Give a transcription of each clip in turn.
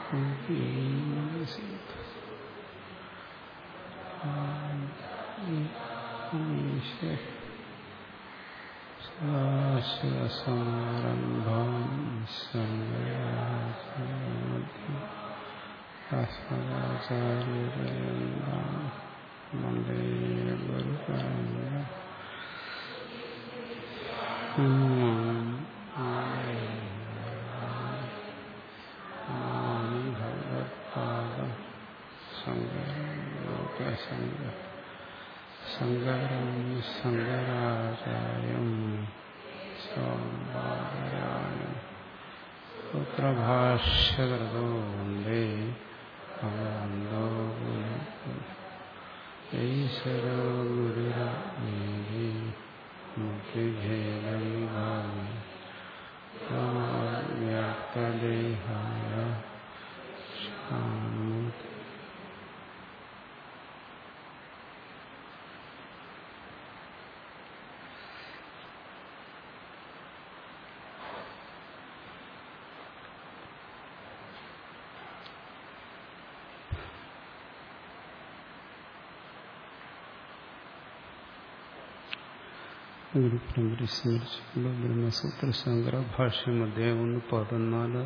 ശിവസമാരംഭം ശങ്കരാചാര്യപര്യന്താം വന്ദേ ഗുരുപരമ്പര ഭഗവത്പാദം ശങ്കരം ലോകശങ്കര ശങ്കരം ശങ്കരാചാര്യം സ്വാഭാരായം പുത്രഭാഷ്യകൃതോ വന്ദേ ഭഗവന്തോ ഈശ്വരോ ഗുരുരമേവി മുക്തിഭേദവിഭാഗി വ്യാപ്തദേഹായ ശാന്തി ഗുരുപരമ്പര സ്മരിച്ചുള്ള ബ്രഹ്മസൂത്ര ശങ്കര ഭാഷ്യം അദ്ദേഹം ഒന്ന് പതിനാല്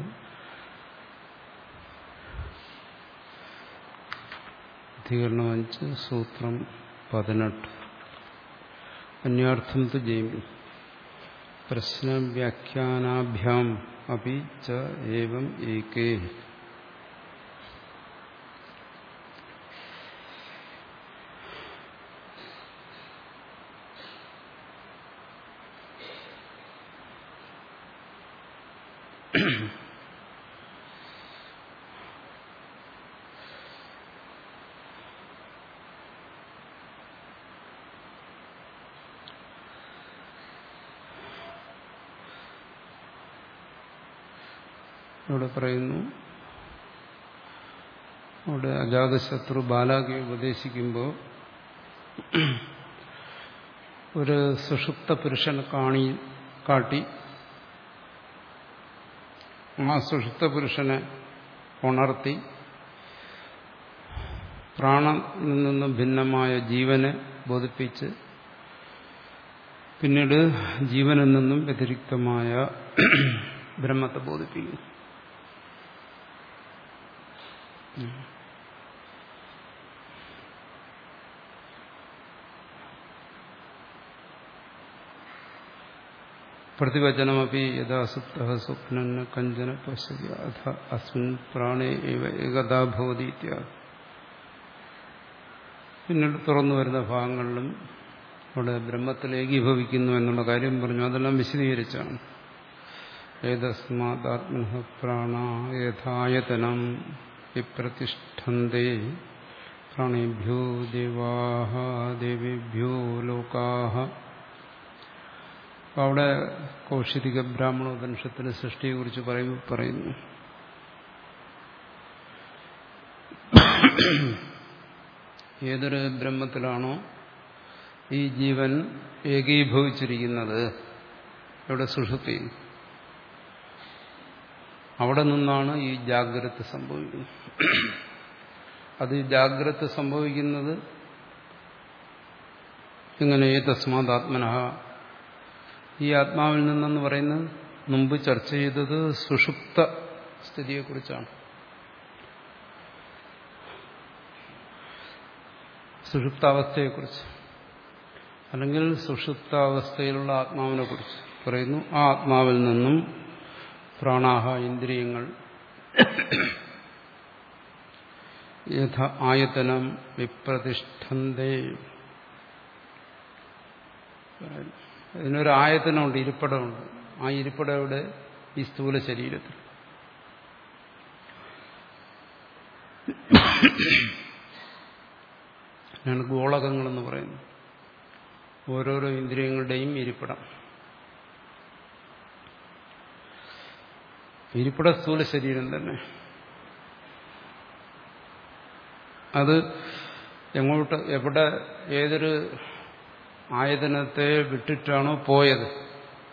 അധികരണം അഞ്ച് സൂത്രം പതിനെട്ട് അന്യാർത്ഥം തു ജയിമി പ്രശ്നവ്യാഖ്യാനാഭ്യാം അപ്പി ച ഏവം ഏകേ ഇവിടെ പറയുന്നു അവിടെ അജാതശത്രു ബാലാകെ ഉപദേശിക്കുമ്പോൾ ഒരു സുഷുപ്ത പുരുഷനെ കാണി കാട്ടി ആ സുഷുപ്ത പുരുഷനെ ഉണർത്തി പ്രാണനിൽ നിന്നും ഭിന്നമായ ജീവനെ ബോധിപ്പിച്ച് പിന്നീട് ജീവനിൽ നിന്നും വ്യതിരിക്തമായ ബ്രഹ്മത്തെ ബോധിപ്പിക്കുന്നു പ്രതിവചനമപി യഥാ സുപ്ത സ്വപ്ന കഞ്ചന പശ്യതി അഥ അസ്മിൻ പ്രാണേ ഏകതാ ഭവതി ഇത്യാദി പിന്നീട് തുറന്നു വരുന്ന ഭാഗങ്ങളിലും അവിടെ ബ്രഹ്മത്തിൽ ഏകീഭവിക്കുന്നു എന്നുള്ള കാര്യം പറഞ്ഞു അതെല്ലാം വിശദീകരിച്ചാണ് ഏതസ്മാത്മന പ്രാണ യഥായതനം വിപ്രതിഷ്ഠന്തേ പ്രാണേഭ്യോ ദേവാഹ ദേവിഭ്യോ ലോകാഹ അവിടെ കൗശിതിക ബ്രാഹ്മണോപനിഷത്തിന് സൃഷ്ടിയെക്കുറിച്ച് പറയുമ്പോൾ പറയുന്നു ഏതൊരു ബ്രഹ്മത്തിലാണോ ഈ ജീവൻ ഏകീഭവിച്ചിരിക്കുന്നത് ഇവിടെ സുഷുപ്തി അവിടെ നിന്നാണ് ഈ ജാഗ്രത സംഭവിക്കുന്നത് അത് ജാഗ്രത സംഭവിക്കുന്നത് ഇങ്ങനെ തസ്മാത് ആത്മന ഈ ആത്മാവിൽ നിന്നെന്ന് പറയുന്നത് മുമ്പ് ചർച്ച ചെയ്തത് സുഷുപ്ത സ്ഥിതിയെക്കുറിച്ചാണ് സുഷുപ്താവസ്ഥയെക്കുറിച്ച് അല്ലെങ്കിൽ സുഷുപ്താവസ്ഥയിലുള്ള ആത്മാവിനെ കുറിച്ച് പറയുന്നു ആ ആത്മാവിൽ നിന്നും പ്രാണാഹ ഇന്ദ്രിയങ്ങൾ യഥ ആയതനം വിപ്രതിഷ്ഠന്തേ ഇതിനൊരു ആയതനമുണ്ട് ഇരിപ്പിടമുണ്ട് ആ ഇരിപ്പിടം ഇവിടെ ഈ സ്ഥൂല ശരീരത്തിൽ ഞാൻ ഗോളകങ്ങളെന്ന് പറയുന്നു ഓരോരോ ഇന്ദ്രിയങ്ങളുടെയും ഇരിപ്പിടം ഇരിപ്പിട സ്ഥൂല ശരീരം തന്നെ അത് എങ്ങോട്ട് എവിടെ ഏതൊരു ആയതനത്തെ വിട്ടിട്ടാണോ പോയത്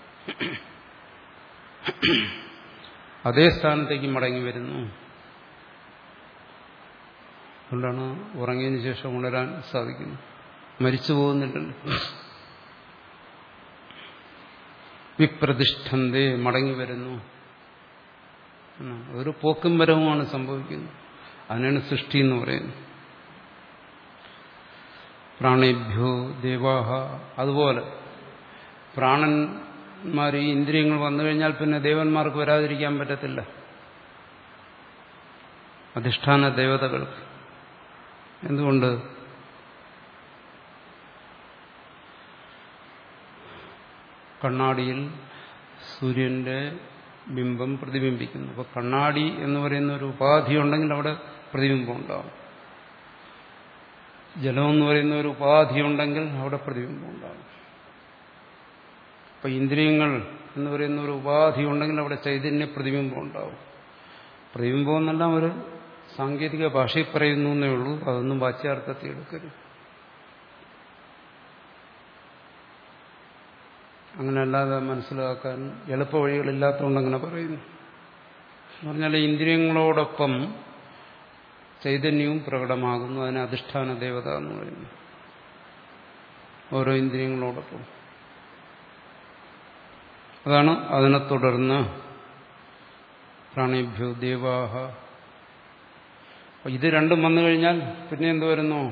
അതേ സ്ഥാനത്തേക്ക് മടങ്ങി വരുന്നു അതുകൊണ്ടാണ് ഉറങ്ങിയതിന് ശേഷം ഉണരാൻ സാധിക്കുന്നത് മരിച്ചു പോകുന്നില്ലല്ലോ വിപ്രതിഷ്ഠന്തേ മടങ്ങി വരുന്നു ഒരു പോക്കും വരവുമാണ് സംഭവിക്കുന്നത് അതിനാണ് സൃഷ്ടി എന്ന് പറയുന്നത് പ്രാണേഭ്യോ ദേവാഹ അതുപോലെ പ്രാണന്മാർ ഈ ഇന്ദ്രിയങ്ങൾ വന്നു കഴിഞ്ഞാൽ പിന്നെ ദേവന്മാർക്ക് വരാതിരിക്കാൻ പറ്റത്തില്ല അധിഷ്ഠാന ദേവതകൾക്ക് എന്തുകൊണ്ട് കണ്ണാടിയിൽ സൂര്യന്റെ ബിംബം പ്രതിബിംബിക്കുന്നു അപ്പോൾ കണ്ണാടി എന്ന് പറയുന്ന ഒരു ഉപാധി ഉണ്ടെങ്കിൽ അവിടെ പ്രതിബിംബം ഉണ്ടാവും ജലം എന്ന് പറയുന്ന ഒരു ഉപാധി ഉണ്ടെങ്കിൽ അവിടെ പ്രതിബിംബം ഉണ്ടാകും അപ്പൊ ഇന്ദ്രിയങ്ങൾ എന്ന് പറയുന്ന ഒരു ഉപാധി ഉണ്ടെങ്കിൽ അവിടെ ചൈതന്യ പ്രതിബിംബം ഉണ്ടാവും പ്രതിബിംബം എന്നെല്ലാം ഒരു സാങ്കേതിക ഭാഷയിൽ പറയുന്നു എന്നേ ഉള്ളൂ അതൊന്നും വാച്യാർത്ഥത്തിൽ എടുക്കരുത് അങ്ങനെ അല്ലാതെ മനസ്സിലാക്കാൻ എളുപ്പ വഴികളില്ലാത്തതുകൊണ്ട് അങ്ങനെ പറയുന്നു എന്ന് പറഞ്ഞാൽ ഇന്ദ്രിയങ്ങളോടൊപ്പം ചൈതന്യവും പ്രകടമാകുന്നു അതിന് അധിഷ്ഠാന ദേവത എന്ന് പറയുന്നു ഓരോ ഇന്ദ്രിയങ്ങളോടൊപ്പം അതാണ് അതിനെ തുടർന്ന് പ്രാണിഭ്യോ ദേവാഹ ഇത് രണ്ടും വന്നു കഴിഞ്ഞാൽ പിന്നെ എന്ത് വരുന്നു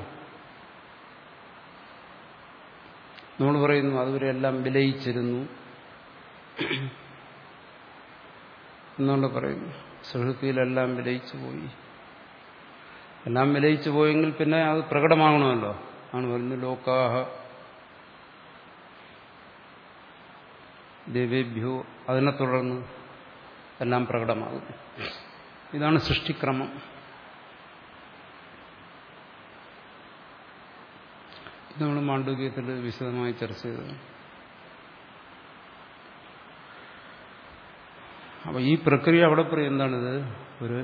നമ്മൾ പറയുന്നു അതുവരെല്ലാം വിലയിച്ചിരുന്നു എന്നുകൊണ്ട് പറയുന്നു സുഹൃത്തിയിലെല്ലാം വിലയിച്ചു പോയി എല്ലാം വിലയിച്ചു പോയെങ്കിൽ പിന്നെ അത് പ്രകടമാകണമല്ലോ ആണ് പറയുന്നത് ലോകാഹ ദേവേഭ്യോ അതിനെ തുടർന്ന് എല്ലാം പ്രകടമാകുന്നു ഇതാണ് സൃഷ്ടിക്രമം ഇത് നമ്മൾ മാണ്ഡവ്യത്തിൽ വിശദമായി ചർച്ച ചെയ്തത് അപ്പൊ ഈ പ്രക്രിയ അവിടെ പറയും എന്താണിത് ഒരു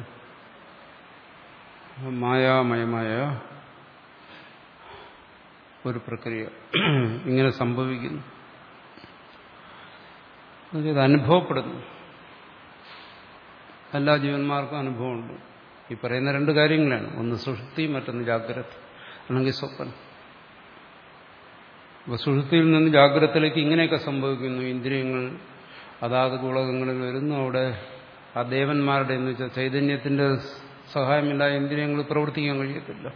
മായാമയമായ ഒരു പ്രക്രിയ ഇങ്ങനെ സംഭവിക്കുന്നു ഇത് അനുഭവപ്പെടുന്നു എല്ലാ ജീവന്മാർക്കും അനുഭവമുണ്ട് ഈ പറയുന്ന രണ്ട് കാര്യങ്ങളാണ് ഒന്ന് സുഷുപ്തി മറ്റൊന്ന് ജാഗ്രത അല്ലെങ്കിൽ സ്വപ്നം അപ്പൊ സുഷുപ്തിയിൽ നിന്ന് ജാഗ്രതത്തിലേക്ക് ഇങ്ങനെയൊക്കെ സംഭവിക്കുന്നു ഇന്ദ്രിയങ്ങൾ അതാത് ഗുളകങ്ങളിൽ വരുന്നു അവിടെ ആ ദേവന്മാരുടെ എന്ന് വെച്ചാൽ ചൈതന്യത്തിന്റെ സഹായമില്ലാതെ ഇന്ദ്രിയങ്ങൾ പ്രവർത്തിക്കാൻ കഴിയത്തില്ല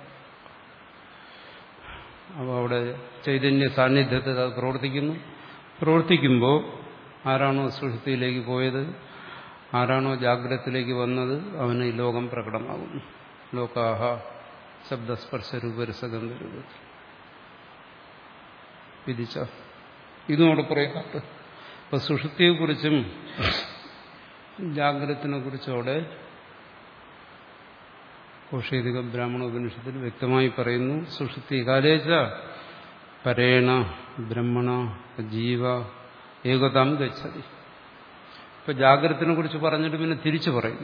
അപ്പോൾ അവിടെ ചൈതന്യ സാന്നിധ്യത്തിൽ അത് പ്രവർത്തിക്കുന്നു പ്രവർത്തിക്കുമ്പോൾ ആരാണോ സുഷുപ്തിയിലേക്ക് പോയത് ആരാണോ ജാഗ്രതത്തിലേക്ക് വന്നത് അവന് ഈ ലോകം പ്രകടമാകുന്നു ലോകാഹ ശബ്ദസ്പർശ രൂപരസഗന്ധ രൂപത്തിൽ വിധിച്ച ഇതും അവിടെ പറയുന്നുണ്ട് അപ്പൊ സുഷുപ്തിയെക്കുറിച്ചും ജാഗ്രതത്തിനെ കുറിച്ചും അവിടെ കോഷേതിക ബ്രാഹ്മണ ഉപനിഷത്തിൽ വ്യക്തമായി പറയുന്നു സുഷുപ്തി കാലേച്ച പരേണ ബ്രഹ്മണ ജീവ ഏകതാം ഗച്ഛതി ഇപ്പൊ ജാഗ്രതത്തിനെ കുറിച്ച് പറഞ്ഞിട്ട് പിന്നെ തിരിച്ചു പറയുന്നു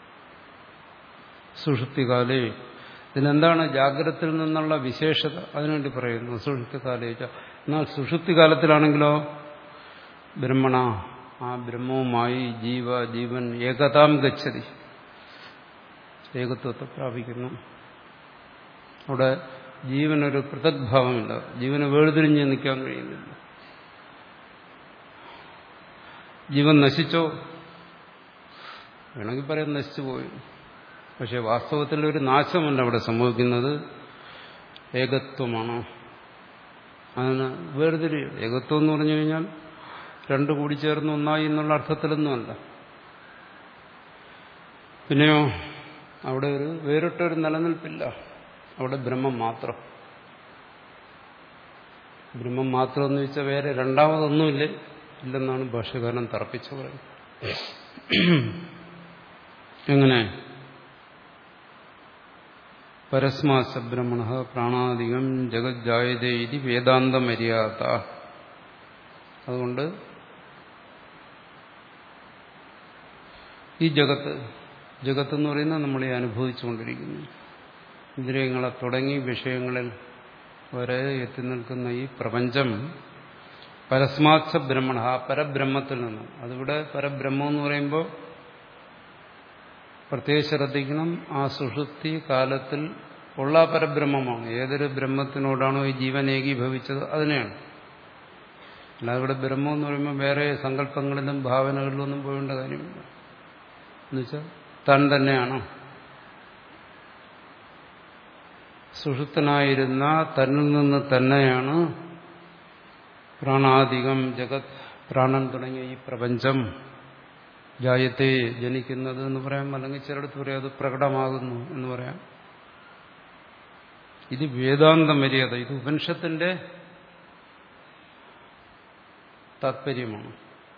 സുഷുപ്തികാലേ ഇതിനെന്താണ് ജാഗ്രതത്തിൽ നിന്നുള്ള വിശേഷത അതിനുവേണ്ടി പറയുന്നു സുഷുപ്തികാലേച്ച എന്നാൽ സുഷുപ്തികാലത്തിലാണെങ്കിലോ ബ്രഹ്മണ ആ ബ്രഹ്മവുമായി ജീവ ജീവൻ ഏകതാം ഗച്ഛതി ഏകത്വത്തെ പ്രാപിക്കുന്നു അവിടെ ജീവനൊരു പൃഥക്ഭാവമില്ല ജീവന് വേർതിരിഞ്ഞ് നിൽക്കാൻ കഴിയുന്നില്ല ജീവൻ നശിച്ചോ വേണമെങ്കിൽ പറയാൻ നശിച്ചു പോയി പക്ഷെ വാസ്തവത്തിൽ ഒരു നാശമല്ല അവിടെ സംഭവിക്കുന്നത് ഏകത്വമാണ് അതിന് വേർതിരി ഏകത്വം എന്ന് പറഞ്ഞു കഴിഞ്ഞാൽ രണ്ടു കൂടി ചേർന്ന് ഒന്നായി എന്നുള്ള അർത്ഥത്തിലൊന്നുമല്ല പിന്നെയോ അവിടെ ഒരു വേറിട്ടൊരു നിലനിൽപ്പില്ല അവിടെ ബ്രഹ്മം മാത്രം ബ്രഹ്മം മാത്രം എന്ന് വെച്ചാൽ വേറെ രണ്ടാമതൊന്നുമില്ല ഇല്ലെന്നാണ് ഭാഷകാരൻ തറപ്പിച്ചു പറയുന്നത് എങ്ങനെ പരസ്മാസ ബ്രഹ്മണ പ്രാണാധികം ജഗജ്ജായതേ ഇത് വേദാന്തമര്യാദ അതുകൊണ്ട് ഈ ജഗത്ത് ജഗത്ത് എന്ന് പറയുന്നത് നമ്മളെ അനുഭവിച്ചുകൊണ്ടിരിക്കുന്നു ഇന്ദ്രിയങ്ങളെ തുടങ്ങി വിഷയങ്ങളിൽ വരെ എത്തി നിൽക്കുന്ന ഈ പ്രപഞ്ചം പരസ്മാത്സ ബ്രഹ്മണ ആ പരബ്രഹ്മത്തിൽ നിന്ന് അതിവിടെ പരബ്രഹ്മം എന്ന് പറയുമ്പോൾ പ്രത്യേകം ശ്രദ്ധിക്കണം ആ സുഷുപ്തി കാലത്തിൽ ഉള്ള പരബ്രഹ്മമാണ് ഏതൊരു ബ്രഹ്മത്തിനോടാണോ ഈ ജീവൻ ഏകീഭവിച്ചത് അതിനെയാണ് അല്ലാതെ ഇവിടെ ബ്രഹ്മം എന്ന് പറയുമ്പോൾ വേറെ സങ്കല്പങ്ങളിലും ഭാവനകളിലും ഒന്നും പോകേണ്ട കാര്യമില്ല എന്നുവെച്ചാൽ താൻ തന്നെയാണ് സുഷുപ്തനായിരുന്ന തന്നിൽ നിന്ന് തന്നെയാണ് പ്രാണാധികം ജഗത് പ്രാണൻ തുടങ്ങിയ ഈ പ്രപഞ്ചം ജായത്തെ ജനിക്കുന്നത് എന്ന് പറയാം അല്ലെങ്കിൽ ചിലടത്ത് പറയാം അത് പ്രകടമാകുന്നു എന്ന് പറയാം ഇത് വേദാന്ത മര്യാദ ഇത് ഉപനിഷത്തിന്റെ താത്പര്യമാണ്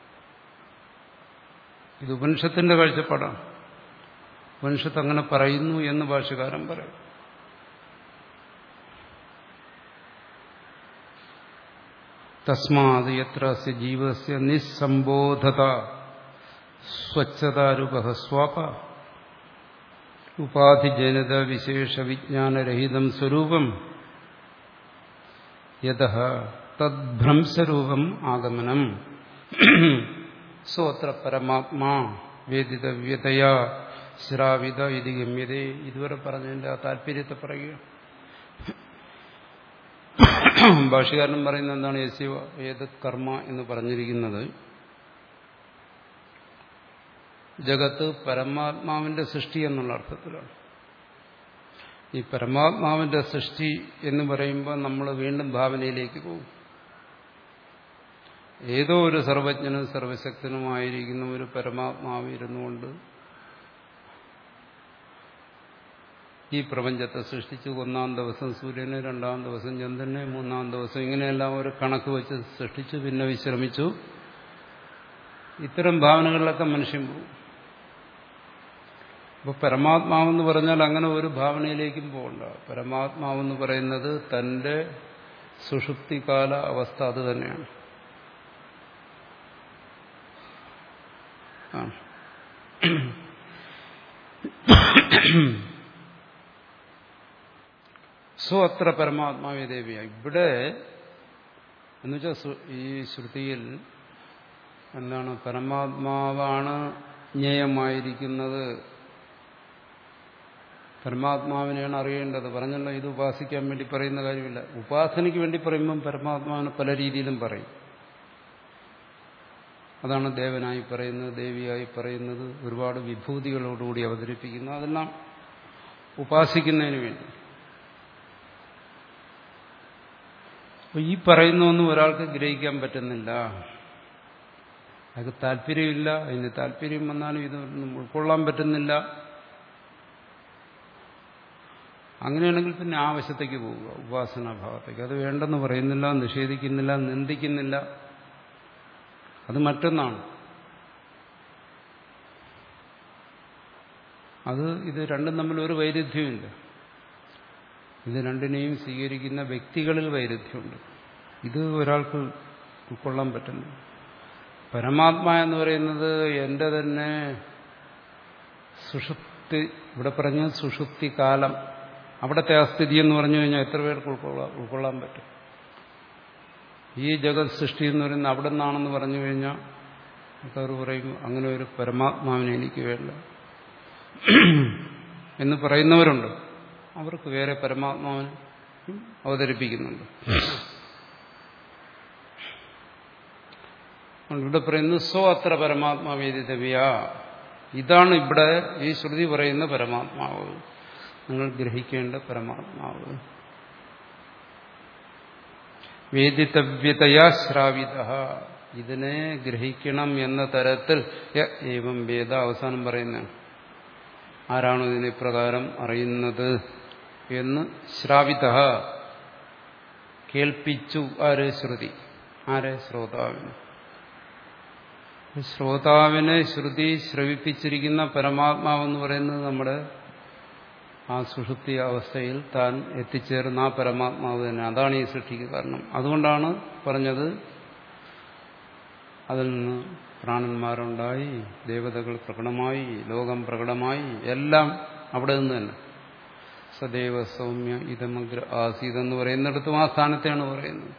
ഇത് ഉപനിഷത്തിന്റെ കാഴ്ചപ്പാടാണ് ഉപനിഷത്ത് അങ്ങനെ പറയുന്നു എന്ന് ഭാഷകാരൻ പറയും തസ്മാത് എത്ര ജീവസ്യ നിസ്സംബോധത സ്വച്ഛതാരൂപ സ്വാപ ഉപാധിജനിത വിശേഷ വിജ്ഞാനരഹിതം സ്വരൂപം യഥ തദ്ഭ്രംശരൂപം ആഗമനം സ്വത്ര പരമാത്മാ വേദിതവ്യതയാ ശ്രാവിത ഇത് ഗമ്യതേ ഇതുവരെ പറഞ്ഞതിന്റെ ആ താല്പര്യത്തെ പറയുക ഭാഷകാരൻ പറയുന്നത് എന്താണ് യസ്യവ ഏത് കർമ്മ എന്ന് പറഞ്ഞിരിക്കുന്നത് ജഗത്ത് പരമാത്മാവിന്റെ സൃഷ്ടി എന്നുള്ള അർത്ഥത്തിലാണ് ഈ പരമാത്മാവിന്റെ സൃഷ്ടി എന്ന് പറയുമ്പോൾ നമ്മൾ വീണ്ടും ഭാവനയിലേക്ക് പോകും ഏതോ ഒരു സർവജ്ഞനും സർവശക്തനുമായിരിക്കുന്ന ഒരു പരമാത്മാവ് ഇരുന്നുകൊണ്ട് ഈ പ്രപഞ്ചത്തെ സൃഷ്ടിച്ചു ഒന്നാം ദിവസം സൂര്യനെ രണ്ടാം ദിവസം ചന്ദ്രനെ മൂന്നാം ദിവസം ഇങ്ങനെയെല്ലാം ഒരു കണക്ക് വെച്ച് സൃഷ്ടിച്ചു പിന്നെ വിശ്രമിച്ചു ഇത്തരം ഭാവനകളിലൊക്കെ മനുഷ്യൻ പോകും അപ്പോൾ പരമാത്മാവെന്ന് പറഞ്ഞാൽ അങ്ങനെ ഒരു ഭാവനയിലേക്കും പോകണ്ട പരമാത്മാവെന്ന് പറയുന്നത് തന്റെ സുഷുപ്തികാല അവസ്ഥ അത് തന്നെയാണ് ആ സോ അത്ര പരമാത്മാവേ ദേവിയ ഇവിടെ എന്നുവെച്ചാൽ ഈ ശ്രുതിയിൽ എന്താണ് പരമാത്മാവാണ് ജ്ഞേയമായിരിക്കുന്നത് പരമാത്മാവിനെയാണ് അറിയേണ്ടത് പറഞ്ഞല്ലോ ഇത് ഉപാസിക്കാൻ വേണ്ടി പറയുന്ന കാര്യമില്ല ഉപാസനയ്ക്ക് വേണ്ടി പറയുമ്പം പരമാത്മാവിനെ പല രീതിയിലും പറയും അതാണ് ദേവനായി പറയുന്നത് ദേവിയായി പറയുന്നത് ഒരുപാട് വിഭൂതികളോടുകൂടി അവതരിപ്പിക്കുന്നു അതെല്ലാം ഉപാസിക്കുന്നതിന് വേണ്ടി അപ്പൊ ഈ പറയുന്നൊന്നും ഒരാൾക്ക് ഗ്രഹിക്കാൻ പറ്റുന്നില്ല അയാൾക്ക് താല്പര്യമില്ല അതിന് താല്പര്യം വന്നാലും ഇതൊന്നും ഉൾക്കൊള്ളാൻ പറ്റുന്നില്ല അങ്ങനെയാണെങ്കിൽ പിന്നെ ആവശ്യത്തേക്ക് പോവുക ഉപാസനാഭാവത്തേക്ക് അത് വേണ്ടെന്ന് പറയുന്നില്ല നിഷേധിക്കുന്നില്ല നിന്ദിക്കുന്നില്ല അത് മറ്റൊന്നാണ് അത് ഇത് രണ്ടും തമ്മിൽ ഒരു വൈരുദ്ധ്യമില്ല ഇത് രണ്ടിനെയും സ്വീകരിക്കുന്ന വ്യക്തികളിൽ വൈരുദ്ധ്യമുണ്ട് ഇത് ഒരാൾക്ക് ഉൾക്കൊള്ളാൻ പറ്റുന്നു പരമാത്മാ എന്ന് പറയുന്നത് എൻ്റെ തന്നെ സുഷുപ്തി ഇവിടെ പറഞ്ഞ സുഷുപ്തി കാലം അവിടുത്തെ ആ സ്ഥിതി എന്ന് പറഞ്ഞു കഴിഞ്ഞാൽ എത്ര പേർക്ക് ഉൾക്കൊള്ളാൻ ഉൾക്കൊള്ളാൻ പറ്റും ഈ ജഗത് സൃഷ്ടി എന്ന് പറയുന്നത് അവിടെ നിന്നാണെന്ന് പറഞ്ഞു കഴിഞ്ഞാൽ ആൾക്കാർ പറയും അങ്ങനെ ഒരു പരമാത്മാവിനെ എനിക്ക് വേണ്ട എന്ന് പറയുന്നവരുണ്ട് അവർക്ക് വേറെ പരമാത്മാവിനെ അവതരിപ്പിക്കുന്നുണ്ട് ഇവിടെ പറയുന്നത് സ്വ അത്ര പരമാത്മാവേദിതവ്യ ഇതാണ് ഇവിടെ ഈ ശ്രുതി പറയുന്ന പരമാത്മാവ് നിങ്ങൾ ഗ്രഹിക്കേണ്ട പരമാത്മാവ് വേദിതവ്യതയാ ശ്രാവിത ഇതിനെ ഗ്രഹിക്കണം എന്ന തരത്തിൽ ഏവം വേദ അവസാനം പറയുന്നതാണ് ആരാണോ ഇതിനെ പ്രകാരം അറിയുന്നത് എന്ന് ശ്രാവിത കേൾപ്പിച്ചു ആര് ശ്രുതി ആരെ ശ്രോതാവിന് ശ്രോതാവിനെ ശ്രുതി ശ്രവിപ്പിച്ചിരിക്കുന്ന പരമാത്മാവെന്ന് പറയുന്നത് നമ്മുടെ ആ സുഷുപ്തി അവസ്ഥയിൽ താൻ എത്തിച്ചേർന്ന ആ പരമാത്മാവ് തന്നെ അതാണ് ഈ സൃഷ്ടിക്ക് കാരണം അതുകൊണ്ടാണ് പറഞ്ഞത് അതിൽ നിന്ന് പ്രാണന്മാരുണ്ടായി ദേവതകൾ പ്രകടമായി ലോകം പ്രകടമായി എല്ലാം അവിടെ നിന്ന് തന്നെ സദൈവ സൗമ്യ ഇതമഗ്ര ആസീത് എന്ന് പറയുന്നിടത്തും ആ സ്ഥാനത്തെയാണ് പറയുന്നത്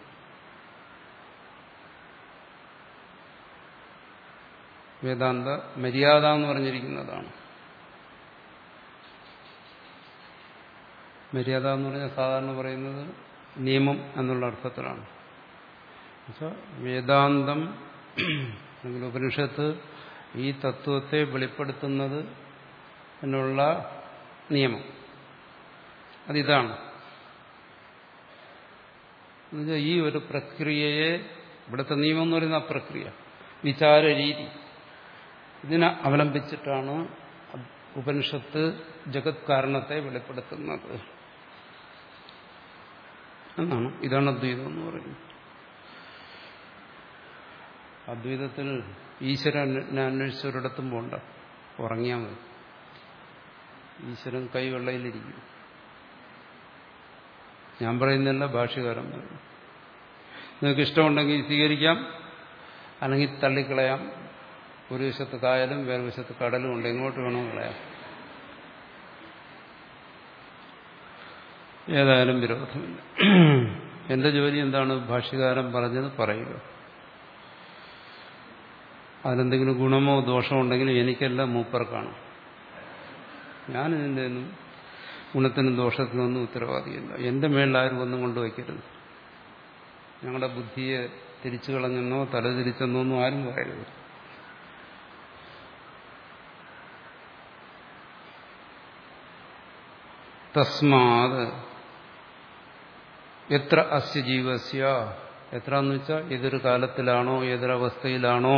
വേദാന്ത മര്യാദ എന്ന് പറഞ്ഞിരിക്കുന്നതാണ് മര്യാദ എന്ന് പറഞ്ഞാൽ സാധാരണ പറയുന്നത് നിയമം എന്നുള്ള അർത്ഥത്തിലാണ് എന്നുവെച്ചാൽ വേദാന്തം അല്ലെങ്കിൽ ഉപനിഷത്ത് ഈ തത്വത്തെ വെളിപ്പെടുത്തുന്നത് എന്നുള്ള നിയമം അതിതാണ് എന്നുവെച്ചാൽ ഈ ഒരു പ്രക്രിയയെ ഇവിടുത്തെ നിയമം എന്ന് പറയുന്ന ആ പ്രക്രിയ വിചാര രീതി ഇതിനെ അവലംബിച്ചിട്ടാണ് ഉപനിഷത്ത് ജഗത് കാരണത്തെ വെളിപ്പെടുത്തുന്നത് എന്നാണ് ഇതാണ് അദ്വൈതം എന്ന് പറയുന്നത് അദ്വൈതത്തിൽ ഈശ്വരനെ അന്വേഷിച്ചൊരിടത്തും പോണ്ട ഉറങ്ങിയാൽ മതി ഈശ്വരൻ കൈവെള്ളയിലിരിക്കും ഞാൻ പറയുന്നില്ല ഭാഷ്യകാരൻ പറയും നിങ്ങൾക്ക് ഇഷ്ടമുണ്ടെങ്കിൽ സ്വീകരിക്കാം അല്ലെങ്കിൽ തള്ളിക്കളയാം ഒരു വശത്ത് കായലും വേറെ വശത്ത് കടലും ഉണ്ട് എങ്ങോട്ട് വേണോ കളയാം ഏതായാലും വിരോധമില്ല എന്റെ ജോലി എന്താണ് ഭാഷ്യകാരൻ പറഞ്ഞത് പറയുക അതിലെന്തെങ്കിലും ഗുണമോ ദോഷമോ ഉണ്ടെങ്കിൽ എനിക്കല്ല മൂപ്പർക്കാണ് ഞാൻ ഇതിൻ്റെ ഒന്നും ഗുണത്തിനും ദോഷത്തിനും ഒന്നും ഉത്തരവാദിയല്ല എന്റെ മേളിൽ ആരും ഒന്നും കൊണ്ടുവയ്ക്കരുത് ഞങ്ങളുടെ ബുദ്ധിയെ തിരിച്ചു കളഞ്ഞെന്നോ തല തിരിച്ചെന്നോ ഒന്നും ആരും പറയരുത് തസ്മാത് എത്ര അസ്യ ജീവസ്യ എത്ര എന്ന് വെച്ചാൽ ഏതൊരു കാലത്തിലാണോ ഏതൊരവസ്ഥയിലാണോ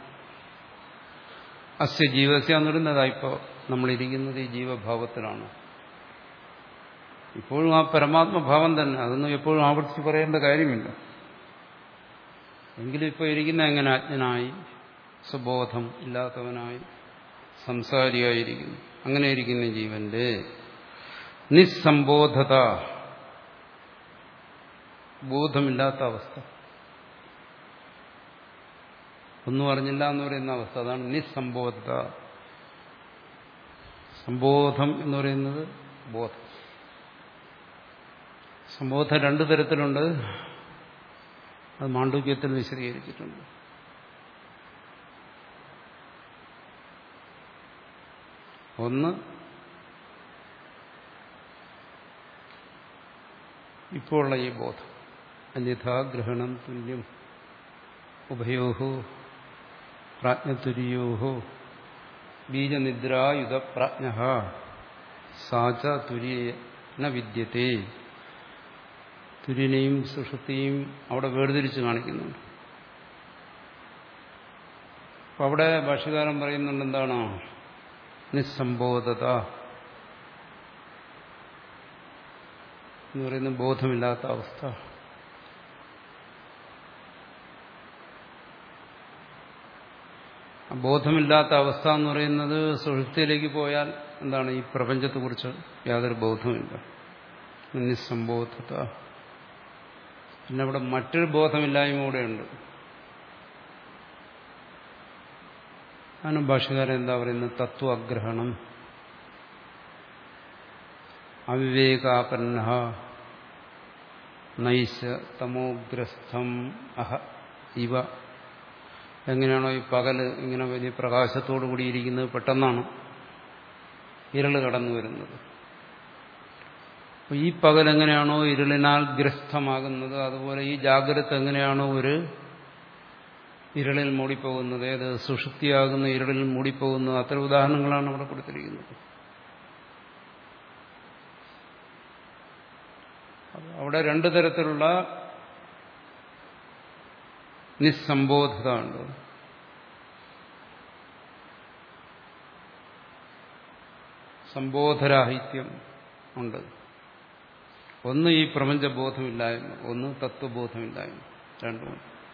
അസ്യ ജീവസ്യ എന്ന് പറയുന്നത് ഇപ്പോൾ നമ്മളിരിക്കുന്നത് ഈ ജീവഭാവത്തിലാണ് ഇപ്പോഴും ആ പരമാത്മഭാവം തന്നെ അതൊന്നും എപ്പോഴും ആവർത്തിച്ച് പറയേണ്ട കാര്യമില്ല എങ്കിലും ഇപ്പോൾ ഇരിക്കുന്ന എങ്ങനെ അജ്ഞനായി സുബോധം ഇല്ലാത്തവനായി സംസാരിയായിരിക്കുന്നു അങ്ങനെ ഇരിക്കുന്ന ജീവന്റെ നിസ്സംബോധത ബോധമില്ലാത്ത അവസ്ഥ ഒന്നും അറിഞ്ഞില്ല എന്ന് പറയുന്ന അവസ്ഥ അതാണ് നിസ്സംബോധത സംബോധം എന്ന് പറയുന്നത് ബോധം സംബോധം രണ്ടു തരത്തിലുണ്ട് അത് മാണ്ഡുക്യത്തിൽ വിശദീകരിച്ചിട്ടുണ്ട് ഒന്ന് ഇപ്പോൾ ഉള്ള ഈ ബോധം അന്യഥാഗ്രഹണം തുല്യം ഉഭയോഹോ പ്രാജ്ഞതുര്യോഹോ ബീജനിദ്രായുധ പ്രാജ്ഞ സാച തുര്യേന വിദ്യത്തെ തുര്യനെയും സുഷുപ്തിയും അവിടെ വേർതിരിച്ച് കാണിക്കുന്നുണ്ട് അപ്പൊ അവിടെ ഭാഷകാരൻ പറയുന്നുണ്ട് എന്താണ് നിസ്സംബോധത എന്ന് പറയുന്ന ബോധമില്ലാത്ത അവസ്ഥ ബോധമില്ലാത്ത അവസ്ഥ എന്ന് പറയുന്നത് സുഹൃത്തിയിലേക്ക് പോയാൽ എന്താണ് ഈ പ്രപഞ്ചത്തെക്കുറിച്ച് യാതൊരു ബോധവുമില്ല നിസ്സംബോധത പിന്നെ അവിടെ മറ്റൊരു ബോധമില്ലായ്മ കൂടെയുണ്ട് അതിന് ഭാഷകാരൻ എന്താ പറയുന്നത് തത്വഗ്രഹണം അവിവേകാപന്ന നൈശ തമോഗ്രസ്ഥം അഹ ഇവ എങ്ങനെയാണോ ഈ പകല് ഇങ്ങനെ വലിയ പ്രകാശത്തോടു കൂടിയിരിക്കുന്നത് പെട്ടെന്നാണ് ഇരള് കടന്നു വരുന്നത് ഈ പകൽ എങ്ങനെയാണോ ഇരുളിനാൽ ഗ്രസ്തമാകുന്നത് അതുപോലെ ഈ ജാഗ്രത എങ്ങനെയാണോ ഒരു ഇരുളിൽ മൂടിപ്പോകുന്നത് ഏത് സുഷുപ്തിയാകുന്ന ഇരുളിൽ മൂടിപ്പോകുന്നത് അത്തരം ഉദാഹരണങ്ങളാണ് അവിടെ കൊടുത്തിരിക്കുന്നത് അവിടെ രണ്ടു തരത്തിലുള്ള നിസ്സംബോധത ഉണ്ട് സംബോധരാഹിത്യം ഉണ്ട് ഒന്ന് ഈ പ്രപഞ്ചബോധമില്ലായ്മ ഒന്ന് തത്വബോധമില്ലായ്മ രണ്ടും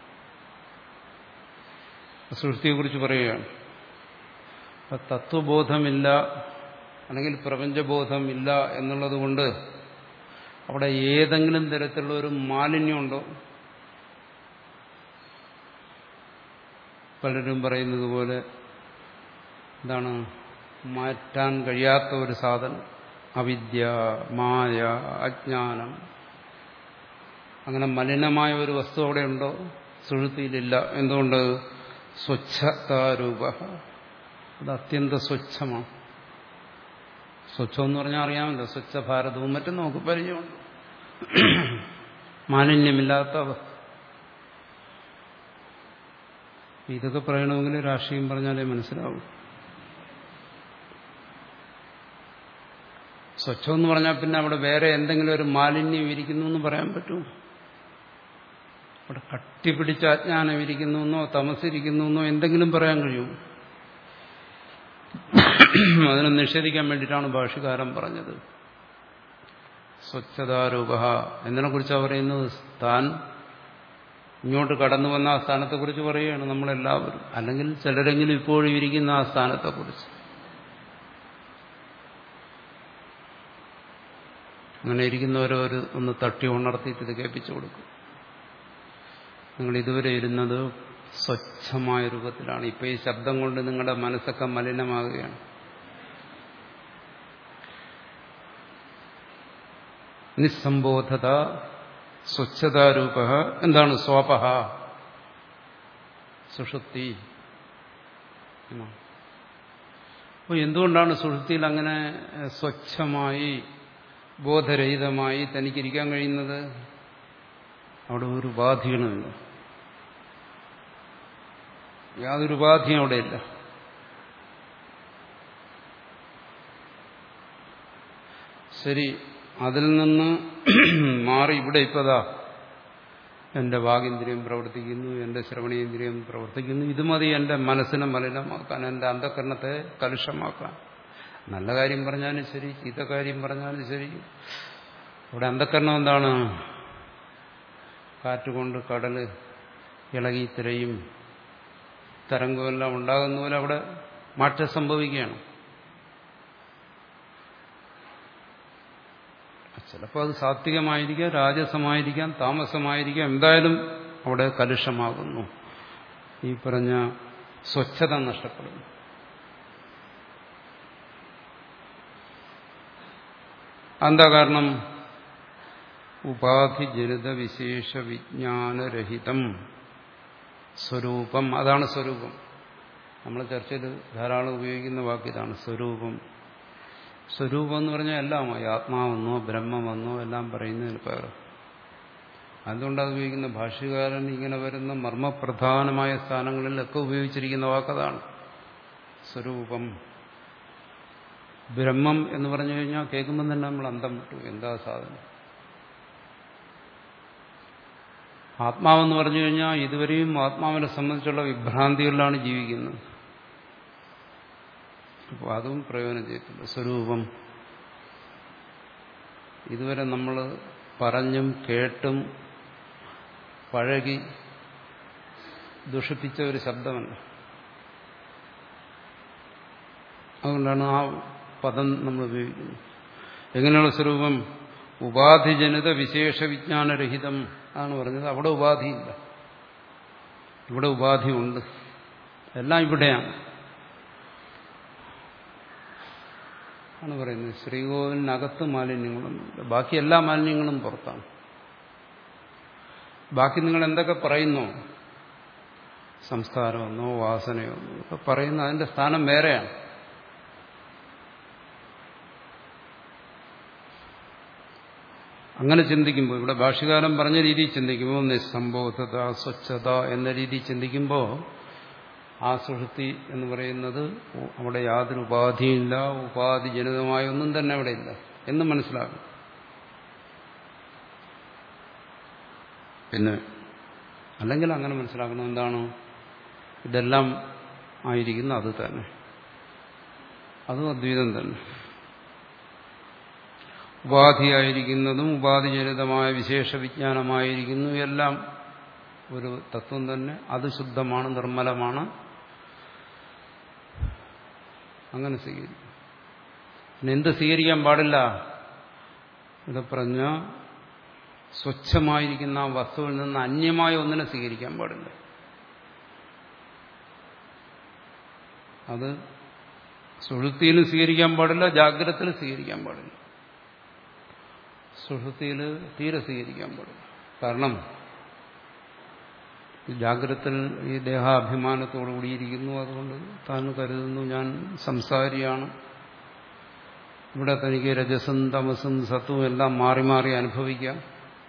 സൃഷ്ടിയെക്കുറിച്ച് പറയുകയാണ് തത്വബോധമില്ല അല്ലെങ്കിൽ പ്രപഞ്ചബോധമില്ല എന്നുള്ളത് കൊണ്ട് അവിടെ ഏതെങ്കിലും തരത്തിലുള്ള ഒരു മാലിന്യമുണ്ടോ പലരും പറയുന്നത് പോലെ എന്താണ് മാറ്റാൻ കഴിയാത്ത ഒരു സാധനം അവിദ്യ മായ അജ്ഞാനം അങ്ങനെ മലിനമായ ഒരു വസ്തു അവിടെ ഉണ്ടോ സുഴുത്തിയിലില്ല എന്തുകൊണ്ട് സ്വച്ഛതാരൂപ അത് അത്യന്ത സ്വച്ഛമാണ് സ്വച്ഛം എന്ന് പറഞ്ഞാൽ അറിയാമല്ലോ സ്വച്ഛ ഭാരതവും മറ്റും നമുക്ക് പരിചയമുണ്ട് മാലിന്യമില്ലാത്ത അവസ്ഥ ഇതൊക്കെ പറയണമെങ്കിൽ രാഷ്ട്രീയം പറഞ്ഞാലേ മനസ്സിലാവും സ്വച്ഛം എന്ന് പറഞ്ഞാൽ പിന്നെ അവിടെ വേറെ എന്തെങ്കിലും ഒരു മാലിന്യം ഇരിക്കുന്നു എന്ന് പറയാൻ പറ്റുമോ അവിടെ കട്ടിപിടിച്ച അജ്ഞാനം ഇരിക്കുന്നു എന്നോ തമസിരിക്കുന്നു എന്നോ എന്തെങ്കിലും പറയാൻ കഴിയും അതിനെ നിഷേധിക്കാൻ വേണ്ടിയിട്ടാണ് ഭാഷകാരൻ പറഞ്ഞത് സ്വച്ഛതാരൂപ എന്നതിനെ കുറിച്ചാണ് പറയുന്നത് താൻ ഇങ്ങോട്ട് കടന്നു വന്ന ആ സ്ഥാനത്തെക്കുറിച്ച് പറയുകയാണ് നമ്മളെല്ലാവരും അല്ലെങ്കിൽ ചിലരെങ്കിലും ഇപ്പോഴും ഇരിക്കുന്ന ആ സ്ഥാനത്തെക്കുറിച്ച് അങ്ങനെ ഇരിക്കുന്നവരോ ഒരു ഒന്ന് തട്ടി ഉണർത്തിയിട്ട് ഇത് കേൾപ്പിച്ചു കൊടുക്കും നിങ്ങൾ ഇതുവരെ ഇരുന്നത് സ്വച്ഛമായ രൂപത്തിലാണ് ഇപ്പൊ ഈ ശബ്ദം കൊണ്ട് നിങ്ങളുടെ മനസ്സൊക്കെ മലിനമാകുകയാണ് നിസ്സംബോധത സ്വച്ഛതാരൂപ എന്താണ് സ്വാപഹ സുഷുപ്തി അപ്പോൾ എന്തുകൊണ്ടാണ് സുഷുപ്തിയിൽ അങ്ങനെ സ്വച്ഛമായി ബോധരഹിതമായി തനിക്കിരിക്കാൻ കഴിയുന്നത് അവിടെ ഒരു ഉപാധികളുമില്ല യാതൊരു ഉപാധിയും അവിടെയില്ല ശരി അതിൽ നിന്ന് മാറി ഇവിടെ ഇപ്പതാ എന്റെ വാഗേന്ദ്രിയം പ്രവർത്തിക്കുന്നു എന്റെ ശ്രവണേന്ദ്രിയം പ്രവർത്തിക്കുന്നു ഇത് മതി എന്റെ മനസ്സിനെ മലിനമാക്കാൻ എന്റെ അന്ധകരണത്തെ കലുഷമാക്കാൻ നല്ല കാര്യം പറഞ്ഞാലും ശരി ചീത്ത കാര്യം പറഞ്ഞാലും ശരി ഇവിടെ അന്ധകരണം എന്താണ് കാറ്റുകൊണ്ട് കടല് ഇളകി തിരയും തരംഗമെല്ലാം ഉണ്ടാകുന്ന പോലെ അവിടെ മാറ്റം സംഭവിക്കുകയാണ് ചിലപ്പോൾ അത് സാത്വികമായിരിക്കാം രാജസമായിരിക്കാം താമസമായിരിക്കാം എന്തായാലും അവിടെ കലുഷമാകുന്നു ഈ പറഞ്ഞ സ്വച്ഛത നഷ്ടപ്പെടുന്നു എന്താ കാരണം ഉപാധിജനിത വിശേഷ വിജ്ഞാനരഹിതം സ്വരൂപം അതാണ് സ്വരൂപം നമ്മൾ ചർച്ചയിൽ ധാരാളം ഉപയോഗിക്കുന്ന വാക്ക് ഇതാണ് സ്വരൂപം സ്വരൂപം എന്ന് പറഞ്ഞാൽ എല്ലാമായി ആത്മാവെന്നോ ബ്രഹ്മമെന്നോ എല്ലാം പറയുന്നതിന് പകരം അതുകൊണ്ട് അത് ഉപയോഗിക്കുന്ന ഭാഷ്യകാരൻ ഇങ്ങനെ വരുന്ന മർമ്മപ്രധാനമായ സ്ഥാനങ്ങളിലൊക്കെ ഉപയോഗിച്ചിരിക്കുന്ന വാക്കതാണ് സ്വരൂപം ബ്രഹ്മം എന്ന് പറഞ്ഞു കഴിഞ്ഞാൽ കേൾക്കുമ്പോൾ തന്നെ നമ്മൾ അന്തം വിട്ടു എന്താ സാധനം ആത്മാവെന്ന് പറഞ്ഞു കഴിഞ്ഞാൽ ഇതുവരെയും ആത്മാവിനെ സംബന്ധിച്ചുള്ള വിഭ്രാന്തികളിലാണ് ജീവിക്കുന്നത് അപ്പോൾ അതും പ്രയോജനം ചെയ്തിട്ടുണ്ട് സ്വരൂപം ഇതുവരെ നമ്മൾ പറഞ്ഞും കേട്ടും പഴകി ദുഷിപ്പിച്ച ഒരു ശബ്ദമല്ല അതുകൊണ്ടാണ് ആ പദം നമ്മൾ ഉപയോഗിക്കുന്നത് എങ്ങനെയുള്ള സ്വരൂപം ഉപാധിജനിത വിശേഷ വിജ്ഞാനരഹിതം ആണ് പറഞ്ഞത് അവിടെ ഉപാധിയില്ല ഇവിടെ ഉപാധി ഉണ്ട് എല്ലാം ഇവിടെയാണ് ആണ് പറയുന്നത് ശ്രീകോവിലിനകത്ത് മാലിന്യങ്ങളൊന്നുമില്ല ബാക്കി എല്ലാ മാലിന്യങ്ങളും പുറത്താണ് ബാക്കി നിങ്ങൾ എന്തൊക്കെ പറയുന്നു സംസ്കാരമെന്നോ വാസനയൊന്നോ ഒക്കെ പറയുന്ന അതിന്റെ സ്ഥാനം വേറെയാണ് അങ്ങനെ ചിന്തിക്കുമ്പോൾ ഇവിടെ ഭാഷ്യകാലം പറഞ്ഞ രീതിയിൽ ചിന്തിക്കുമ്പോൾ നിസ്സംബോധത സ്വച്ഛത എന്ന രീതിയിൽ ചിന്തിക്കുമ്പോൾ ആ സുഷുപ്തി എന്ന് പറയുന്നത് അവിടെ യാതൊരു ഉപാധിയില്ല ഉപാധിജനിതമായ ഒന്നും തന്നെ അവിടെ ഇല്ല എന്ന് മനസ്സിലാക്കും പിന്നെ അല്ലെങ്കിൽ അങ്ങനെ മനസ്സിലാക്കണം എന്താണ് ഇതെല്ലാം ആയിരിക്കുന്ന അത് തന്നെ അതും അദ്വൈതം തന്നെ ഉപാധിയായിരിക്കുന്നതും ഉപാധിജനിതമായ വിശേഷ വിജ്ഞാനമായിരിക്കുന്നു എല്ലാം ഒരു തത്വം തന്നെ അത് ശുദ്ധമാണ് നിർമ്മലമാണ് അങ്ങനെ സ്വീകരിക്കും പിന്നെ എന്ത് സ്വീകരിക്കാൻ പാടില്ല ഇവിടെ പറഞ്ഞ സ്വച്ഛമായിരിക്കുന്ന ആ വസ്തുവിൽ നിന്ന് അന്യമായ ഒന്നിനെ സ്വീകരിക്കാൻ പാടില്ല അത് സുഹൃത്തിയിലും സ്വീകരിക്കാൻ പാടില്ല ജാഗ്രതയിലും സ്വീകരിക്കാൻ പാടില്ല സുഹൃത്തിയിൽ തീരെ സ്വീകരിക്കാൻ പാടില്ല കാരണം ജാഗ്രതത്തിൽ ഈ ദേഹാഭിമാനത്തോടു കൂടിയിരിക്കുന്നു അതുകൊണ്ട് താൻ കരുതുന്നു ഞാൻ സംസാരിയാണ് ഇവിടെ തനിക്ക് രജസും തമസും സത്വവും എല്ലാം മാറി മാറി അനുഭവിക്കാം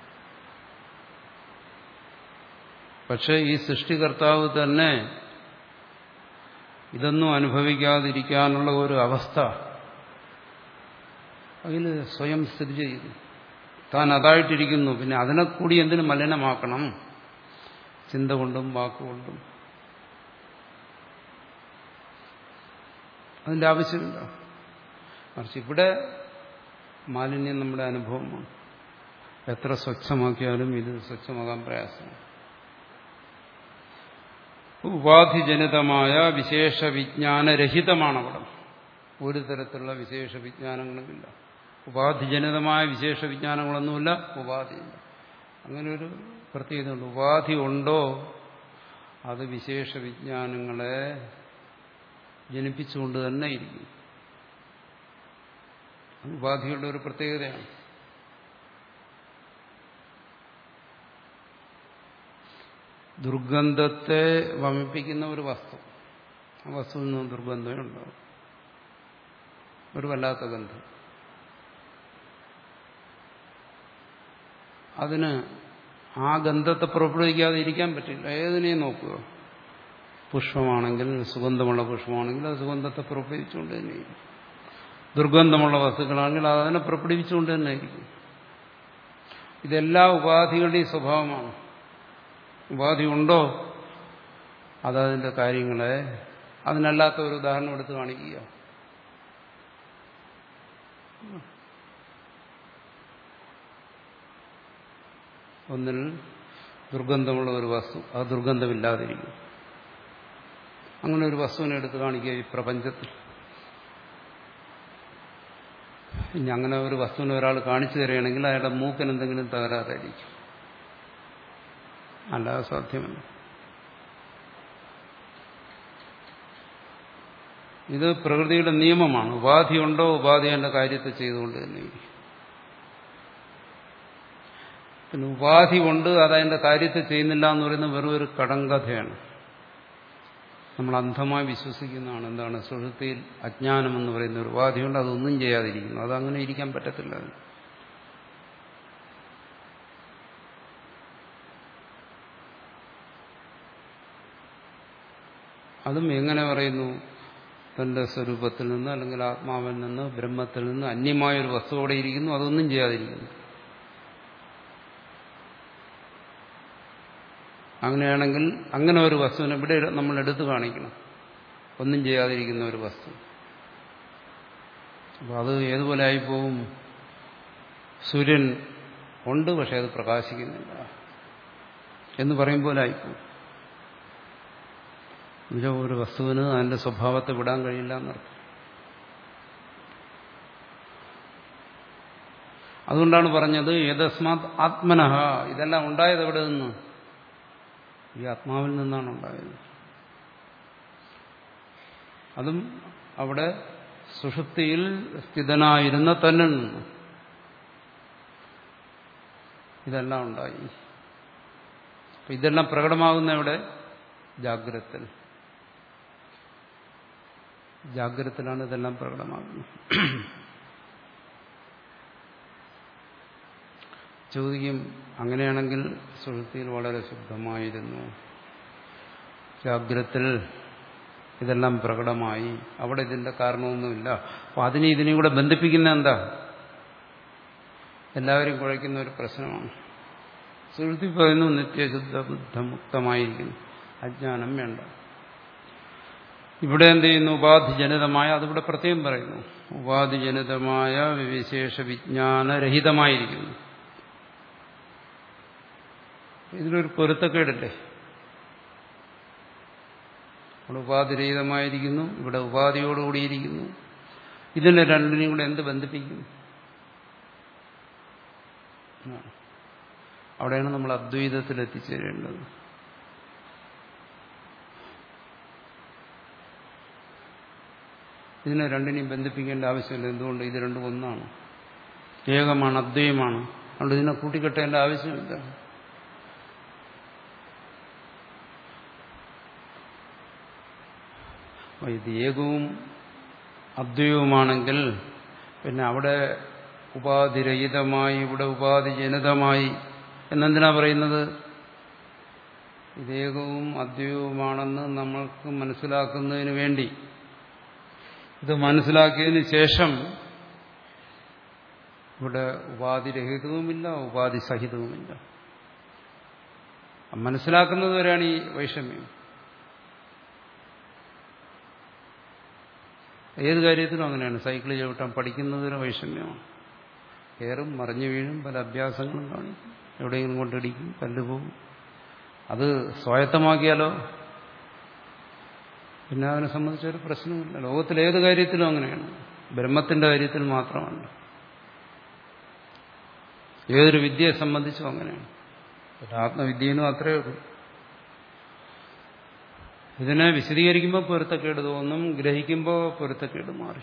പക്ഷെ ഈ സൃഷ്ടികർത്താവ് തന്നെ ഇതൊന്നും അനുഭവിക്കാതിരിക്കാനുള്ള ഒരു അവസ്ഥ അതിൽ സ്വയം സ്ഥിതി ചെയ്യുന്നു താൻ അതായിട്ടിരിക്കുന്നു പിന്നെ അതിനെ കൂടി എന്തിനു മലിനമാക്കണം ചിന്ത കൊണ്ടും വാക്കുകൊണ്ടും അതിന്റെ ആവശ്യമില്ല മറിച്ച് ഇവിടെ മാലിന്യം നമ്മുടെ അനുഭവമാണ് എത്ര സ്വച്ഛമാക്കിയാലും ഇത് സ്വച്ഛമാകാൻ പ്രയാസമാണ് ഉപാധിജനിതമായ വിശേഷ വിജ്ഞാനരഹിതമാണ് അവിടെ ഒരു തരത്തിലുള്ള വിശേഷ വിജ്ഞാനങ്ങളുമില്ല ഉപാധിജനിതമായ വിശേഷ വിജ്ഞാനങ്ങളൊന്നുമില്ല ഉപാധിയില്ല അങ്ങനെ ഒരു പ്രത്യേകതയുണ്ട് ഉപാധി ഉണ്ടോ അത് വിശേഷ വിജ്ഞാനങ്ങളെ ജനിപ്പിച്ചുകൊണ്ട് തന്നെ ഇരിക്കും ഉപാധികളുടെ ഒരു പ്രത്യേകതയാണ് ദുർഗന്ധത്തെ വമിപ്പിക്കുന്ന ഒരു വസ്തു ആ വസ്തുവിൽ നിന്ന് ദുർഗന്ധമേ ഉണ്ടാവും ഒരു വല്ലാത്ത ഗന്ധം അതിന് ആ ഗന്ധത്തെ പുറപ്പെടുവിക്കാതെ ഇരിക്കാൻ പറ്റില്ല ഏതിനെയും നോക്കുക പുഷ്പമാണെങ്കിൽ സുഗന്ധമുള്ള പുഷ്പമാണെങ്കിൽ അത് സുഗന്ധത്തെ പുറപ്പെടുവിച്ചുകൊണ്ട് തന്നെ ഇരിക്കും ദുർഗന്ധമുള്ള വസ്തുക്കളാണെങ്കിൽ അതിനെ പുറപ്പെടുവിച്ചുകൊണ്ട് തന്നെ ഇരിക്കും ഇതെല്ലാ ഉപാധികളുടെയും സ്വഭാവമാണ് ഉപാധി ഉണ്ടോ അതതിന്റെ കാര്യങ്ങളെ അതിനല്ലാത്ത ഒരു ഉദാഹരണം എടുത്ത് കാണിക്കുക ഒന്നിൽ ദുർഗന്ധമുള്ള ഒരു വസ്തു അത് ദുർഗന്ധമില്ലാതിരിക്കും അങ്ങനെ ഒരു വസ്തുവിനെ എടുത്ത് കാണിക്കുക ഈ പ്രപഞ്ചത്തിൽ ഇനി അങ്ങനെ ഒരു വസ്തുവിനെ ഒരാൾ കാണിച്ചു തരികയാണെങ്കിൽ അയാളുടെ മൂക്കിന് എന്തെങ്കിലും തകരാറായിരിക്കും അല്ലാതെ സാധ്യമല്ല ഇത് പ്രകൃതിയുടെ നിയമമാണ് ഉപാധി ഉണ്ടോ ഉപാധി എന്റെ കാര്യത്തെ ചെയ്തുകൊണ്ട് തന്നെ പിന്നെ ഉപാധി കൊണ്ട് അതതിന്റെ കാര്യത്തെ ചെയ്യുന്നില്ല എന്ന് പറയുന്നത് വെറും ഒരു കടങ്കഥയാണ് നമ്മൾ അന്ധമായി വിശ്വസിക്കുന്നതാണ് എന്താണ് സുഹൃത്തിയിൽ അജ്ഞാനം എന്ന് പറയുന്ന ഒരു ഉപാധിയുണ്ട് അതൊന്നും ചെയ്യാതിരിക്കുന്നു അതങ്ങനെ ഇരിക്കാൻ പറ്റത്തില്ല അതിന് അതും എങ്ങനെ പറയുന്നു തന്റെ സ്വരൂപത്തിൽ നിന്ന് അല്ലെങ്കിൽ ആത്മാവിൽ നിന്ന് ബ്രഹ്മത്തിൽ നിന്ന് അന്യമായൊരു വസ്തു അവിടെ ഇരിക്കുന്നു അതൊന്നും ചെയ്യാതിരിക്കുന്നു അങ്ങനെയാണെങ്കിൽ അങ്ങനെ ഒരു വസ്തുവിനെ ഇവിടെ നമ്മൾ എടുത്തു കാണിക്കണം ഒന്നും ചെയ്യാതിരിക്കുന്ന ഒരു വസ്തു അപ്പോൾ അത് ഏതുപോലെ ആയിപ്പോവും സൂര്യൻ ഉണ്ട് പക്ഷെ അത് പ്രകാശിക്കുന്നില്ല എന്ന് പറയും പോലെ ആയിപ്പോവും എന്നുവെച്ചാൽ ഒരു വസ്തുവിന് അതിന്റെ സ്വഭാവത്തെ വിടാൻ കഴിയില്ല എന്നർത്ഥം അതുകൊണ്ടാണ് പറഞ്ഞത് ഏതസ്മാത് ആത്മനഹ ഇതെല്ലാം ഉണ്ടായത് എവിടെ നിന്ന് ഈ ആത്മാവിൽ നിന്നാണ് ഉണ്ടായത് അതും അവിടെ സുഷുപ്തിയിൽ സ്ഥിതനായിരുന്ന തന്നെ നിന്ന് ഇതെല്ലാം ഉണ്ടായി അപ്പൊ ഇതെല്ലാം പ്രകടമാകുന്ന എവിടെ ജാഗ്രത്തിൽ ജാഗ്രതത്തിലാണ് ഇതെല്ലാം പ്രകടമാകുന്നത് ചോദിക്കും അങ്ങനെയാണെങ്കിൽ സുഹൃത്തിയിൽ വളരെ ശുദ്ധമായിരുന്നു ജാഗ്രത്തിൽ ഇതെല്ലാം പ്രകടമായി അവിടെ ഇതിന്റെ കാരണമൊന്നുമില്ല അപ്പൊ അതിനെ ഇതിനെയും കൂടെ ബന്ധിപ്പിക്കുന്ന എന്താ എല്ലാവരും കുഴയ്ക്കുന്ന ഒരു പ്രശ്നമാണ് സുഹൃത്തി പറയുന്നു നിത്യശുദ്ധ ബുദ്ധമുക്തമായിരിക്കുന്നു അജ്ഞാനം വേണ്ട ഇവിടെ എന്ത് ചെയ്യുന്നു ഉപാധിജനിതമായ അതിവിടെ പ്രത്യേകം പറയുന്നു ഉപാധിജനിതമായ വിശേഷ വിജ്ഞാനരഹിതമായിരിക്കുന്നു ഇതിലൊരു പൊരുത്തക്കേടല്ലേ അവിടെ ഉപാധിരഹിതമായിരിക്കുന്നു ഇവിടെ ഉപാധിയോടുകൂടിയിരിക്കുന്നു ഇതിനെ രണ്ടിനെയും കൂടെ എന്ത് ബന്ധിപ്പിക്കും അവിടെയാണ് നമ്മൾ അദ്വൈതത്തിൽ എത്തിച്ചേരേണ്ടത് ഇതിനെ രണ്ടിനെയും ബന്ധിപ്പിക്കേണ്ട ആവശ്യമില്ല എന്തുകൊണ്ട് ഇത് രണ്ടും ഒന്നാണ് ഏകമാണ് അദ്വൈതമാണ് അതുകൊണ്ട് ഇതിനെ കൂട്ടിക്കെട്ടേണ്ട ആവശ്യമില്ല ഇത് ഏകവും അദ്വൈതവുമാണെങ്കിൽ പിന്നെ അവിടെ ഉപാധിരഹിതമായി ഇവിടെ ഉപാധിജനിതമായി എന്നെന്തിനാ പറയുന്നത് ഇതേകവും അദ്വൈതവുമാണെന്ന് നമ്മൾക്ക് മനസ്സിലാക്കുന്നതിന് വേണ്ടി ഇത് മനസ്സിലാക്കിയതിന് ശേഷം ഇവിടെ ഉപാധിരഹിതവുമില്ല ഉപാധി സഹിതവുമില്ല മനസ്സിലാക്കുന്നത് വരെയാണ് ഈ വൈഷമ്യം ഏത് കാര്യത്തിലും അങ്ങനെയാണ് സൈക്കിൾ ചവിട്ടാൻ പഠിക്കുന്നതിന് വൈഷമ്യമാണ് കയറും മറിഞ്ഞു വീഴും പല അഭ്യാസങ്ങളും കാണിക്കും എവിടെയെങ്കിലും കൊണ്ടിടിക്കും കല്ലുപോകും അത് സ്വായത്തമാക്കിയാലോ പിന്നെ അതിനെ സംബന്ധിച്ചൊരു പ്രശ്നമില്ല ലോകത്തിലെ ഏത് കാര്യത്തിലും അങ്ങനെയാണ് ബ്രഹ്മത്തിന്റെ കാര്യത്തിൽ മാത്രമല്ല ഏതൊരു വിദ്യയെ സംബന്ധിച്ചും അങ്ങനെയാണ് ആത്മവിദ്യയിലും അത്രയേ ഉള്ളൂ ഇതിനെ വിശദീകരിക്കുമ്പോൾ പൊരുത്തക്കേട് തോന്നും ഗ്രഹിക്കുമ്പോൾ പൊരുത്തക്കേട് മാറി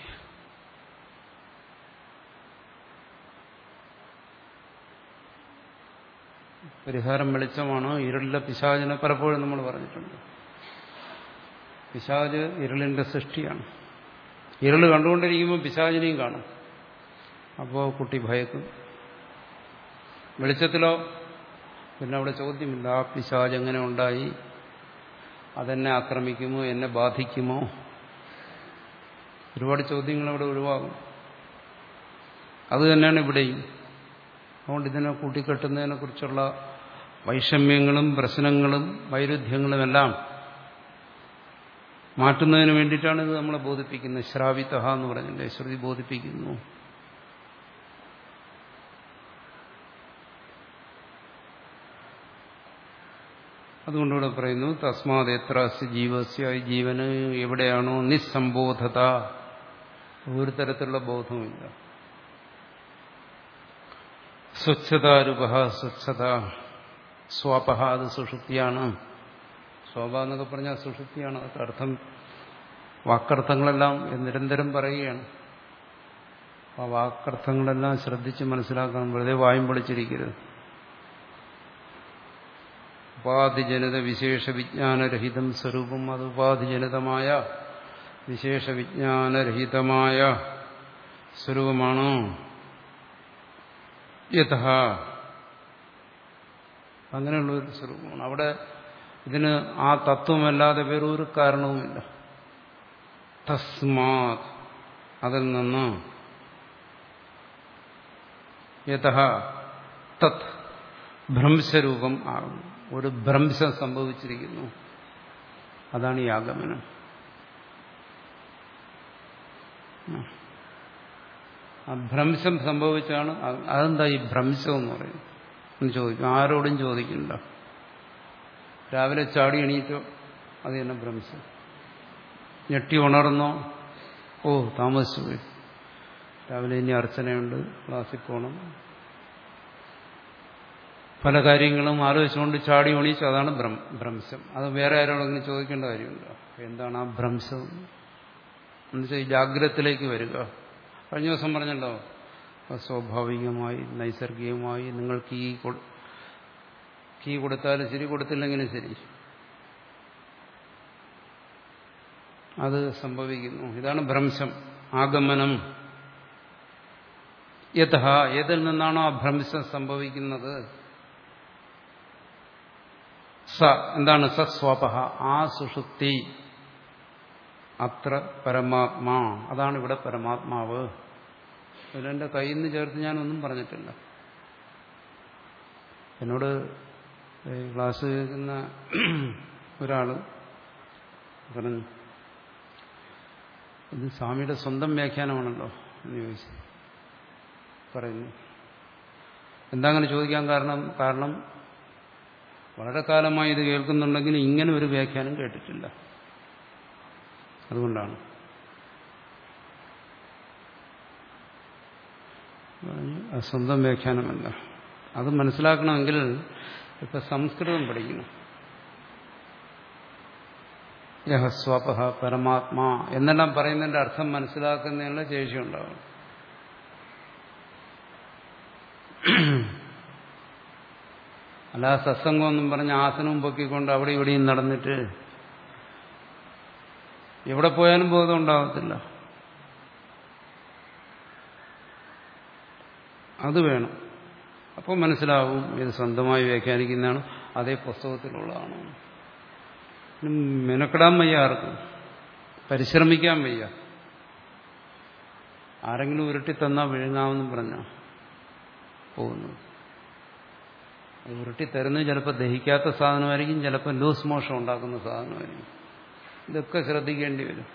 പരിഹാരം വെളിച്ചമാണ് ഇരുളിലെ പിശാചിനെ പലപ്പോഴും നമ്മൾ പറഞ്ഞിട്ടുണ്ട് പിശാജ് ഇരുളിന്റെ സൃഷ്ടിയാണ് ഇരുള് കണ്ടുകൊണ്ടിരിക്കുമ്പോൾ പിശാചിനെയും കാണും അപ്പോൾ കുട്ടി ഭയക്കും വെളിച്ചത്തിലോ പിന്നെ അവിടെ ചോദ്യമില്ല ആ പിശാജ് എങ്ങനെ ഉണ്ടായി അതെന്നെ ആക്രമിക്കുമോ എന്നെ ബാധിക്കുമോ ഒരുപാട് ചോദ്യങ്ങൾ അവിടെ ഒഴിവാകും അത് തന്നെയാണ് ഇവിടെയും അതുകൊണ്ട് ഇതിനെ കൂട്ടിക്കെട്ടുന്നതിനെ കുറിച്ചുള്ള വൈഷമ്യങ്ങളും പ്രശ്നങ്ങളും വൈരുദ്ധ്യങ്ങളും എല്ലാം മാറ്റുന്നതിന് വേണ്ടിയിട്ടാണ് ഇത് നമ്മളെ ബോധിപ്പിക്കുന്നത് ശ്രാവിതഹ എന്ന് പറഞ്ഞില്ലേ ശ്രുതി ബോധിപ്പിക്കുന്നു അതുകൊണ്ടിവിടെ പറയുന്നു തസ്മാത് എത്ര ജീവസ്യ ജീവന് എവിടെയാണോ നിസ്സംബോധത ഒരു ബോധവുമില്ല സ്വച്ഛതാരൂപ സ്വച്ഛത സ്വാപഹ അത് സുഷുപ്തിയാണ് ശോഭ എന്നൊക്കെ പറഞ്ഞാൽ സുഷുപ്തിയാണ് അതൊക്കെ അർത്ഥം വാക്കർത്ഥങ്ങളെല്ലാം നിരന്തരം പറയുകയാണ് ആ വാക്കർത്ഥങ്ങളെല്ലാം ശ്രദ്ധിച്ച് മനസ്സിലാക്കണം വെറുതെ വായും പൊളിച്ചിരിക്കരുത് ഉപാധിജനിത വിശേഷ വിജ്ഞാനരഹിതം സ്വരൂപം അത് ഉപാധിജനിതമായ വിശേഷ വിജ്ഞാനരഹിതമായ സ്വരൂപമാണ് യഥ അങ്ങനെയുള്ള ഒരു സ്വരൂപമാണ് അവിടെ ഇതിന് ആ തത്വമല്ലാതെ വേറൊരു കാരണവുമില്ല തസ്മാത് അതിൽ നിന്ന് യഥ തത് ഭ്രംശരൂപം ആകുന്നു ഒരു ഭ്രംശം സംഭവിച്ചിരിക്കുന്നു അതാണ് ഈ ആഗമനം ആ ഭ്രംശം സംഭവിച്ചാണ് അതെന്താ ഈ ഭ്രംശം എന്ന് പറയുന്നത് എന്ന് ചോദിക്കും ആരോടും ചോദിക്കണ്ട രാവിലെ ചാടി എണീറ്റോ അത് തന്നെ ഭ്രംശം ഞെട്ടി ഉണർന്നോ ഓ താമസിച്ചു പോയി രാവിലെ ഇനി അർച്ചനയുണ്ട് ക്ലാസ്സിൽ പോകണം പല കാര്യങ്ങളും ആലോചിച്ചുകൊണ്ട് ചാടി ഒണീച്ചു അതാണ് ഭ്രംശം അത് വേറെ ആരോടെങ്കിലും ചോദിക്കേണ്ട കാര്യമുണ്ടോ എന്താണ് ആ ഭ്രംശം എന്നുവെച്ചാൽ ഈ ജാഗ്രതത്തിലേക്ക് വരിക കഴിഞ്ഞ ദിവസം പറഞ്ഞല്ലോ സ്വാഭാവികമായി നൈസർഗികമായി നിങ്ങൾ കീ കീ കൊടുത്താലും ശരി കൊടുത്തില്ലെങ്കിലും ശരി അത് സംഭവിക്കുന്നു ഇതാണ് ഭ്രംശം ആഗമനം യഥ ഏതിൽ നിന്നാണോ ആ ഭ്രംശം സംഭവിക്കുന്നത് സ എന്താണ് സസ്വാപഹ ആ സുഷുപ്തി അത്ര പരമാത്മാ അതാണ് ഇവിടെ പരമാത്മാവ് ഇതിലെന്റെ കയ്യിൽ നിന്ന് ചേർത്ത് ഞാനൊന്നും പറഞ്ഞിട്ടില്ല എന്നോട് ക്ലാസ് കേൾക്കുന്ന ഒരാള് പറഞ്ഞു ഇത് സ്വാമിയുടെ സ്വന്തം വ്യാഖ്യാനമാണല്ലോ എന്ന് ചോദിച്ചു പറയുന്നു എന്താ അങ്ങനെ ചോദിക്കാൻ കാരണം കാരണം വളരെ കാലമായി ഇത് കേൾക്കുന്നുണ്ടെങ്കിൽ ഇങ്ങനെ ഒരു വ്യാഖ്യാനം കേട്ടിട്ടില്ല അതുകൊണ്ടാണ് സ്വന്തം വ്യാഖ്യാനമല്ല അത് മനസ്സിലാക്കണമെങ്കിൽ ഇപ്പൊ സംസ്കൃതം പഠിക്കണം യഹസ്വാപഹ പരമാത്മാ എന്നെല്ലാം പറയുന്നതിന്റെ അർത്ഥം മനസ്സിലാക്കുന്നതിനുള്ള ശേഷി ഉണ്ടാവും അല്ല സത്സംഗം എന്നും പറഞ്ഞ് ആസനവും പൊക്കിക്കൊണ്ട് അവിടെ ഇവിടെയും നടന്നിട്ട് എവിടെ പോയാലും ബോധം ഉണ്ടാകത്തില്ല അത് വേണം അപ്പോൾ മനസ്സിലാവും ഇത് സ്വന്തമായി വ്യാഖ്യാനിക്കുന്നതാണ് അതേ പുസ്തകത്തിലുള്ളതാണ് മെനക്കെടാൻ വയ്യ ആർക്കും പരിശ്രമിക്കാൻ വയ്യ ആരെങ്കിലും ഉരുട്ടി തന്നാൽ വിഴുങ്ങാമെന്നും പറഞ്ഞ പോകുന്നത് അത് ഉരുട്ടി തരുന്നത് ചിലപ്പോൾ ദഹിക്കാത്ത സാധനമായിരിക്കും ചിലപ്പോൾ ലൂസ് മോഷം ഉണ്ടാക്കുന്ന സാധനമായിരിക്കും ഇതൊക്കെ ശ്രദ്ധിക്കേണ്ടി വരും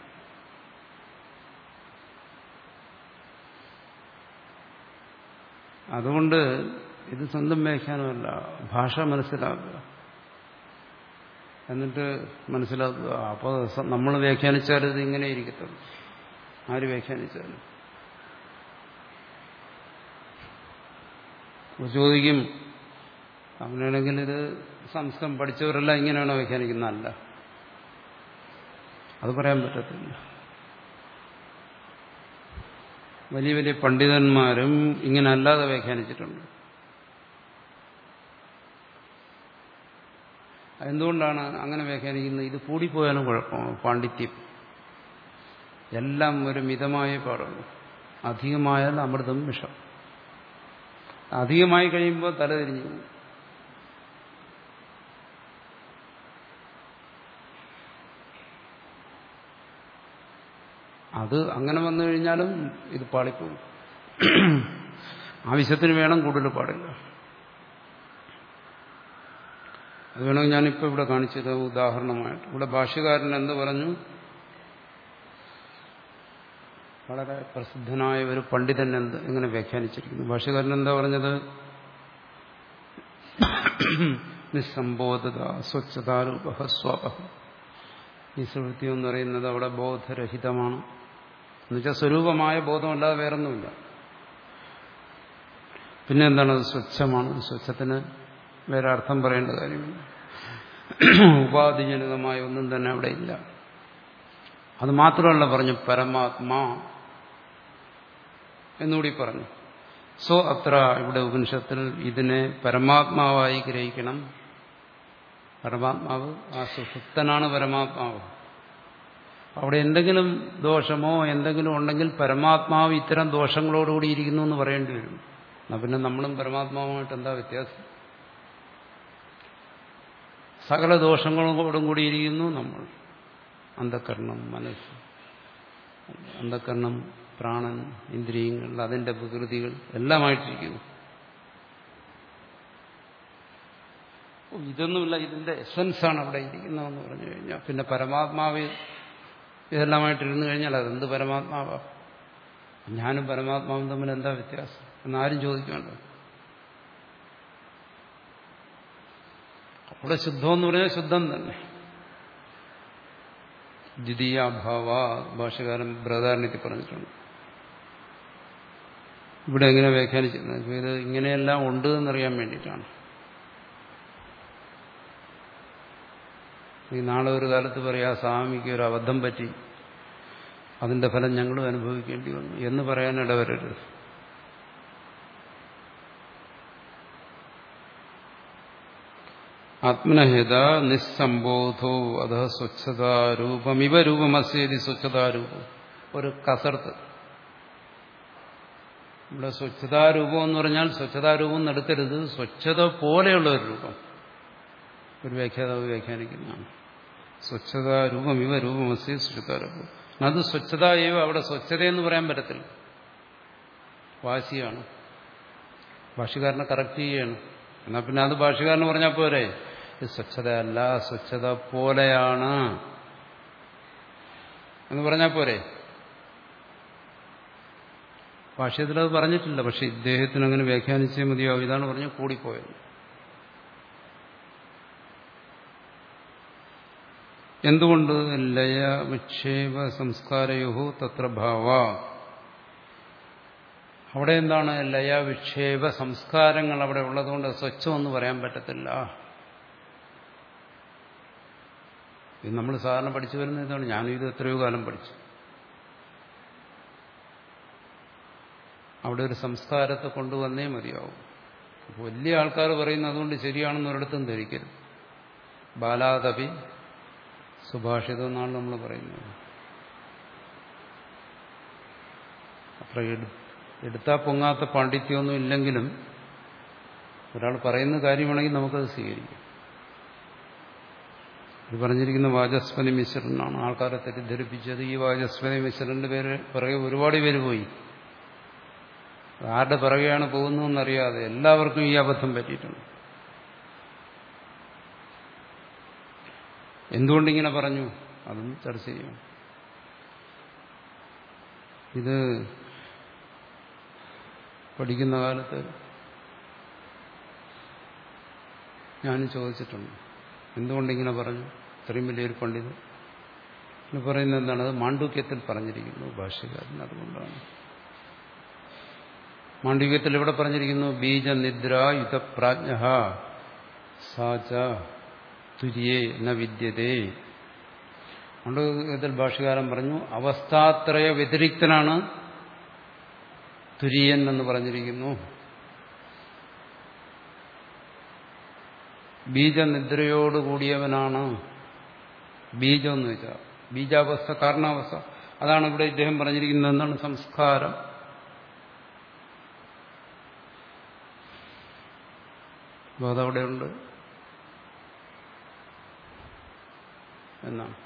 അതുകൊണ്ട് ഇത് സ്വന്തം വ്യാഖ്യാനമല്ല ഭാഷ മനസ്സിലാക്കുക എന്നിട്ട് മനസ്സിലാക്കുക അപ്പോൾ നമ്മൾ വ്യാഖ്യാനിച്ചാൽ ഇത് ഇങ്ങനെ ഇരിക്കത്തുള്ളൂ ആര് വ്യാഖ്യാനിച്ചാലും ചോദിക്കും അങ്ങനെയാണെങ്കിൽ ഇത് സംസ്കൃതം പഠിച്ചവരെല്ലാം ഇങ്ങനെയാണോ വ്യാഖ്യാനിക്കുന്നതല്ല അത് പറയാൻ പറ്റത്തില്ല വലിയ വലിയ പണ്ഡിതന്മാരും ഇങ്ങനെ അല്ലാതെ വ്യാഖ്യാനിച്ചിട്ടുണ്ട് എന്തുകൊണ്ടാണ് അങ്ങനെ വ്യാഖ്യാനിക്കുന്നത് ഇത് കൂടിപ്പോയാലും കുഴപ്പമാണ് പാണ്ഡിത്യം എല്ലാം ഒരു മിതമായ പാടുള്ളൂ അധികമായാൽ അമൃതം വിഷം അധികമായി കഴിയുമ്പോൾ തലതിരിഞ്ഞു പോകും അത് അങ്ങനെ വന്നു കഴിഞ്ഞാലും ഇത് പാളിപ്പോകും ആവശ്യത്തിന് വേണം കൂടുതൽ പാടില്ല അത് വേണമെങ്കിൽ ഞാനിപ്പോൾ ഇവിടെ കാണിച്ചത് ഉദാഹരണമായിട്ട് ഇവിടെ ഭാഷ്യകാരൻ എന്ത് പറഞ്ഞു വളരെ പ്രസിദ്ധനായ ഒരു പണ്ഡിതൻ എന്ത് എങ്ങനെ വ്യാഖ്യാനിച്ചിരിക്കുന്നു ഭാഷ്യകാരൻ എന്താ പറഞ്ഞത് നിസ്സംബോധത സ്വച്ഛതാരൂപ സ്വപ ഈ സുഹൃത്തി എന്ന് പറയുന്നത് അവിടെ ബോധരഹിതമാണ് എന്നുവെച്ചാൽ സ്വരൂപമായ ബോധമല്ലാതെ വേറൊന്നുമില്ല പിന്നെ എന്താണ് അത് സ്വച്ഛമാണ് സ്വച്ഛത്തിന് വേറെ അർത്ഥം പറയേണ്ട കാര്യമില്ല ഉപാധിജനിതമായ ഒന്നും തന്നെ അവിടെ ഇല്ല അത് മാത്രമല്ല പറഞ്ഞു പരമാത്മാ എന്നുകൂടി പറഞ്ഞു സോ അത്ര ഇവിടെ ഉപനിഷത്തിൽ ഇതിനെ പരമാത്മാവായി ഗ്രഹിക്കണം പരമാത്മാവ് ആ സുഷുപ്തനാണ് പരമാത്മാവ് അവിടെ എന്തെങ്കിലും ദോഷമോ എന്തെങ്കിലും ഉണ്ടെങ്കിൽ പരമാത്മാവ് ഇത്തരം ദോഷങ്ങളോടുകൂടി ഇരിക്കുന്നു എന്ന് പറയേണ്ടി വരും എന്നാ പിന്നെ നമ്മളും പരമാത്മാവുമായിട്ട് എന്താ വ്യത്യാസം സകല ദോഷങ്ങളോടും കൂടിയിരിക്കുന്നു നമ്മൾ അന്ധകരണം മനസ്സ് അന്ധകരണം പ്രാണൻ ഇന്ദ്രിയങ്ങൾ അതിന്റെ വികൃതികൾ എല്ലാമായിട്ടിരിക്കുന്നു ഇതൊന്നുമില്ല ഇതിന്റെ എസൻസാണ് അവിടെ ഇരിക്കുന്നതെന്ന് പറഞ്ഞു കഴിഞ്ഞാൽ പിന്നെ പരമാത്മാവ് ഇതെല്ലാമായിട്ടിരുന്നു കഴിഞ്ഞാൽ അതെന്ത് പരമാത്മാവാ ഞാനും പരമാത്മാവും തമ്മിൽ എന്താ വ്യത്യാസം എന്നാരും ചോദിക്കുന്നുണ്ട് അവിടെ ശുദ്ധം എന്ന് പറഞ്ഞാൽ ശുദ്ധം തന്നെ ദ്വിതീയാഭാവ ഭാഷകാരൻ ബൃഹദാരണ്യത്തിൽ പറഞ്ഞിട്ടുണ്ട് ഇവിടെ എങ്ങനെ വ്യാഖ്യാനിച്ചിരുന്നത് ഇത് ഇങ്ങനെയെല്ലാം ഉണ്ട് എന്നറിയാൻ വേണ്ടിയിട്ടാണ് ഈ നാളെ ഒരു കാലത്ത് പറയാ സ്വാമിക്ക് ഒരു അബദ്ധം പറ്റി അതിന്റെ ഫലം ഞങ്ങളും അനുഭവിക്കേണ്ടി വന്നു എന്ന് പറയാൻ ഇടവരരുത് ആത്മനഹിത നിസ്സംബോധോ അധ സ്വച്ഛതാരൂപം ഇവ രൂപമസ്യേതി സ്വച്ഛതാരൂപം ഒരു കസർത്ത് ഇവിടെ സ്വച്ഛതാരൂപം എന്ന് പറഞ്ഞാൽ സ്വച്ഛതാരൂപം നടത്തരുത് സ്വച്ഛത പോലെയുള്ള ഒരു രൂപം ഒരു വ്യാഖ്യാതാവ് വ്യാഖ്യാനിക്കുന്നതാണ് സ്വച്ഛതാരൂപം ഇവ രൂപമസ്യ സ്വച്ഛതാരൂപം അത് സ്വച്ഛത ഏവ അവിടെ സ്വച്ഛതയെന്ന് പറയാൻ പറ്റത്തില്ല വാശിയാണ് ഭാഷകാരനെ കറക്റ്റ് ചെയ്യാണ് എന്നാൽ പിന്നെ അത് ഭാഷകാരന് പറഞ്ഞാൽ പോരെ ഇത് സ്വച്ഛതയല്ല സ്വച്ഛത പോലെയാണ് എന്ന് പറഞ്ഞാൽ പോരെ ഭാഷ്യത്തിൽ അത് പറഞ്ഞിട്ടില്ല പക്ഷെ ഇദ്ദേഹത്തിന് അങ്ങനെ വ്യാഖ്യാനിച്ചേ മതിയാവും ഇതാണ് പറഞ്ഞ് കൂടിപ്പോയത് എന്തുകൊണ്ട് ലയ വിക്ഷേപ സംസ്കാരയോ തത്ര ഭാവ അവിടെ എന്താണ് ലയ വിക്ഷേപ സംസ്കാരങ്ങൾ അവിടെ ഉള്ളതുകൊണ്ട് സ്വച്ഛമെന്ന് പറയാൻ പറ്റത്തില്ല ഇത് നമ്മൾ സാധാരണ പഠിച്ചു വരുന്ന ഇതാണ് ഞാനും ഇത് എത്രയോ കാലം പഠിച്ചു അവിടെ ഒരു സംസ്കാരത്തെ കൊണ്ടുവന്നേ മതിയാവും വലിയ ആൾക്കാർ പറയുന്നത് അതുകൊണ്ട് ശരിയാണെന്ന് ഒരിടത്തും ധരിക്കരുത് ബാലാതപി സുഭാഷിതം എന്നാണ് നമ്മൾ പറയുന്നത് അത്ര എടുത്താൽ പൊങ്ങാത്ത പാണ്ഡിത്യമൊന്നും ഇല്ലെങ്കിലും ഒരാൾ പറയുന്ന കാര്യമാണെങ്കിൽ നമുക്കത് സ്വീകരിക്കാം ഇത് പറഞ്ഞിരിക്കുന്ന വാചസ്പതി മിശ്രനാണ് ആൾക്കാരെ തെറ്റിദ്ധരിപ്പിച്ചത് ഈ വാചസ്പതി മിശ്രന്റെ പേര് പിറകെ ഒരുപാട് പേര് പോയി ആരുടെ പിറകെയാണ് പോകുന്നതെന്നറിയാതെ എല്ലാവർക്കും ഈ അബദ്ധം പറ്റിയിട്ടുണ്ട് എന്തുകൊണ്ടിങ്ങനെ പറഞ്ഞു അതും ചർച്ച ചെയ്യും ഇത് പഠിക്കുന്ന കാലത്ത് ഞാൻ ചോദിച്ചിട്ടുണ്ട് എന്തുകൊണ്ടിങ്ങനെ പറഞ്ഞു ഇത്രയും വലിയൊരു പണ്ഡിതൻ എന്ന് പറയുന്നത് എന്താണ് അത് മാണ്ഡൂക്യത്തിൽ പറഞ്ഞിരിക്കുന്നു ഭാഷ്യകാരൻ അതുകൊണ്ടാണ് മാണ്ഡൂക്യത്തിൽ ഇവിടെ പറഞ്ഞിരിക്കുന്നു ബീജനിദ്ര യുതപ്രാജ്ഞ സാച തുര്യേ ന വിദ്യതേ മാണ്ഡൂക്യത്തിൽ ഭാഷ്യകാരൻ പറഞ്ഞു അവസ്ഥാത്രയ വ്യതിരിക്തനാണ് തുര്യൻ എന്ന് പറഞ്ഞിരിക്കുന്നു ബീജനിദ്രയോടുകൂടിയവനാണ് ബീജം എന്ന് വെച്ചാൽ ബീജാവസ്ഥ കാരണാവസ്ഥ അതാണ് ഇവിടെ ഇദ്ദേഹം പറഞ്ഞിരിക്കുന്നത് എന്താണ് സംസ്കാരം അപ്പോൾ അതവിടെയുണ്ട് എന്നാണ്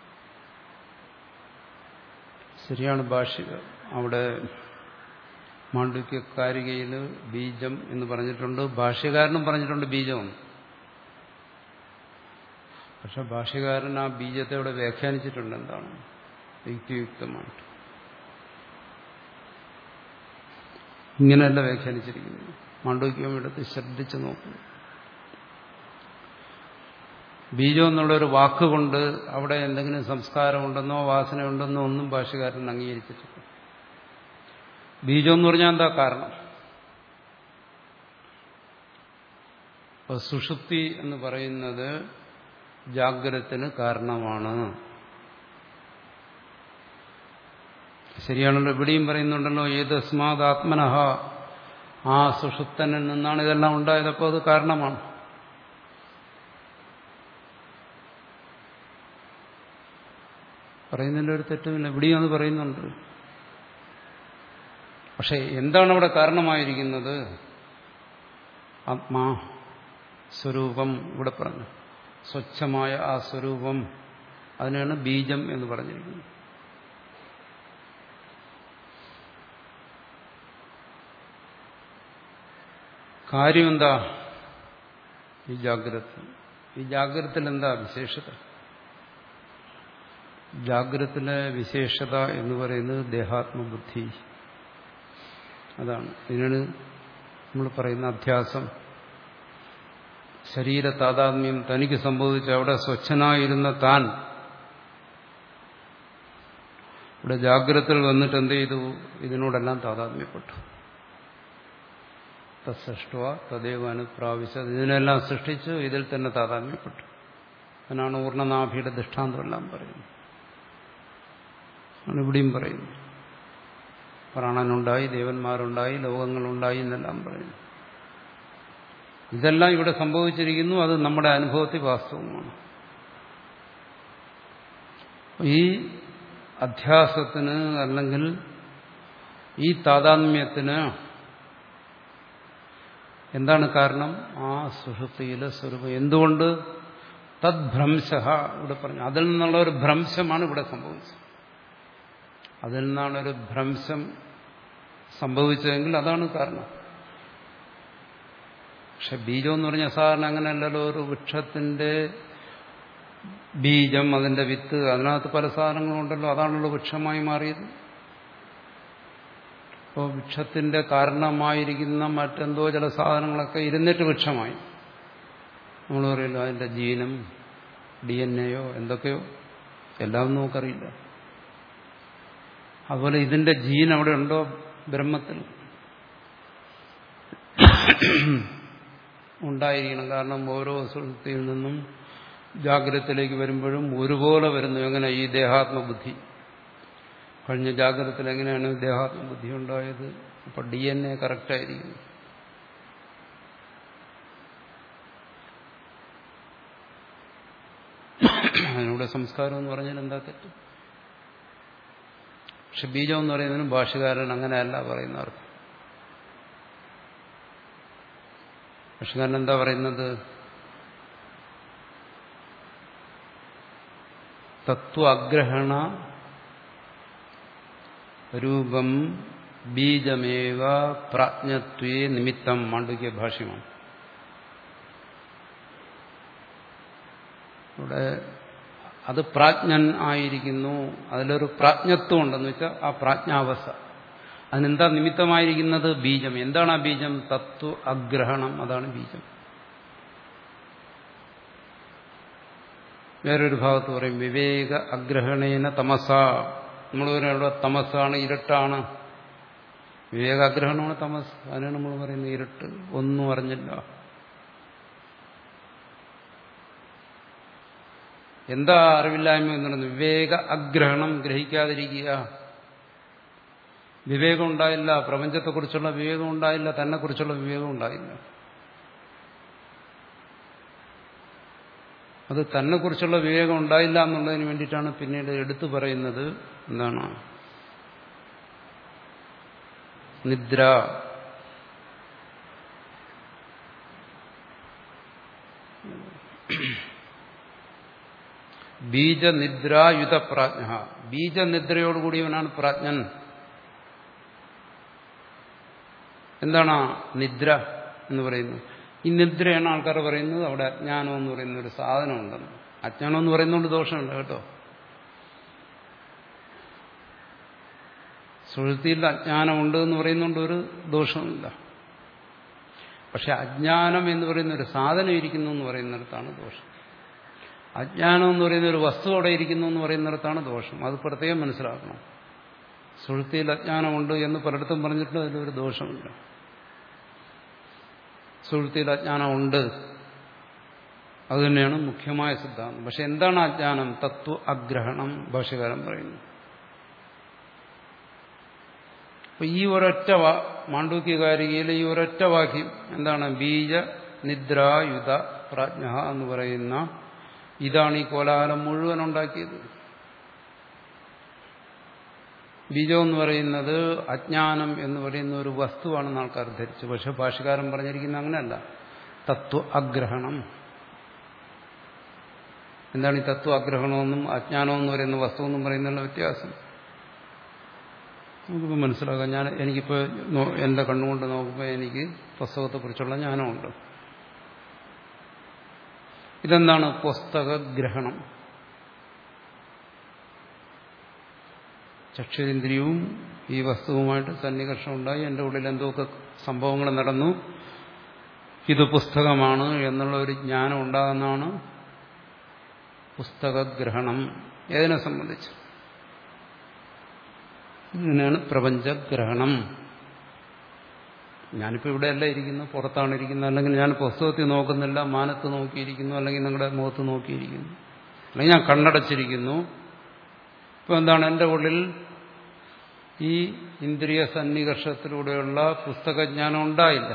ശരിയാണ് ഭാഷിക അവിടെ മാണ്ഡുക്യക്കാരികയിൽ ബീജം എന്ന് പറഞ്ഞിട്ടുണ്ട് ഭാഷ്യകാരനും പറഞ്ഞിട്ടുണ്ട് ബീജമെന്ന് പക്ഷെ ഭാഷ്യകാരൻ ആ ബീജത്തെ അവിടെ വ്യാഖ്യാനിച്ചിട്ടുണ്ട് എന്താണ് യുക്തിയുക്തമായിട്ട് ഇങ്ങനെയല്ല വ്യാഖ്യാനിച്ചിരിക്കുന്നത് മാണ്ഡവ്യം എടുത്ത് ശ്രദ്ധിച്ചു നോക്കുന്നു ബീജം എന്നുള്ള ഒരു വാക്കുകൊണ്ട് അവിടെ എന്തെങ്കിലും സംസ്കാരമുണ്ടെന്നോ വാസനയുണ്ടെന്നോ ഒന്നും ഭാഷകാരൻ അംഗീകരിച്ചിട്ടില്ല ബീജം എന്ന് പറഞ്ഞാൽ എന്താ കാരണം ഇപ്പൊ സുഷുപ്തി എന്ന് പറയുന്നത് ജാഗ്രതത്തിന് കാരണമാണ് ശരിയാണല്ലോ ഇവിടെയും പറയുന്നുണ്ടല്ലോ ഏതസ്മാത് ആത്മനഹ ആ സുഷുപ്തനിൽ നിന്നാണ് ഇതെല്ലാം ഉണ്ടായത് അപ്പോൾ അത് കാരണമാണ് പറയുന്നതിൻ്റെ ഒരു തെറ്റുമില്ല ഇവിടെയും അത് പറയുന്നുണ്ട് പക്ഷെ എന്താണ് അവിടെ കാരണമായിരിക്കുന്നത് ആത്മാ സ്വരൂപം ഇവിടെ പറഞ്ഞു സ്വച്ഛമായ ആ സ്വരൂപം അതിനാണ് ബീജം എന്ന് പറഞ്ഞിരിക്കുന്നത് കാര്യം എന്താ ഈ ജാഗ്രത ഈ ജാഗ്രതത്തിൽ എന്താ വിശേഷത ജാഗ്രതത്തിലെ വിശേഷത എന്ന് പറയുന്നത് ദേഹാത്മബുദ്ധി അതാണ് ഇതിനാണ് നമ്മൾ പറയുന്ന അധ്യാസം ശരീര താതാത്മ്യം തനിക്ക് സംഭവിച്ച അവിടെ സ്വച്ഛനായിരുന്ന താൻ ഇവിടെ ജാഗ്രതയിൽ വന്നിട്ട് എന്ത് ചെയ്തു ഇതിനോടെല്ലാം താതാത്മ്യപ്പെട്ടു തസ്സൃഷ്ട തദൈവ അനുപ്രാവശ്യ ഇതിനെല്ലാം സൃഷ്ടിച്ചു ഇതിൽ തന്നെ താതാത്മ്യപ്പെട്ടു അതിനാണ് ഊർണനാഭിയുടെ ദൃഷ്ടാന്തമെല്ലാം പറയുന്നത് ആണ് ഇവിടെയും പറയുന്നു പ്രാണനുണ്ടായി ദേവന്മാരുണ്ടായി ലോകങ്ങളുണ്ടായി എന്നെല്ലാം പറയുന്നു ഇതെല്ലാം ഇവിടെ സംഭവിച്ചിരിക്കുന്നു അത് നമ്മുടെ അനുഭവത്തിൽ വാസ്തവമാണ് ഈ അധ്യാസത്തിന് അല്ലെങ്കിൽ ഈ താതാത്മ്യത്തിന് എന്താണ് കാരണം ആ സുഷുപ്തിയിലെ സ്വരൂപം എന്തുകൊണ്ട് തദ്ഭ്രംശ ഇവിടെ പറഞ്ഞു അതിൽ നിന്നുള്ള ഒരു ഭ്രംശമാണ് ഇവിടെ സംഭവിച്ചത് അതിൽ നിന്നാണ് ഒരു ഭ്രംശം സംഭവിച്ചതെങ്കിൽ അതാണ് കാരണം പക്ഷെ ബീജം എന്ന് പറഞ്ഞാൽ സാധാരണ അങ്ങനെയല്ലല്ലോ ഒരു വൃക്ഷത്തിന്റെ ബീജം അതിന്റെ വിത്ത് അതിനകത്ത് പല സാധനങ്ങളുണ്ടല്ലോ അതാണല്ലോ വൃക്ഷമായി മാറിയത് അപ്പോൾ വൃക്ഷത്തിന്റെ കാരണമായിരിക്കുന്ന മറ്റെന്തോ ചില സാധനങ്ങളൊക്കെ ഇരുന്നിട്ട് വൃക്ഷമായി നമ്മൾ പറയല്ലോ അതിന്റെ ജീനം ഡി എൻ എയോ എന്തൊക്കെയോ എല്ലാം നമുക്കറിയില്ല അതുപോലെ ഇതിന്റെ ജീൻ അവിടെ ഉണ്ടോ ബ്രഹ്മത്തിൽ ഉണ്ടായിരിക്കണം കാരണം ഓരോ സുഹൃത്തിയിൽ നിന്നും ജാഗ്രതത്തിലേക്ക് വരുമ്പോഴും ഒരുപോലെ വരുന്നു എങ്ങനെ ഈ ദേഹാത്മബുദ്ധി കഴിഞ്ഞ ജാഗ്രതത്തിൽ എങ്ങനെയാണ് ദേഹാത്മബുദ്ധി ഉണ്ടായത് അപ്പൊ ഡി എൻ എ കറക്റ്റായിരിക്കുന്നു അതിനൂടെ സംസ്കാരം എന്ന് പറഞ്ഞാൽ എന്താ തെറ്റ് പക്ഷെ ബീജം എന്ന് പറയുന്നതിനും ഭാഷകാരൻ അങ്ങനെയല്ല പറയുന്ന അർത്ഥം ഭാഷകാരൻ എന്താ പറയുന്നത് തത്വ അഗ്രഹണ രൂപം ബീജമേവ പ്രാജ്ഞത്വേ നിമിത്തം മാണ്ഡുക്യ ഭാഷ്യമാണ് ഇവിടെ അത് പ്രാജ്ഞൻ ആയിരിക്കുന്നു അതിലൊരു പ്രാജ്ഞത്വം ഉണ്ടെന്ന് വെച്ചാൽ ആ പ്രാജ്ഞാവസ്ഥ അതിനെന്താ നിമിത്തമായിരിക്കുന്നത് ബീജം എന്താണ് ആ ബീജം തത്വ അഗ്രഹണം അതാണ് ബീജം വേറൊരു ഭാഗത്ത് പറയും വിവേക അഗ്രഹണേന തമസ നമ്മൾ പറയുന്നത് തമസാണ് ഇരുട്ടാണ് വിവേകാഗ്രഹണമാണ് തമസ് അതിനാണ് നമ്മൾ പറയുന്നത് ഇരുട്ട് ഒന്നും അറിഞ്ഞില്ല എന്താ അറിവില്ലായ്മ എന്നുള്ളത് വിവേക അഗ്രഹണം ഗ്രഹിക്കാതിരിക്കുക വിവേകം ഉണ്ടായില്ല പ്രപഞ്ചത്തെക്കുറിച്ചുള്ള വിവേകം ഉണ്ടായില്ല തന്നെക്കുറിച്ചുള്ള വിവേകം ഉണ്ടായില്ല അത് തന്നെക്കുറിച്ചുള്ള വിവേകം ഉണ്ടായില്ല എന്നുള്ളതിന് വേണ്ടിയിട്ടാണ് പിന്നീട് എടുത്തു പറയുന്നത് എന്താണ് നിദ്ര ബീജനിദ്രായുധ പ്രാജ്ഞ ബീജനിദ്രയോടുകൂടിയവനാണ് പ്രാജ്ഞൻ എന്താണ് നിദ്ര എന്ന് പറയുന്നത് ഈ നിദ്രയാണ് ആൾക്കാർ പറയുന്നത് അവിടെ അജ്ഞാനം എന്ന് പറയുന്ന ഒരു സാധനമുണ്ടെന്ന് അജ്ഞാനം എന്ന് പറയുന്നതുകൊണ്ട് ദോഷമുണ്ട് കേട്ടോ സുഹൃത്തിയിൽ അജ്ഞാനമുണ്ട് എന്ന് പറയുന്നതുകൊണ്ട് ഒരു ദോഷമില്ല പക്ഷെ അജ്ഞാനം എന്ന് പറയുന്ന ഒരു സാധനം ഇരിക്കുന്നു എന്ന് പറയുന്നിടത്താണ് ദോഷം അജ്ഞാനം എന്ന് പറയുന്ന ഒരു വസ്തു അവിടെ ഇരിക്കുന്നു എന്ന് പറയുന്നിടത്താണ് ദോഷം അത് പ്രത്യേകം മനസ്സിലാക്കണം സുഹൃത്തിയിൽ അജ്ഞാനമുണ്ട് എന്ന് പലയിടത്തും പറഞ്ഞിട്ട് അതിലൊരു ദോഷമില്ല സുഹൃത്തിയിൽ അജ്ഞാനമുണ്ട് അതുതന്നെയാണ് മുഖ്യമായ സിദ്ധാന്തം പക്ഷെ എന്താണ് അജ്ഞാനം തത്വ അഗ്രഹണം ഭാഷകാരൻ പറയുന്നു അപ്പൊ ഈ ഒരൊറ്റ മാണ്ഡൂക്യകാരികയിലെ ഈ ഒരൊറ്റ വാക്യം എന്താണ് ബീജ നിദ്രായുധ പ്രാജ്ഞ എന്ന് പറയുന്ന ഇതാണ് ഈ കോലാഹലം മുഴുവൻ ഉണ്ടാക്കിയത് ബീജം എന്ന് പറയുന്നത് അജ്ഞാനം എന്ന് പറയുന്ന ഒരു വസ്തുവാണെന്ന് ആൾക്കാർ ധരിച്ചു പക്ഷെ ഭാഷകാരൻ പറഞ്ഞിരിക്കുന്ന അങ്ങനെയല്ല തത്വ അഗ്രഹണം എന്താണ് ഈ തത്വ അഗ്രഹണമെന്നും അജ്ഞാനം എന്ന് പറയുന്ന വസ്തു എന്നും പറയുന്നുള്ള വ്യത്യാസം നമുക്കിപ്പോൾ മനസ്സിലാക്കാം ഞാൻ എനിക്കിപ്പോൾ എൻ്റെ കണ്ണുകൊണ്ട് നോക്കുമ്പോൾ എനിക്ക് പുസ്തകത്തെക്കുറിച്ചുള്ള ജ്ഞാനമുണ്ട് ഇതെന്താണ് പുസ്തകഗ്രഹണം ചക്ഷുരേന്ദ്രിയവും ഈ വസ്തുവുമായിട്ട് സന്നികർഷം ഉണ്ടായി എൻ്റെ ഉള്ളിൽ എന്തൊക്കെ സംഭവങ്ങൾ നടന്നു ഇത് പുസ്തകമാണ് എന്നുള്ള ഒരു ജ്ഞാനം ഉണ്ടാകുന്നതാണ് പുസ്തകഗ്രഹണം ഏതിനെ സംബന്ധിച്ച് ഇങ്ങനെയാണ് പ്രപഞ്ചഗ്രഹണം ഞാനിപ്പോൾ ഇവിടെയല്ല ഇരിക്കുന്നു പുറത്താണ് ഇരിക്കുന്നത് അല്ലെങ്കിൽ ഞാൻ പുസ്തകത്തിൽ നോക്കുന്നില്ല മാനത്ത് നോക്കിയിരിക്കുന്നു അല്ലെങ്കിൽ നിങ്ങളുടെ മുഖത്ത് നോക്കിയിരിക്കുന്നു അല്ലെങ്കിൽ ഞാൻ കണ്ണടച്ചിരിക്കുന്നു ഇപ്പം എന്താണ് എൻ്റെ ഉള്ളിൽ ഈ ഇന്ദ്രിയ സന്നികർഷത്തിലൂടെയുള്ള പുസ്തകജ്ഞാനം ഉണ്ടായില്ല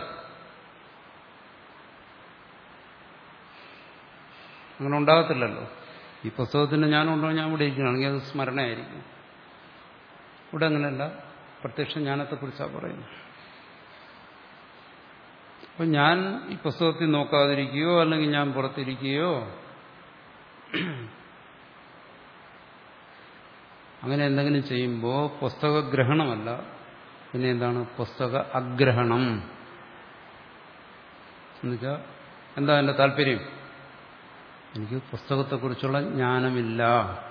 അങ്ങനെ ഉണ്ടാകത്തില്ലല്ലോ ഈ പുസ്തകത്തിന് ജ്ഞാനമുണ്ടോ ഞാൻ ഇവിടെ ഇരിക്കുകയാണെങ്കിൽ അത് സ്മരണയായിരിക്കും ഇവിടെ അങ്ങനെയല്ല പ്രത്യക്ഷ ജ്ഞാനത്തെക്കുറിച്ചാണ് പറയുന്നത് അപ്പം ഞാൻ ഈ പുസ്തകത്തിൽ നോക്കാതിരിക്കുകയോ അല്ലെങ്കിൽ ഞാൻ പുറത്തിരിക്കുകയോ അങ്ങനെ എന്തെങ്കിലും ചെയ്യുമ്പോൾ പുസ്തകഗ്രഹണമല്ല പിന്നെ എന്താണ് പുസ്തക അഗ്രഹണം എന്നുവെച്ചാൽ എന്താ എൻ്റെ താല്പര്യം എനിക്ക് പുസ്തകത്തെക്കുറിച്ചുള്ള ജ്ഞാനമില്ല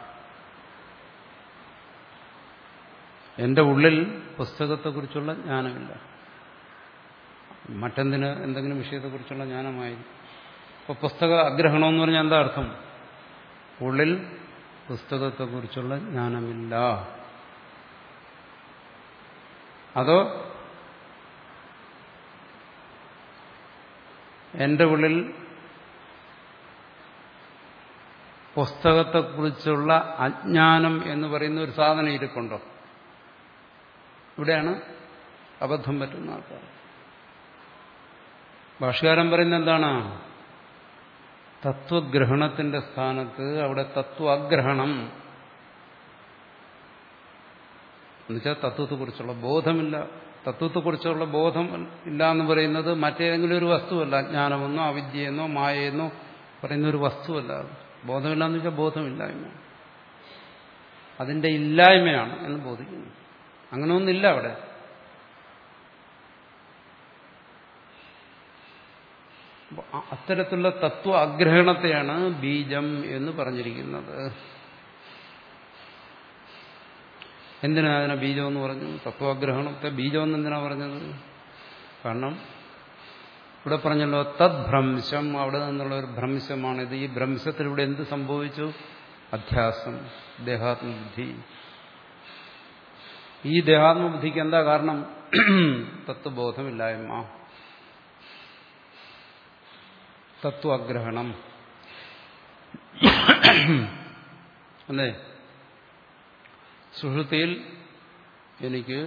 എൻ്റെ ഉള്ളിൽ പുസ്തകത്തെക്കുറിച്ചുള്ള ജ്ഞാനമില്ല മറ്റെന്തിന് എന്തെങ്കിലും വിഷയത്തെക്കുറിച്ചുള്ള ജ്ഞാനമായിരിക്കും അപ്പോൾ പുസ്തക അഗ്രഹണം എന്ന് പറഞ്ഞാൽ എന്താ അർത്ഥം ഉള്ളിൽ പുസ്തകത്തെക്കുറിച്ചുള്ള ജ്ഞാനമില്ല അതോ എൻ്റെ ഉള്ളിൽ പുസ്തകത്തെക്കുറിച്ചുള്ള അജ്ഞാനം എന്ന് പറയുന്ന ഒരു സാധനം ഇരിപ്പുണ്ടോ ഇവിടെയാണ് അബദ്ധം പറ്റുന്ന ആൾക്കാർ ഭാഷകാരൻ പറയുന്നത് എന്താണ് തത്വഗ്രഹണത്തിന്റെ സ്ഥാനത്ത് അവിടെ തത്വാഗ്രഹണം എന്നുവെച്ചാൽ തത്വത്തെക്കുറിച്ചുള്ള ബോധമില്ല തത്വത്തെക്കുറിച്ചുള്ള ബോധം ഇല്ല എന്ന് പറയുന്നത് മറ്റേതെങ്കിലും ഒരു വസ്തുവല്ല അജ്ഞാനമെന്നോ അവിദ്യയെന്നോ മായയെന്നോ പറയുന്ന ഒരു വസ്തുവല്ല അത് ബോധമില്ല എന്ന് വെച്ചാൽ ബോധമില്ലായ്മ അതിന്റെ ഇല്ലായ്മയാണ് എന്ന് ബോധിക്കുന്നു അങ്ങനെ ഒന്നില്ല അവിടെ അത്തരത്തിലുള്ള തത്വ അഗ്രഹണത്തെയാണ് ബീജം എന്ന് പറഞ്ഞിരിക്കുന്നത് എന്തിനാ അതിനെ ബീജം എന്ന് പറഞ്ഞു തത്വാഗ്രഹണത്തെ ബീജം എന്ന് എന്തിനാ പറഞ്ഞത് കാരണം ഇവിടെ പറഞ്ഞല്ലോ തദ്ഭ്രംശം അവിടെ നിന്നുള്ള ഒരു ഭ്രംശമാണിത് ഈ ഭ്രംശത്തിലൂടെ എന്ത് സംഭവിച്ചു അധ്യാസം ദേഹാത്മബുദ്ധി ഈ ദേഹാത്മബുദ്ധിക്ക് എന്താ കാരണം തത്വബോധമില്ലായ്മ തത്വാഗ്രഹണം അല്ലേ സുഹൃത്തിയിൽ എനിക്ക്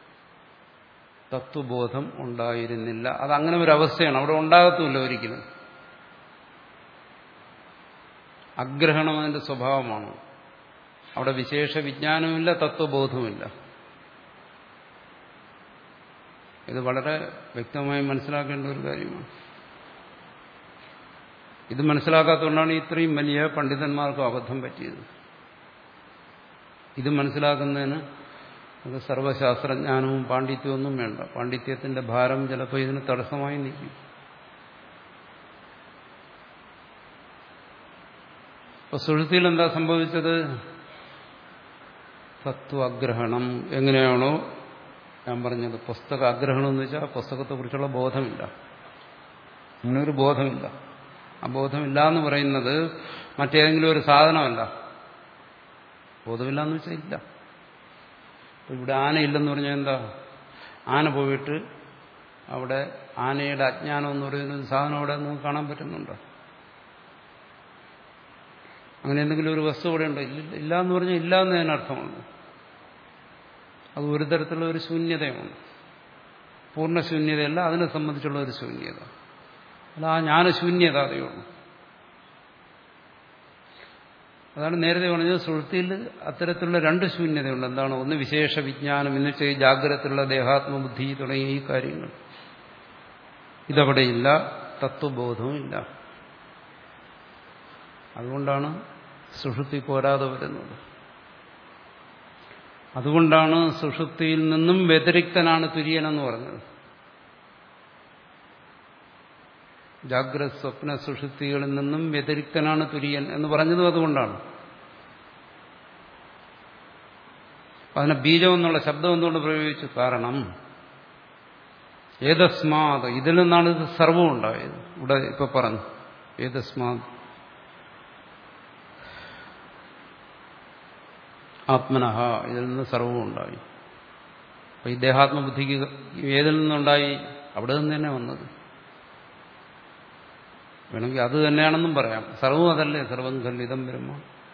തത്വബോധം ഉണ്ടായിരുന്നില്ല അതങ്ങനെ ഒരു അവസ്ഥയാണ് അവിടെ ഉണ്ടാകത്തുമില്ല ഒരിക്കലും അഗ്രഹണം അതിന്റെ സ്വഭാവമാണ് അവിടെ വിശേഷ വിജ്ഞാനമില്ല തത്വബോധവുമില്ല ഇത് വളരെ വ്യക്തമായി മനസ്സിലാക്കേണ്ട ഒരു കാര്യമാണ് ഇത് മനസ്സിലാക്കാത്തതുകൊണ്ടാണ് ഇത്രയും വലിയ പണ്ഡിതന്മാർക്കും അബദ്ധം പറ്റിയത് ഇത് മനസ്സിലാക്കുന്നതിന് അത് സർവശാസ്ത്രജ്ഞാനവും പാണ്ഡിത്യവും ഒന്നും വേണ്ട പാണ്ഡിത്യത്തിന്റെ ഭാരം ചിലപ്പോൾ ഇതിന് തടസ്സമായി നിൽക്കും അപ്പൊ സുഹൃത്തിയിൽ എന്താ സംഭവിച്ചത് തത്വാഗ്രഹണം എങ്ങനെയാണോ ഞാൻ പറഞ്ഞത് പുസ്തക ആഗ്രഹണം എന്ന് വെച്ചാൽ പുസ്തകത്തെക്കുറിച്ചുള്ള ബോധമില്ല അങ്ങനെ ഒരു ബോധമില്ല ആ ബോധമില്ല എന്ന് പറയുന്നത് മറ്റേതെങ്കിലും ഒരു സാധനമല്ല ബോധമില്ല എന്ന് വെച്ചാൽ ഇല്ല ഇവിടെ ആനയില്ലെന്ന് പറഞ്ഞാൽ എന്താ ആന പോയിട്ട് അവിടെ ആനയുടെ അജ്ഞാനം എന്ന് പറയുന്ന ഒരു സാധനം അവിടെ നമുക്ക് കാണാൻ പറ്റുന്നുണ്ടോ അങ്ങനെ എന്തെങ്കിലും ഒരു വസ്തു ഇവിടെ ഉണ്ടോ ഇല്ല ഇല്ല എന്ന് പറഞ്ഞാൽ ഇല്ല എന്ന് അതിനർത്ഥമുണ്ട് അത് ഒരു തരത്തിലുള്ള ഒരു ശൂന്യതയാണ് പൂർണ്ണശൂന്യതയല്ല അതിനെ സംബന്ധിച്ചുള്ള ഒരു ശൂന്യത അല്ല ആ ജ്ഞാനശൂന്യത അതേ ഉള്ളൂ അതാണ് നേരത്തെ പറഞ്ഞത് സുഹൃത്തിയിൽ അത്തരത്തിലുള്ള രണ്ട് ശൂന്യതയുണ്ട് എന്താണ് ഒന്ന് വിശേഷ വിജ്ഞാനം എന്ന് വെച്ചാൽ ജാഗ്രതത്തിലുള്ള ദേഹാത്മബുദ്ധി തുടങ്ങിയ ഈ കാര്യങ്ങൾ ഇതവിടെയില്ല തത്വബോധവും ഇല്ല അതുകൊണ്ടാണ് സുഷുപ്തി പോരാതെ വരുന്നത് അതുകൊണ്ടാണ് സുഷുപ്തിയിൽ നിന്നും വ്യതിരിക്തനാണ് തുര്യനെന്ന് പറഞ്ഞത് ജാഗ്രത സ്വപ്ന സുഷുപ്തികളിൽ നിന്നും വ്യതിരിക്തനാണ് തുര്യൻ എന്ന് പറഞ്ഞതും അതുകൊണ്ടാണ് അതിനെ ബീജം എന്നുള്ള ശബ്ദം എന്തുകൊണ്ട് പ്രയോഗിച്ചു കാരണം ഏതസ്മാത് ഇതിൽ നിന്നാണ് ഇത് സർവം ഉണ്ടായത് ഇവിടെ ഇപ്പൊ പറഞ്ഞു ഏതസ്മാത് ആത്മനഹ ഇതിൽ നിന്ന് സർവവും ഉണ്ടായി അപ്പൊ ഈ ദേഹാത്മബുദ്ധിക്ക് ഏതിൽ നിന്നുണ്ടായി അവിടെ നിന്ന് തന്നെ വന്നത് വേണമെങ്കിൽ അത് തന്നെയാണെന്നും പറയാം സർവവും അതല്ലേ സർവം ഖല്ലിതം ബ്രഹ്മ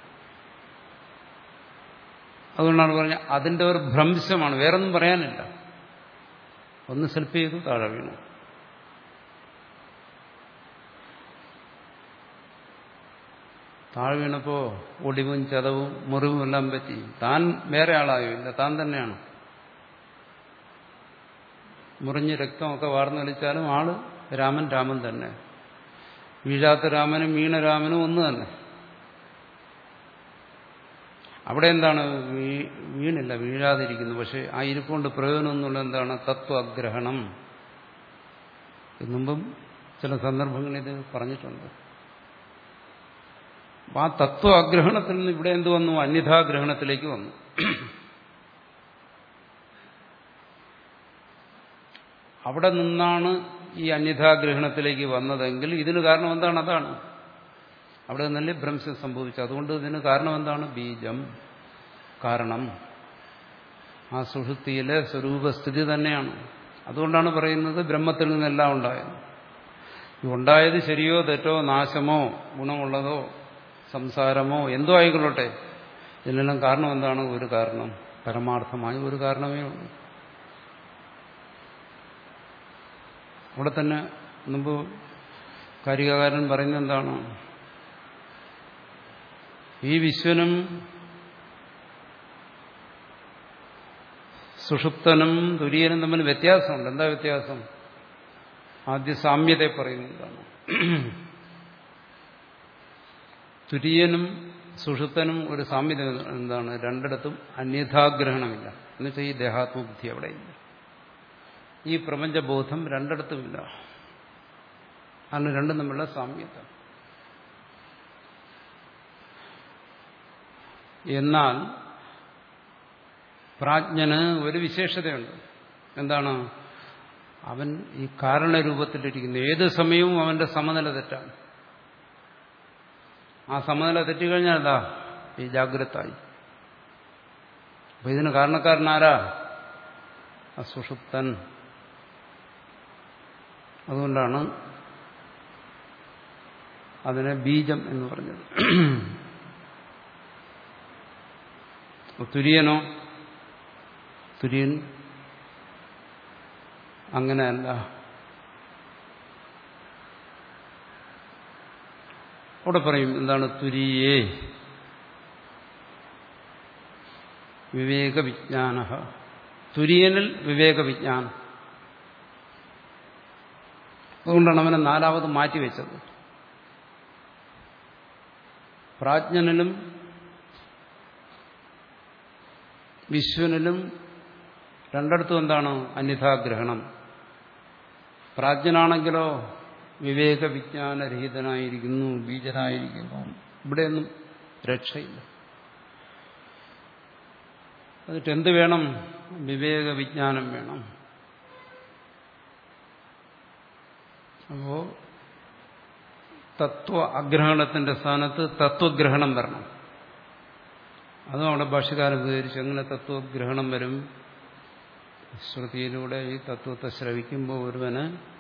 അതുകൊണ്ടാണ് പറഞ്ഞ അതിന്റെ ഒരു ഭ്രംശമാണ് വേറൊന്നും പറയാനില്ല ഒന്ന് സെൽഫ് ചെയ്തു താഴെ വീണു താഴെ വീണപ്പോ ഒടിവും ചതവും മുറിവും എല്ലാം പറ്റി താൻ വേറെ ആളായോ ഇല്ല താൻ തന്നെയാണ് മുറിഞ്ഞ് രക്തമൊക്കെ വാർന്നു വലിച്ചാലും ആള് രാമൻ രാമൻ തന്നെ വീഴാത്ത രാമനും വീണ രാമനും ഒന്ന് തന്നെ അവിടെ എന്താണ് വീണില്ല വീഴാതിരിക്കുന്നു പക്ഷെ ആ ഇരിപ്പുകൊണ്ട് പ്രയോജനം എന്നുള്ള എന്താണ് തത്വഗ്രഹണം മുമ്പും ചില സന്ദർഭങ്ങളിൽ ഇത് പറഞ്ഞിട്ടുണ്ട് ആ തത്വ അഗ്രഹണത്തിൽ നിന്ന് ഇവിടെ എന്ത് വന്നു അന്യഥാഗ്രഹണത്തിലേക്ക് വന്നു അവിടെ നിന്നാണ് ഈ അന്യഥാഗ്രഹണത്തിലേക്ക് വന്നതെങ്കിൽ ഇതിന് കാരണം എന്താണ് അതാണ് അവിടെ നിന്നല്ലേ ഭ്രംശം സംഭവിച്ചത് അതുകൊണ്ട് ഇതിന് കാരണം എന്താണ് ബീജം കാരണം ആ സുഷുപ്തിയിലെ സ്വരൂപസ്ഥിതി തന്നെയാണ് അതുകൊണ്ടാണ് പറയുന്നത് ബ്രഹ്മത്തിൽ നിന്നെല്ലാം ഉണ്ടായത് ഉണ്ടായത് ശരിയോ തെറ്റോ നാശമോ ഗുണമുള്ളതോ സംസാരമോ എന്തോ ആയിക്കൊള്ളട്ടെ ഇതിനെല്ലാം കാരണം എന്താണ് ഒരു കാരണം പരമാർത്ഥമായ ഒരു കാരണമേ ഉള്ളൂ അവിടെ തന്നെ മുമ്പ് കാരികാകാരൻ പറയുന്നത് എന്താണ് ഈ വിശ്വനും സുഷുപ്തനും തുര്യനും തമ്മിൽ വ്യത്യാസമുണ്ട് എന്താ വ്യത്യാസം ആദ്യ സാമ്യതയെ പറയുന്നതാണ് തുര്യനും സുഷുപ്തനും ഒരു സാമ്യത എന്താണ് രണ്ടിടത്തും അന്യഥാഗ്രഹണമില്ല എന്നുവെച്ചാൽ ഈ ദേഹാത്മബുദ്ധി അവിടെ ഇല്ല ഈ പ്രപഞ്ചബോധം രണ്ടിടത്തുമില്ല അന്ന് രണ്ടും തമ്മിലുള്ള സാമ്യത എന്നാൽ പ്രാജ്ഞന് ഒരു വിശേഷതയുണ്ട് എന്താണ് അവൻ ഈ കാരണരൂപത്തിലിരിക്കുന്നു ഏത് സമയവും അവന്റെ സമനില തെറ്റാണ് ആ സമനില തെറ്റിക്കഴിഞ്ഞാൽ എന്താ ഈ ജാഗ്രതായി അപ്പൊ ഇതിന് കാരണക്കാരനാരാ അസുഷുപ്തൻ അതുകൊണ്ടാണ് അതിനെ ബീജം എന്ന് പറഞ്ഞത് തുര്യനോ തുര്യൻ അങ്ങനെയല്ല അവിടെ പറയും എന്താണ് തുരിയേ വിവേകവിജ്ഞാന തുര്യനിൽ വിവേകവിജ്ഞാനം അതുകൊണ്ടാണ് അവനെ നാലാമത് മാറ്റിവെച്ചത് പ്രാജ്ഞനിലും വിശ്വനിലും രണ്ടിടത്തും എന്താണ് അന്യഥാഗ്രഹണം പ്രാജ്ഞനാണെങ്കിലോ വിവേക വിജ്ഞാനരഹിതനായിരിക്കുന്നു ബീജനായിരിക്കുന്നു ഇവിടെയൊന്നും രക്ഷയില്ല എന്നിട്ട് എന്ത് വേണം വിവേക വിജ്ഞാനം വേണം അപ്പോ തത്വ അഗ്രഹണത്തിന്റെ സ്ഥാനത്ത് തത്വഗ്രഹണം വരണം അതും അവിടെ ഭാഷകാരൻ വിവരിച്ചു എങ്ങനെ തത്വഗ്രഹണം വരും ശ്രുതിയിലൂടെ ഈ തത്വത്തെ ശ്രവിക്കുമ്പോൾ ഒരുവന്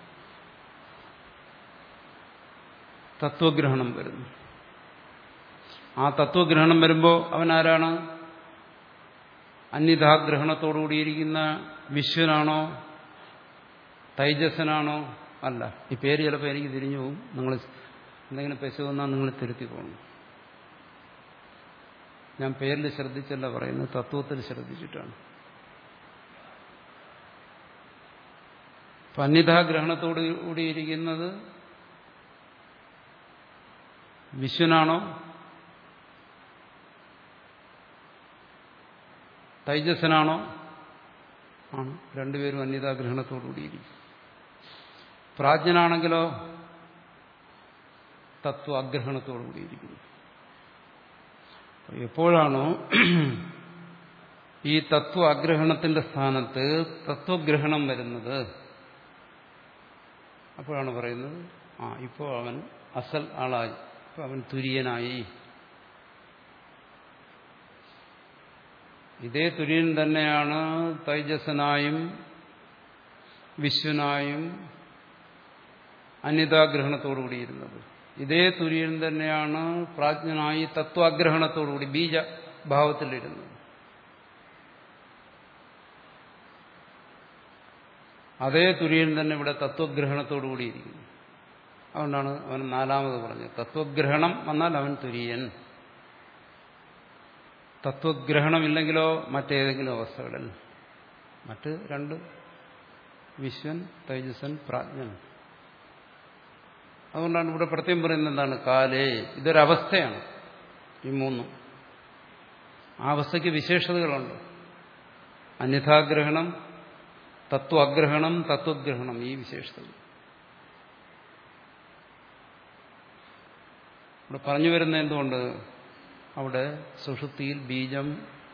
തത്വഗ്രഹണം വരുന്നു ആ തത്വഗ്രഹണം വരുമ്പോൾ അവൻ ആരാണ് അന്യഥാഗ്രഹണത്തോടുകൂടിയിരിക്കുന്ന വിശ്വനാണോ തൈജസ്സനാണോ അല്ല ഈ പേര് ചിലപ്പോൾ എനിക്ക് തിരിഞ്ഞു പോകും നിങ്ങൾ എന്തെങ്കിലും പെശു വന്നാൽ നിങ്ങൾ തിരുത്തി പോകണം ഞാൻ പേരിൽ ശ്രദ്ധിച്ചല്ല പറയുന്നത് തത്വത്തിൽ ശ്രദ്ധിച്ചിട്ടാണ് അന്യഥാഗ്രഹണത്തോടു കൂടിയിരിക്കുന്നത് വിശ്വനാണോ തൈജസ്സനാണോ ആണ് രണ്ടുപേരും അന്യതാഗ്രഹണത്തോടുകൂടിയിരിക്കും പ്രാജ്ഞനാണെങ്കിലോ തത്വ അഗ്രഹണത്തോടുകൂടിയിരിക്കുന്നു എപ്പോഴാണോ ഈ തത്വ അഗ്രഹണത്തിന്റെ സ്ഥാനത്ത് തത്വഗ്രഹണം വരുന്നത് അപ്പോഴാണ് പറയുന്നത് ആ ഇപ്പോൾ അവൻ അസൽ ആളായി ഇപ്പൊ അവൻ തുര്യനായി ഇതേ തുര്യൻ തന്നെയാണ് തൈജസ്സനായും വിശ്വനായും അന്യതാഗ്രഹണത്തോടുകൂടിയിരുന്നത് ഇതേ തുര്യൻ തന്നെയാണ് പ്രാജ്ഞനായി തത്വാഗ്രഹണത്തോടുകൂടി ബീജഭാവത്തിലിരുന്നത് അതേ തുര്യൻ തന്നെ ഇവിടെ തത്വഗ്രഹണത്തോടുകൂടിയിരിക്കുന്നു അതുകൊണ്ടാണ് അവൻ നാലാമത് പറഞ്ഞത് തത്വഗ്രഹണം വന്നാൽ അവൻ തുര്യൻ തത്വഗ്രഹണമില്ലെങ്കിലോ മറ്റേതെങ്കിലും അവസ്ഥകളിൽ മറ്റ് രണ്ട് വിശ്വൻ തൈജസൻ പ്രാജ്ഞൻ അതുകൊണ്ടാണ് ഇവിടെ പ്രത്യേകം പറയുന്നത് എന്താണ് കാലേ ഇതൊരവസ്ഥയാണ് ഈ മൂന്നും ആ അവസ്ഥയ്ക്ക് വിശേഷതകളുണ്ട് അന്യഥാഗ്രഹണം തത്വാഗ്രഹണം തത്വഗ്രഹണം ഈ വിശേഷതകൾ ഇവിടെ പറഞ്ഞു വരുന്ന എന്തുകൊണ്ട് അവിടെ സുഷുപ്തിയിൽ ബീജം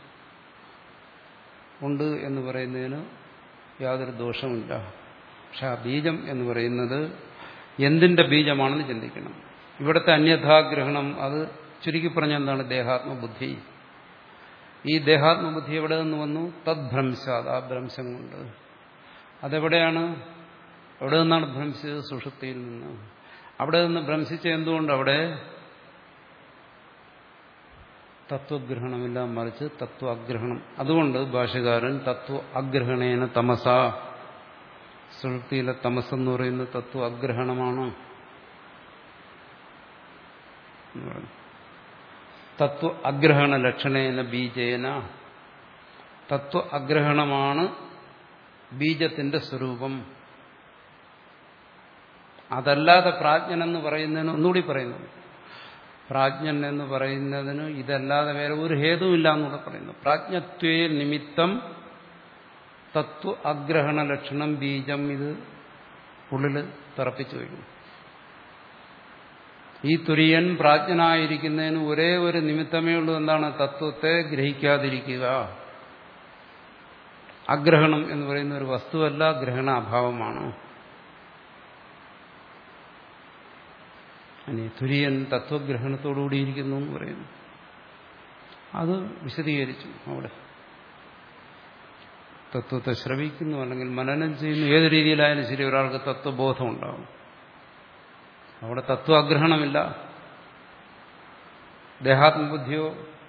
ഉണ്ട് എന്ന് പറയുന്നതിന് യാതൊരു ദോഷമില്ല പക്ഷെ ആ ബീജം എന്ന് പറയുന്നത് എന്തിന്റെ ബീജമാണെന്ന് ചിന്തിക്കണം ഇവിടുത്തെ അന്യഥാഗ്രഹണം അത് ചുരുക്കി പറഞ്ഞ എന്താണ് ദേഹാത്മബുദ്ധി ഈ ദേഹാത്മബുദ്ധി എവിടെ നിന്ന് വന്നു തദ്ഭ്രംശാത് ആ ഭ്രംശം കൊണ്ട് അതെവിടെയാണ് എവിടെ നിന്നാണ് ഭ്രംശിച്ചത് സുഷുപ്തിയിൽ നിന്ന് അവിടെ നിന്ന് ഭ്രംശിച്ച എന്തുകൊണ്ട് അവിടെ തത്വഗ്രഹണമില്ല മറിച്ച് തത്വ അഗ്രഹണം അതുകൊണ്ട് ഭാഷകാരൻ തത്വ അഗ്രഹണേന തമസ സുഷുപ്തിയിലെ തമസ് എന്ന് പറയുന്നത് തത്വ അഗ്രഹണമാണ് തത്വ അഗ്രഹണ ലക്ഷണേന ബീജേന തത്വ അഗ്രഹണമാണ് ബീജത്തിന്റെ സ്വരൂപം അതല്ലാതെ പ്രാജ്ഞൻ എന്ന് പറയുന്നതിന് ഒന്നുകൂടി പറയുന്നു പ്രാജ്ഞൻ എന്ന് പറയുന്നതിന് ഇതല്ലാതെ വേറെ ഒരു ഹേതുവില്ല എന്നൂടെ പറയുന്നു പ്രാജ്ഞത്വേ നിമിത്തം തത്വ അഗ്രഹണ ലക്ഷണം ബീജം ഇത് ഉള്ളിൽ തറപ്പിച്ചു വയ്ക്കുന്നു ഈ തുര്യൻ പ്രാജ്ഞനായിരിക്കുന്നതിന് ഒരേ ഒരു നിമിത്തമേ ഉള്ളൂ എന്താണ് തത്വത്തെ ഗ്രഹിക്കാതിരിക്കുക അഗ്രഹണം എന്ന് പറയുന്ന ഒരു വസ്തുവല്ല ഗ്രഹണ അഭാവമാണ് ഇനി തുര്യൻ തത്വഗ്രഹണത്തോടുകൂടിയിരിക്കുന്നു എന്ന് പറയുന്നു അത് വിശദീകരിച്ചു അവിടെ തത്വത്തെ ശ്രവിക്കുന്നു അല്ലെങ്കിൽ മനനം ചെയ്യുന്നു ഏത് രീതിയിലായാലും ശരി ഒരാൾക്ക് തത്വബോധം ഉണ്ടാവും അവിടെ തത്വാഗ്രഹണമില്ല ദേഹാത്മബുദ്ധിയോ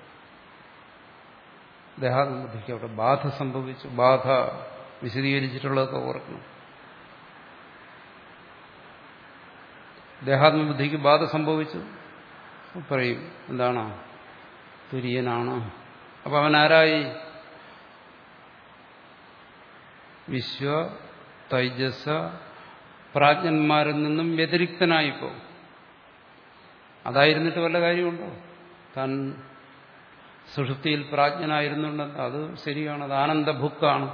ദേഹാത്മബുദ്ധിക്ക് അവിടെ ബാധ സംഭവിച്ചു ബാധ വിശദീകരിച്ചിട്ടുള്ളതൊക്കെ ഓർക്കണം ദേഹാത്മബുദ്ധിക്ക് ബാധ സംഭവിച്ചു പറയും എന്താണ് തുര്യനാണ് അപ്പൊ അവൻ ആരായി വിശ്വ തൈജസ പ്രാജ്ഞന്മാരിൽ നിന്നും വ്യതിരിക്തനായിപ്പോ അതായിരുന്നിട്ട് വല്ല കാര്യമുണ്ടോ താൻ സുഷുപ്തിയിൽ പ്രാജ്ഞനായിരുന്നുണ്ടെന്ന് അത് ശരിയാണ് അത് ആനന്ദഭുക്കാണ്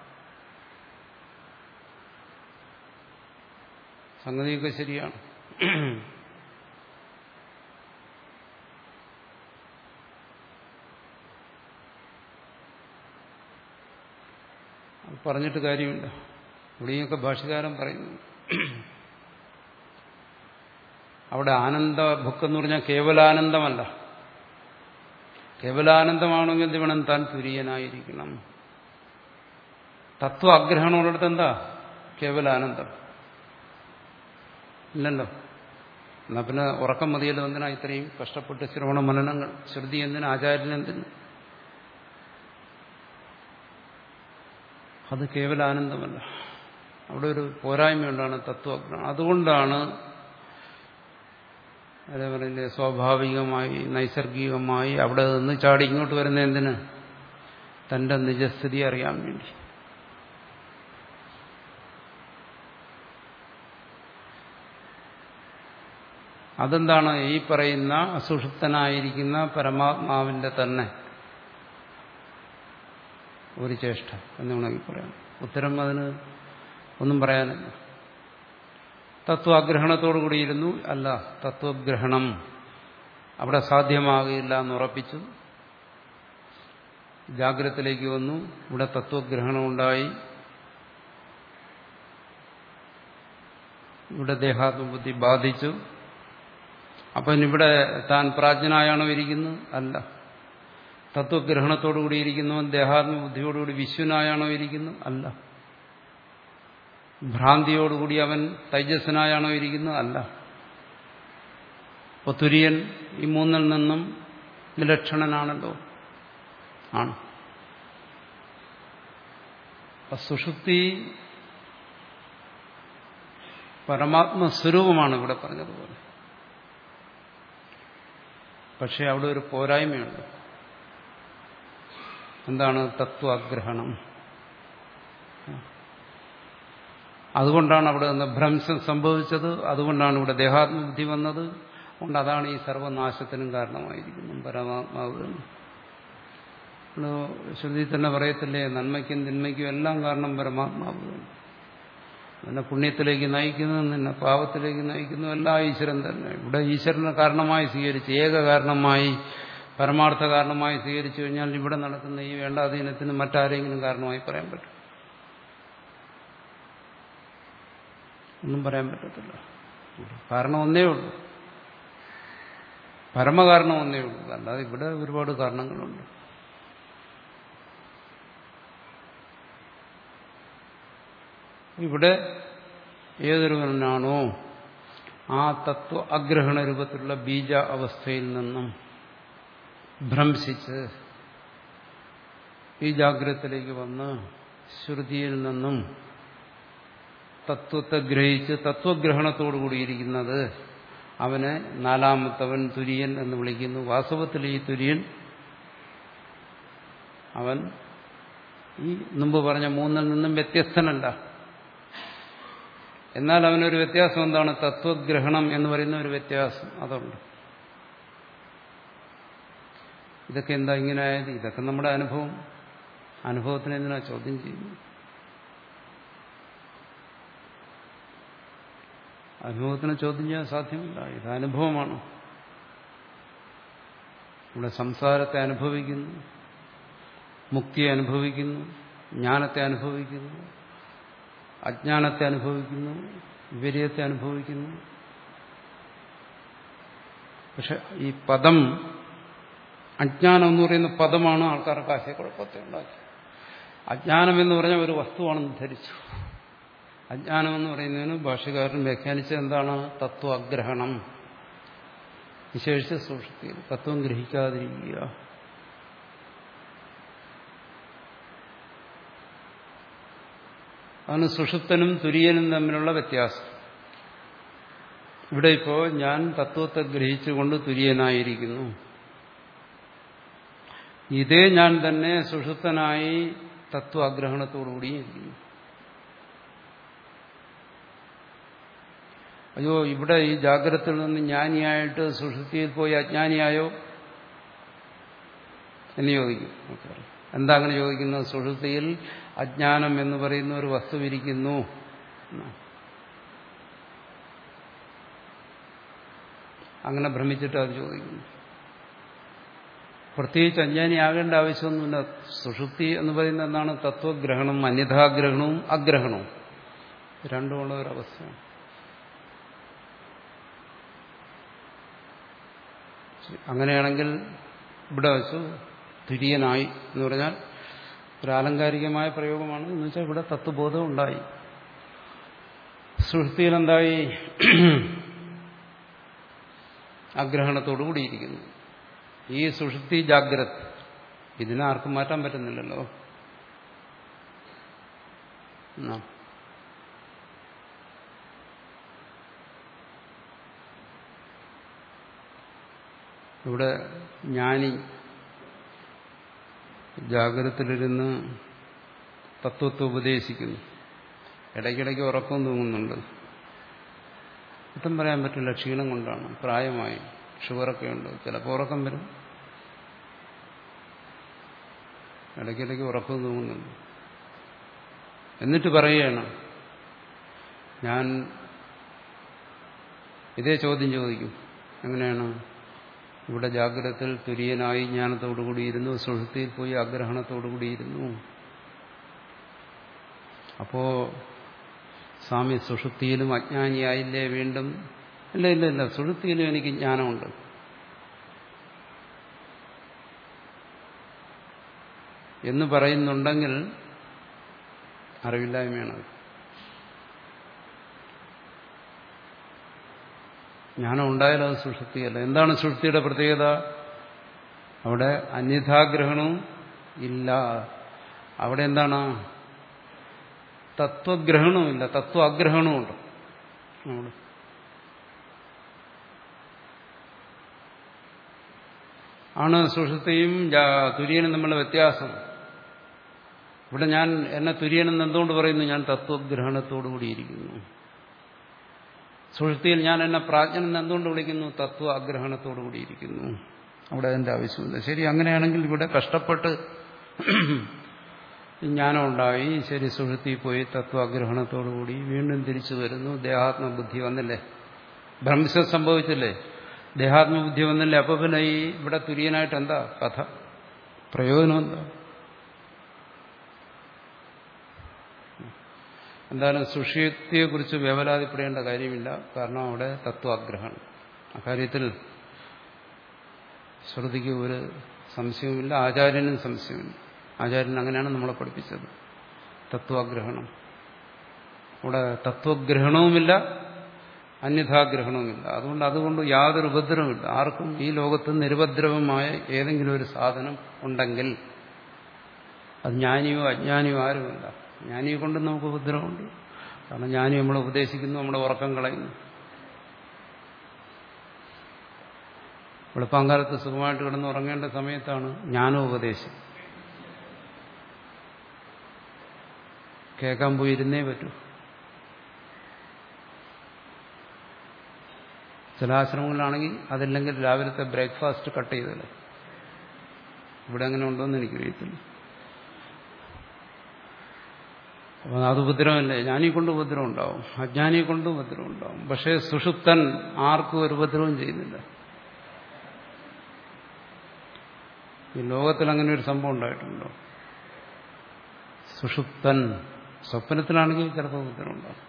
സംഗതിയൊക്കെ ശരിയാണ് പറഞ്ഞിട്ട് കാര്യമില്ല ഇവിടെയൊക്കെ ഭാഷകാരൻ പറയുന്നു അവിടെ ആനന്ദ ഭുക്കെന്ന് പറഞ്ഞാൽ കേവലാനന്ദമല്ല കേവലാനന്ദമാണെങ്കിൽ എന്ത് വേണം താൻ തുര്യനായിരിക്കണം തത്വ ആഗ്രഹണമുള്ളിടത്ത് എന്താ കേവലാനന്ദം ഇല്ലല്ലോ എന്നാ പിന്നെ ഉറക്കം മതിയല്ലോ എന്തിനാ ഇത്രയും കഷ്ടപ്പെട്ട് ശ്രവണ മനനങ്ങൾ ശ്രുതി എന്തിനാ ആചാര്യനെന്തിന് അത് കേവലാനന്ദമല്ല അവിടെ ഒരു പോരായ്മയുണ്ടാണ് തത്വജ്ഞാനം അതുകൊണ്ടാണ് അതേപോലെ സ്വാഭാവികമായി നൈസർഗികമായി അവിടെ നിന്ന് ചാടി ഇങ്ങോട്ട് വരുന്ന എന്തിന് തന്റെ നിജസ്ഥിതി അറിയാൻ വേണ്ടി അതെന്താണ് ഈ പറയുന്ന അസുഷുപ്തനായിരിക്കുന്ന പരമാത്മാവിന്റെ തന്നെ ഒരു ചേഷ്ട എന്ന് വേണമെങ്കിൽ പറയാം ഉത്തരം അതിന് ഒന്നും പറയാനില്ല തത്വാഗ്രഹണത്തോടുകൂടിയിരുന്നു അല്ല തത്വഗ്രഹണം അവിടെ സാധ്യമാകില്ല എന്ന് ഉറപ്പിച്ചു ജാഗ്രതത്തിലേക്ക് വന്നു ഇവിടെ തത്വഗ്രഹണം ഉണ്ടായി ഇവിടെ ദേഹാത്മബുദ്ധി ബാധിച്ചു അപ്പം ഇവിടെ താൻ പ്രാജ്ഞനായാണോ ഇരിക്കുന്നത് അല്ല തത്വഗ്രഹണത്തോടുകൂടി ഇരിക്കുന്നവൻ ദേഹാത്മബുദ്ധിയോടുകൂടി വിശ്വനായാണോ ഇരിക്കുന്നു അല്ല ഭ്രാന്തിയോടുകൂടി അവൻ തൈജസ്സനായാണോ ഇരിക്കുന്നത് അല്ല അപ്പോൾ തുര്യൻ ഈ മൂന്നിൽ നിന്നും വിലക്ഷണനാണല്ലോ ആണ് സുഷുപ്തി പരമാത്മസ്വരൂപമാണ് ഇവിടെ പറഞ്ഞതുപോലെ പക്ഷെ അവിടെ ഒരു പോരായ്മയുണ്ട് എന്താണ് തത്വാഗ്രഹണം അതുകൊണ്ടാണ് അവിടെ നിന്ന് ഭ്രംശം സംഭവിച്ചത് അതുകൊണ്ടാണ് ഇവിടെ ദേഹാത്മബുദ്ധി വന്നത് അതുകൊണ്ട് അതാണ് ഈ സർവനാശത്തിനും കാരണമായിരിക്കുന്നത് പരമാത്മാവ് ശ്രുതി തന്നെ പറയത്തില്ലേ നന്മയ്ക്കും തിന്മയ്ക്കും എല്ലാം കാരണം പരമാത്മാവ് നിന്നെ പുണ്യത്തിലേക്ക് നയിക്കുന്നു നിന്നെ പാപത്തിലേക്ക് നയിക്കുന്നു എല്ലാം ഈശ്വരൻ തന്നെ ഇവിടെ ഈശ്വരനെ കാരണമായി സ്വീകരിച്ച് ഏക കാരണമായി പരമാർത്ഥ കാരണമായി സ്വീകരിച്ചു കഴിഞ്ഞാൽ ഇവിടെ നടക്കുന്ന ഈ വേണ്ടാധീനത്തിന് മറ്റാരെങ്കിലും കാരണമായി പറയാൻ പറ്റും ഒന്നും പറയാൻ പറ്റത്തില്ല കാരണം ഒന്നേ ഉള്ളൂ പരമകാരണം ഒന്നേ ഉള്ളൂ അല്ലാതെ ഇവിടെ ഒരുപാട് കാരണങ്ങളുണ്ട് ഇവിടെ ഏതൊരുവനാണോ ആ തത്വ അഗ്രഹണ രൂപത്തിലുള്ള ബീജ അവസ്ഥയിൽ നിന്നും ഭ്രംശിച്ച് ഈ ജാഗ്രതത്തിലേക്ക് വന്ന് ശ്രുതിയിൽ നിന്നും തത്വത്തെ ഗ്രഹിച്ച് തത്വഗ്രഹണത്തോടുകൂടിയിരിക്കുന്നത് അവനെ നാലാമത്തവൻ തുര്യൻ എന്ന് വിളിക്കുന്നു വാസ്തവത്തിൽ ഈ തുര്യൻ അവൻ ഈ മുമ്പ് പറഞ്ഞ മൂന്നിൽ നിന്നും വ്യത്യസ്തനല്ല എന്നാൽ അവനൊരു വ്യത്യാസം എന്താണ് തത്വഗ്രഹണം എന്ന് പറയുന്ന ഒരു വ്യത്യാസം അതുണ്ട് ഇതൊക്കെ എന്താ ഇങ്ങനെ ആയത് ഇതൊക്കെ നമ്മുടെ അനുഭവം അനുഭവത്തിന് എന്തിനാ ചോദ്യം ചെയ്യുന്നു അനുഭവത്തിന് ചോദ്യം ചെയ്യാൻ സാധ്യമല്ല ഇത് അനുഭവമാണ് ഇവിടെ സംസാരത്തെ അനുഭവിക്കുന്നു മുക്തിയെ അനുഭവിക്കുന്നു ജ്ഞാനത്തെ അനുഭവിക്കുന്നു അജ്ഞാനത്തെ അനുഭവിക്കുന്നു വിപരീതത്തെ അനുഭവിക്കുന്നു പക്ഷെ ഈ പദം അജ്ഞാനം എന്ന് പറയുന്ന പദമാണ് ആൾക്കാർക്ക് ആശയക്കുഴപ്പത്തെ ഉണ്ടാക്കി അജ്ഞാനം എന്ന് പറഞ്ഞ ഒരു വസ്തുവാണെന്ന് ധരിച്ചു അജ്ഞാനം എന്ന് പറയുന്നതിന് ഭാഷകാരൻ വ്യാഖ്യാനിച്ചത് എന്താണ് തത്വഗ്രഹണം വിശേഷിച്ച് സൂക്ഷിക്കുക തത്വം ഗ്രഹിക്കാതിരിക്കുക അതാണ് സുഷുപ്തനും തുര്യനും തമ്മിലുള്ള വ്യത്യാസം ഇവിടെ ഇപ്പോ ഞാൻ തത്വത്തെ ഗ്രഹിച്ചുകൊണ്ട് തുര്യനായിരിക്കുന്നു ഇതേ ഞാൻ തന്നെ സുഷുപ്തനായി തത്വാഗ്രഹണത്തോടുകൂടിയും ഇരിക്കുന്നു അയ്യോ ഇവിടെ ഈ ജാഗ്രതയിൽ നിന്ന് ജ്ഞാനിയായിട്ട് സുഷുപ്തിയിൽ പോയി അജ്ഞാനിയായോ എന്ന് ചോദിക്കും എന്താ അങ്ങനെ ചോദിക്കുന്നത് സുഷുപ്തിയിൽ അജ്ഞാനം എന്ന് പറയുന്ന ഒരു വസ്തു ഇരിക്കുന്നു അങ്ങനെ ഭ്രമിച്ചിട്ട് അത് ചോദിക്കുന്നു പ്രത്യേകിച്ച് അജ്ഞാനിയാകേണ്ട ആവശ്യമൊന്നുമില്ല സുഷുപ്തി എന്ന് പറയുന്നത് എന്താണ് തത്വഗ്രഹണം അന്യഥാഗ്രഹണവും അഗ്രഹണവും രണ്ടുമുള്ള ഒരവസ്ഥയാണ് അങ്ങനെയാണെങ്കിൽ ഇവിടെ വെച്ചു തുര്യനായി എന്ന് പറഞ്ഞാൽ ഒരു ആലങ്കാരികമായ പ്രയോഗമാണ് എന്ന് വെച്ചാൽ ഇവിടെ തത്വബോധം ഉണ്ടായി സുഹൃത്തിയിൽ എന്തായി ആഗ്രഹണത്തോടു കൂടിയിരിക്കുന്നു ഈ സുഷുപ്തി ജാഗ്രത് ഇതിനെ ആർക്കും മാറ്റാൻ പറ്റുന്നില്ലല്ലോ ഇവിടെ ജ്ഞാനി ജാഗ്രതത്തിലിരുന്ന് തത്വത്തെ ഉപദേശിക്കുന്നു ഇടയ്ക്കിടയ്ക്ക് ഉറക്കം തൂങ്ങുന്നുണ്ട് കുറ്റം പറയാൻ പറ്റില്ല ക്ഷീണം കൊണ്ടാണ് പ്രായമായി ഷുഗറൊക്കെ ഉണ്ട് ചിലപ്പോൾ ഉറക്കം വരും ഇടയ്ക്കിടയ്ക്ക് ഉറക്കം തൂങ്ങുന്നുണ്ട് എന്നിട്ട് പറയുകയാണ് ഞാൻ ഇതേ ചോദ്യം ചോദിക്കും എങ്ങനെയാണ് ഇവിടെ ജാഗ്രതത്തിൽ തുര്യനായി ജ്ഞാനത്തോടുകൂടിയിരുന്നു സുഹൃത്തിയിൽ പോയി ആഗ്രഹണത്തോടുകൂടിയിരുന്നു അപ്പോ സ്വാമി സുഷുപ്തിയിലും അജ്ഞാനിയായില്ലേ വീണ്ടും ഇല്ല ഇല്ല ഇല്ല സുഷുപ്തിയിലും എനിക്ക് ജ്ഞാനമുണ്ട് എന്ന് പറയുന്നുണ്ടെങ്കിൽ അറിവില്ലായ്മയാണത് ജ്ഞാനം ഉണ്ടായാലും അത് സുഷുപ്തിയല്ല എന്താണ് സുഷുപ്തിയുടെ പ്രത്യേകത അവിടെ അന്യഥാഗ്രഹണവും ഇല്ല അവിടെ എന്താണ് തത്വഗ്രഹണവുമില്ല തത്വാഗ്രഹണമുണ്ട് അവിടെ ആണ് സുഷുപ്തിയും തുര്യനും തമ്മിലുള്ള വ്യത്യാസം ഇവിടെ ഞാൻ എന്നെ തുര്യനെന്ന് എന്തുകൊണ്ട് പറയുന്നു ഞാൻ തത്വഗ്രഹണത്തോടുകൂടിയിരിക്കുന്നു സുഷുപ്തിയിൽ ഞാൻ എന്നെ പ്രാജ്ഞനെന്ന് എന്തുകൊണ്ട് വിളിക്കുന്നു തത്വ അഗ്രഹണത്തോടുകൂടിയിരിക്കുന്നു അവിടെ അതിന്റെ ആവശ്യമില്ല ശരി അങ്ങനെയാണെങ്കിൽ ഇവിടെ കഷ്ടപ്പെട്ട് ജ്ഞാനം ഉണ്ടായി ശരി സുഷുപ്തി പോയി തത്വാഗ്രഹണത്തോടുകൂടി വീണ്ടും തിരിച്ചു വരുന്നു ദേഹാത്മബുദ്ധി വന്നില്ലേ ഭ്രംശം സംഭവിച്ചില്ലേ ദേഹാത്മബുദ്ധി വന്നില്ലേ അപ്പൊ പിന്നെ ഈ ഇവിടെ തുര്യനായിട്ട് എന്താ കഥ പ്രയോജനം എന്താ എന്തായാലും സുഷിയത്തെക്കുറിച്ച് വ്യവലാതിപ്പെടേണ്ട കാര്യമില്ല കാരണം അവിടെ തത്വാഗ്രഹണം അക്കാര്യത്തിൽ ശ്രുതിക്ക് ഒരു സംശയവുമില്ല ആചാര്യനും സംശയമില്ല ആചാര്യൻ അങ്ങനെയാണ് നമ്മളെ പഠിപ്പിച്ചത് തത്വാഗ്രഹണം അവിടെ തത്വഗ്രഹണവുമില്ല അന്യഥാഗ്രഹണവുമില്ല അതുകൊണ്ട് അതുകൊണ്ട് യാതൊരു ഉപദ്രവമില്ല ആർക്കും ഈ ലോകത്ത് നിരുപദ്രവമായ ഏതെങ്കിലും ഒരു സാധനം ഉണ്ടെങ്കിൽ അത് ജ്ഞാനിയോ അജ്ഞാനിയോ ആരുമില്ല ജ്ഞാനിയെ കൊണ്ട് നമുക്ക് ഉപദ്രവമുണ്ട് കാരണം ജ്ഞാനി നമ്മളെ ഉപദേശിക്കുന്നു നമ്മുടെ ഉറക്കം കളയുന്നു വെളുപ്പാങ്കാലത്ത് സുഖമായിട്ട് കിടന്ന് ഉറങ്ങേണ്ട സമയത്താണ് ജ്ഞാനോപദേശം കേൾക്കാൻ പോയിരുന്നേ പറ്റൂ ചില ആശ്രമങ്ങളിലാണെങ്കിൽ അതില്ലെങ്കിൽ രാവിലത്തെ ബ്രേക്ക്ഫാസ്റ്റ് കട്ട് ചെയ്തല്ലേ ഇവിടെ അങ്ങനെ ഉണ്ടോയെന്ന് എനിക്കറിയത്തില്ല അപ്പം അത് ഉപദ്രവമല്ലേ ജ്ഞാനിയെ കൊണ്ട് ഉപദ്രവം ഉണ്ടാവും അജ്ഞാനിയെ കൊണ്ട് ഉപദ്രവം ഉണ്ടാവും പക്ഷേ സുഷുപ്തൻ ആർക്കും ഒരു ഉപദ്രവം ചെയ്യുന്നില്ല ഈ ലോകത്തിൽ അങ്ങനെ ഒരു സംഭവം ഉണ്ടായിട്ടുണ്ടോ സുഷുപ്തൻ സ്വപ്നത്തിലാണെങ്കിൽ ചിലപ്പോൾ ഉപദ്രവം ഉണ്ടാവും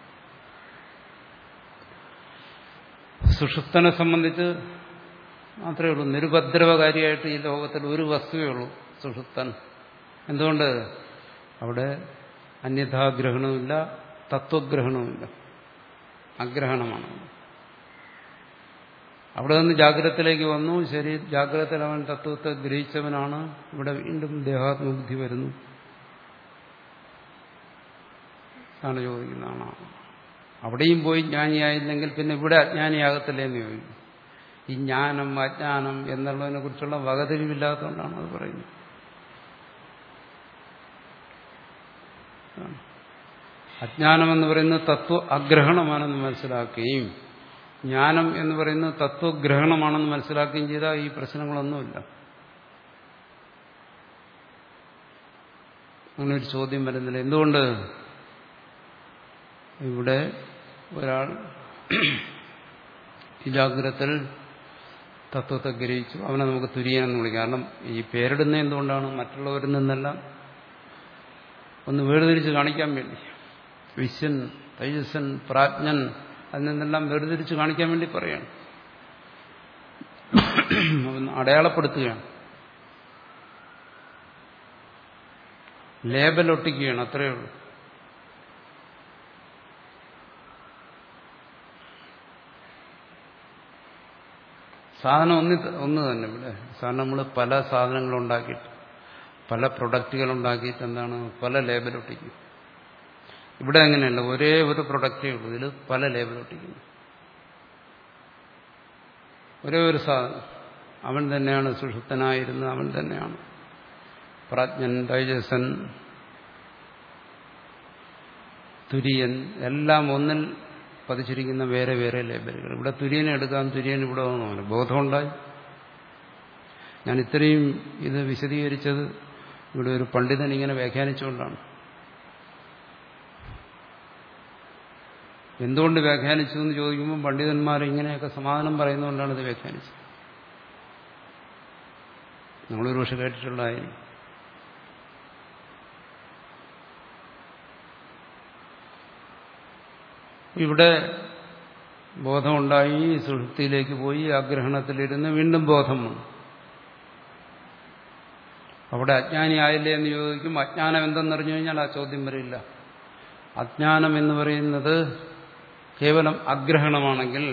സുഷുപ്തനെ സംബന്ധിച്ച് മാത്രമേ ഉള്ളൂ നിരുപദ്രവകാരിയായിട്ട് ഈ ലോകത്തിൽ ഒരു വസ്തുവേ ഉള്ളൂ സുഷുപ്തൻ എന്തുകൊണ്ട് അവിടെ അന്യഥാഗ്രഹണമില്ല തത്വഗ്രഹണമില്ല അഗ്രഹണമാണ് അവിടെ നിന്ന് ജാഗ്രതത്തിലേക്ക് വന്നു ശരി ജാഗ്രതയിൽ അവൻ തത്വത്തെ ഗ്രഹിച്ചവനാണ് ഇവിടെ വീണ്ടും ദേഹാത്മബുദ്ധി വരുന്നു ആണ് ചോദിക്കുന്നതാണ് അവിടെയും പോയി ജ്ഞാനിയായില്ലെങ്കിൽ പിന്നെ ഇവിടെ അജ്ഞാനിയാകത്തില്ലേ എന്ന് ചോദിക്കും ഈ ജ്ഞാനം അജ്ഞാനം എന്നുള്ളതിനെ കുറിച്ചുള്ള വകതിരിവില്ലാത്തതുകൊണ്ടാണ് അത് പറയുന്നത് അജ്ഞാനം എന്ന് പറയുന്നത് തത്വ അഗ്രഹണമാണെന്ന് മനസ്സിലാക്കുകയും ജ്ഞാനം എന്ന് പറയുന്നത് തത്വഗ്രഹണമാണെന്ന് മനസ്സിലാക്കുകയും ചെയ്താൽ ഈ പ്രശ്നങ്ങളൊന്നുമില്ല അങ്ങനെ ഒരു ചോദ്യം വരുന്നില്ല എന്തുകൊണ്ട് ഇവിടെ ഒരാൾ ഈ ജാഗ്രതത്തിൽ തത്വത്തെ ഗ്രഹിച്ചു അവനെ നമുക്ക് തുര്യനെന്ന് വിളിക്കാം കാരണം ഈ പേരിടുന്ന എന്തുകൊണ്ടാണ് മറ്റുള്ളവരിൽ നിന്നെല്ലാം ഒന്ന് വേർതിരിച്ച് കാണിക്കാൻ വേണ്ടി വിശ്വൻ തൈജസ്സൻ പ്രാജ്ഞൻ അതിൽ നിന്നെല്ലാം വേർതിരിച്ച് കാണിക്കാൻ വേണ്ടി പറയാണ് അടയാളപ്പെടുത്തുകയാണ് ലേബൽ ഒട്ടിക്കുകയാണ് അത്രയേ ഉള്ളൂ സാധനം ഒന്ന് ഒന്ന് തന്നെ ഇവിടെ സാധനം നമ്മൾ പല സാധനങ്ങൾ ഉണ്ടാക്കിയിട്ട് പല പ്രൊഡക്റ്റുകൾ ഉണ്ടാക്കിയിട്ട് എന്താണ് പല ലേബൽ ഒട്ടിക്കും ഇവിടെ അങ്ങനെയല്ല ഒരേ ഒരു പ്രൊഡക്റ്റേ ഉള്ളൂ ഇതിൽ പല ലേബൽ ഒട്ടിക്കുന്നു ഒരേ ഒരു സാധനം അവൻ തന്നെയാണ് സുഷുപ്തനായിരുന്നത് അവൻ തന്നെയാണ് പ്രാജ്ഞൻ തൈജസൻ തുര്യൻ എല്ലാം ഒന്നിൽ പതിച്ചിരിക്കുന്ന വേറെ വേറെ ലേബലുകൾ ഇവിടെ തുര്യനെ എടുക്കാം തുര്യൻ ഇവിടെ വന്നു ബോധമുണ്ടായി ഞാൻ ഇത്രയും ഇത് വിശദീകരിച്ചത് ഇവിടെ ഒരു പണ്ഡിതൻ ഇങ്ങനെ വ്യാഖ്യാനിച്ചുകൊണ്ടാണ് എന്തുകൊണ്ട് വ്യാഖ്യാനിച്ചു എന്ന് ചോദിക്കുമ്പോൾ പണ്ഡിതന്മാർ ഇങ്ങനെയൊക്കെ സമാധാനം പറയുന്നതുകൊണ്ടാണ് ഇത് വ്യാഖ്യാനിച്ചത് നമ്മളൊരു പക്ഷെ കേട്ടിട്ടുള്ളതായിരിക്കും ഇവിടെ ബോധമുണ്ടായി സുഷുപ്തിയിലേക്ക് പോയി ആഗ്രഹണത്തിലിരുന്ന് വീണ്ടും ബോധം വന്നു അവിടെ അജ്ഞാനി ആയില്ലേ എന്ന് ചോദിക്കും അജ്ഞാനം എന്തെന്നറിഞ്ഞു കഴിഞ്ഞാൽ ആ ചോദ്യം വരില്ല അജ്ഞാനം എന്ന് പറയുന്നത് കേവലം അഗ്രഹണമാണെങ്കിൽ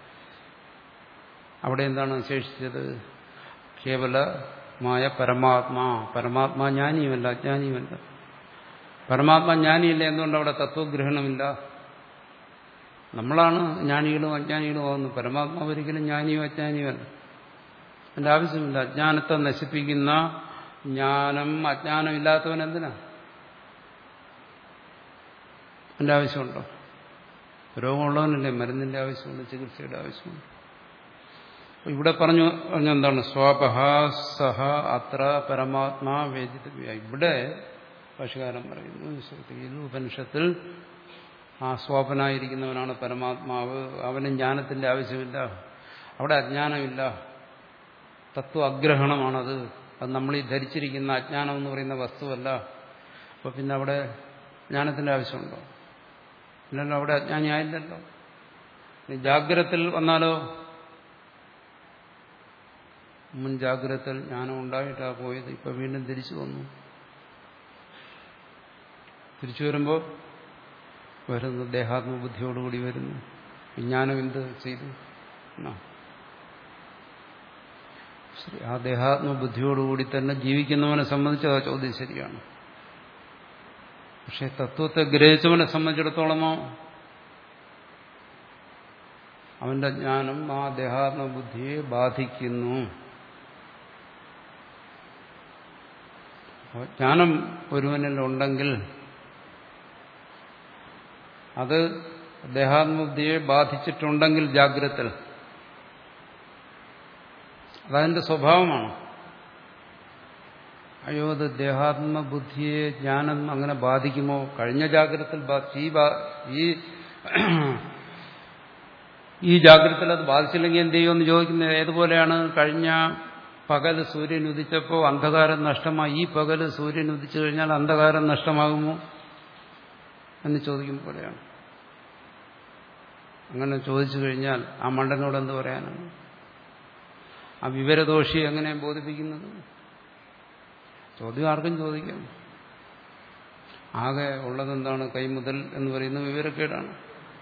അവിടെ എന്താണ് ശേഷിച്ചത് കേവലമായ പരമാത്മാ പരമാത്മാ ജ്ഞാനിയുമല്ല അജ്ഞാനിയുമല്ല പരമാത്മാ ജ്ഞാനിയില്ല എന്തുകൊണ്ട് അവിടെ തത്വഗ്രഹണമില്ല നമ്മളാണ് ജ്ഞാനികളും അജ്ഞാനികളും ആവുന്നത് പരമാത്മാവ് ഒരിക്കലും ജ്ഞാനിയോ അജ്ഞാനിയുമല്ല അതിന്റെ ആവശ്യമില്ല അജ്ഞാനത്തെ നശിപ്പിക്കുന്ന ജ്ഞാനം അജ്ഞാനമില്ലാത്തവൻ എന്തിനാ അതിന്റെ ആവശ്യമുണ്ടോ രോഗമുള്ളവനല്ലേ മരുന്നിന്റെ ആവശ്യമുണ്ട് ചികിത്സയുടെ ആവശ്യമുണ്ട് ഇവിടെ പറഞ്ഞു പറഞ്ഞെന്താണ് സ്വാപഹ സഹ അത്ര പരമാത്മാ വേദിതവ്യ ഇവിടെ ഭാഷകാരൻ പറയുന്നു ശ്രുതിയിൽ ഉപനിഷത്തിൽ ആ സ്വാപനായിരിക്കുന്നവനാണ് പരമാത്മാവ് അവന് ജ്ഞാനത്തിന്റെ ആവശ്യമില്ല അവിടെ അജ്ഞാനമില്ല തത്വ അഗ്രഹണമാണത് അത് നമ്മൾ ഈ ധരിച്ചിരിക്കുന്ന അജ്ഞാനം എന്ന് പറയുന്ന വസ്തുവല്ല അപ്പൊ പിന്നെ അവിടെ ജ്ഞാനത്തിന്റെ ആവശ്യമുണ്ടോ ഇല്ലല്ലോ അവിടെ അജ്ഞാനിയായില്ലല്ലോ ജാഗ്രതത്തിൽ വന്നാലോ മുൻ ജാഗ്രതത്തിൽ ജ്ഞാനം ഉണ്ടായിട്ടാ പോയത് ഇപ്പൊ വീണ്ടും തിരിച്ചു വന്നു തിരിച്ചു വരുമ്പോൾ വരുന്നു ദേഹാത്മബുദ്ധിയോടുകൂടി വരുന്നു വിജ്ഞാനം എന്ത് ചെയ്തു എന്നാ ശരി ആ ദേഹാത്മബുദ്ധിയോടുകൂടി തന്നെ ജീവിക്കുന്നവനെ സംബന്ധിച്ച് ആ ചോദ്യം ശരിയാണ് പക്ഷെ തത്വത്തെ ഗ്രഹിച്ചവനെ സംബന്ധിച്ചിടത്തോളമോ അവന്റെ ജ്ഞാനം ആ ദേഹാത്മബുദ്ധിയെ ബാധിക്കുന്നു ജ്ഞാനം ഒരുവനിൽ ഉണ്ടെങ്കിൽ അത് ദേഹാത്മബുദ്ധിയെ ബാധിച്ചിട്ടുണ്ടെങ്കിൽ ജാഗ്രത അതതിന്റെ സ്വഭാവമാണ് അയ്യോ അത് ദേഹാത്മബുദ്ധിയെ ജ്ഞാനം അങ്ങനെ ബാധിക്കുമോ കഴിഞ്ഞ ജാഗ്രതത്തിൽ ഈ ഈ ഈ ജാഗ്രതത്തിൽ അത് ബാധിച്ചില്ലെങ്കിൽ എന്ത് ചെയ്യുമെന്ന് ചോദിക്കുന്നത് ഏതുപോലെയാണ് കഴിഞ്ഞ പകൽ സൂര്യൻ ഉദിച്ചപ്പോൾ അന്ധകാരം നഷ്ടമായി ഈ പകൽ സൂര്യൻ ഉദിച്ചു കഴിഞ്ഞാൽ അന്ധകാരം നഷ്ടമാകുമോ എന്ന് ചോദിക്കുമ്പോഴാണ് അങ്ങനെ ചോദിച്ചു കഴിഞ്ഞാൽ ആ മണ്ടനോട് എന്ത് പറയാനാണ് ആ വിവരദോഷി എങ്ങനെ ബോധിപ്പിക്കുന്നത് ചോദ്യം ആർക്കും ചോദിക്കാം ആകെ ഉള്ളതെന്താണ് കൈമുതൽ എന്ന് പറയുന്ന വിവരക്കേടാണ്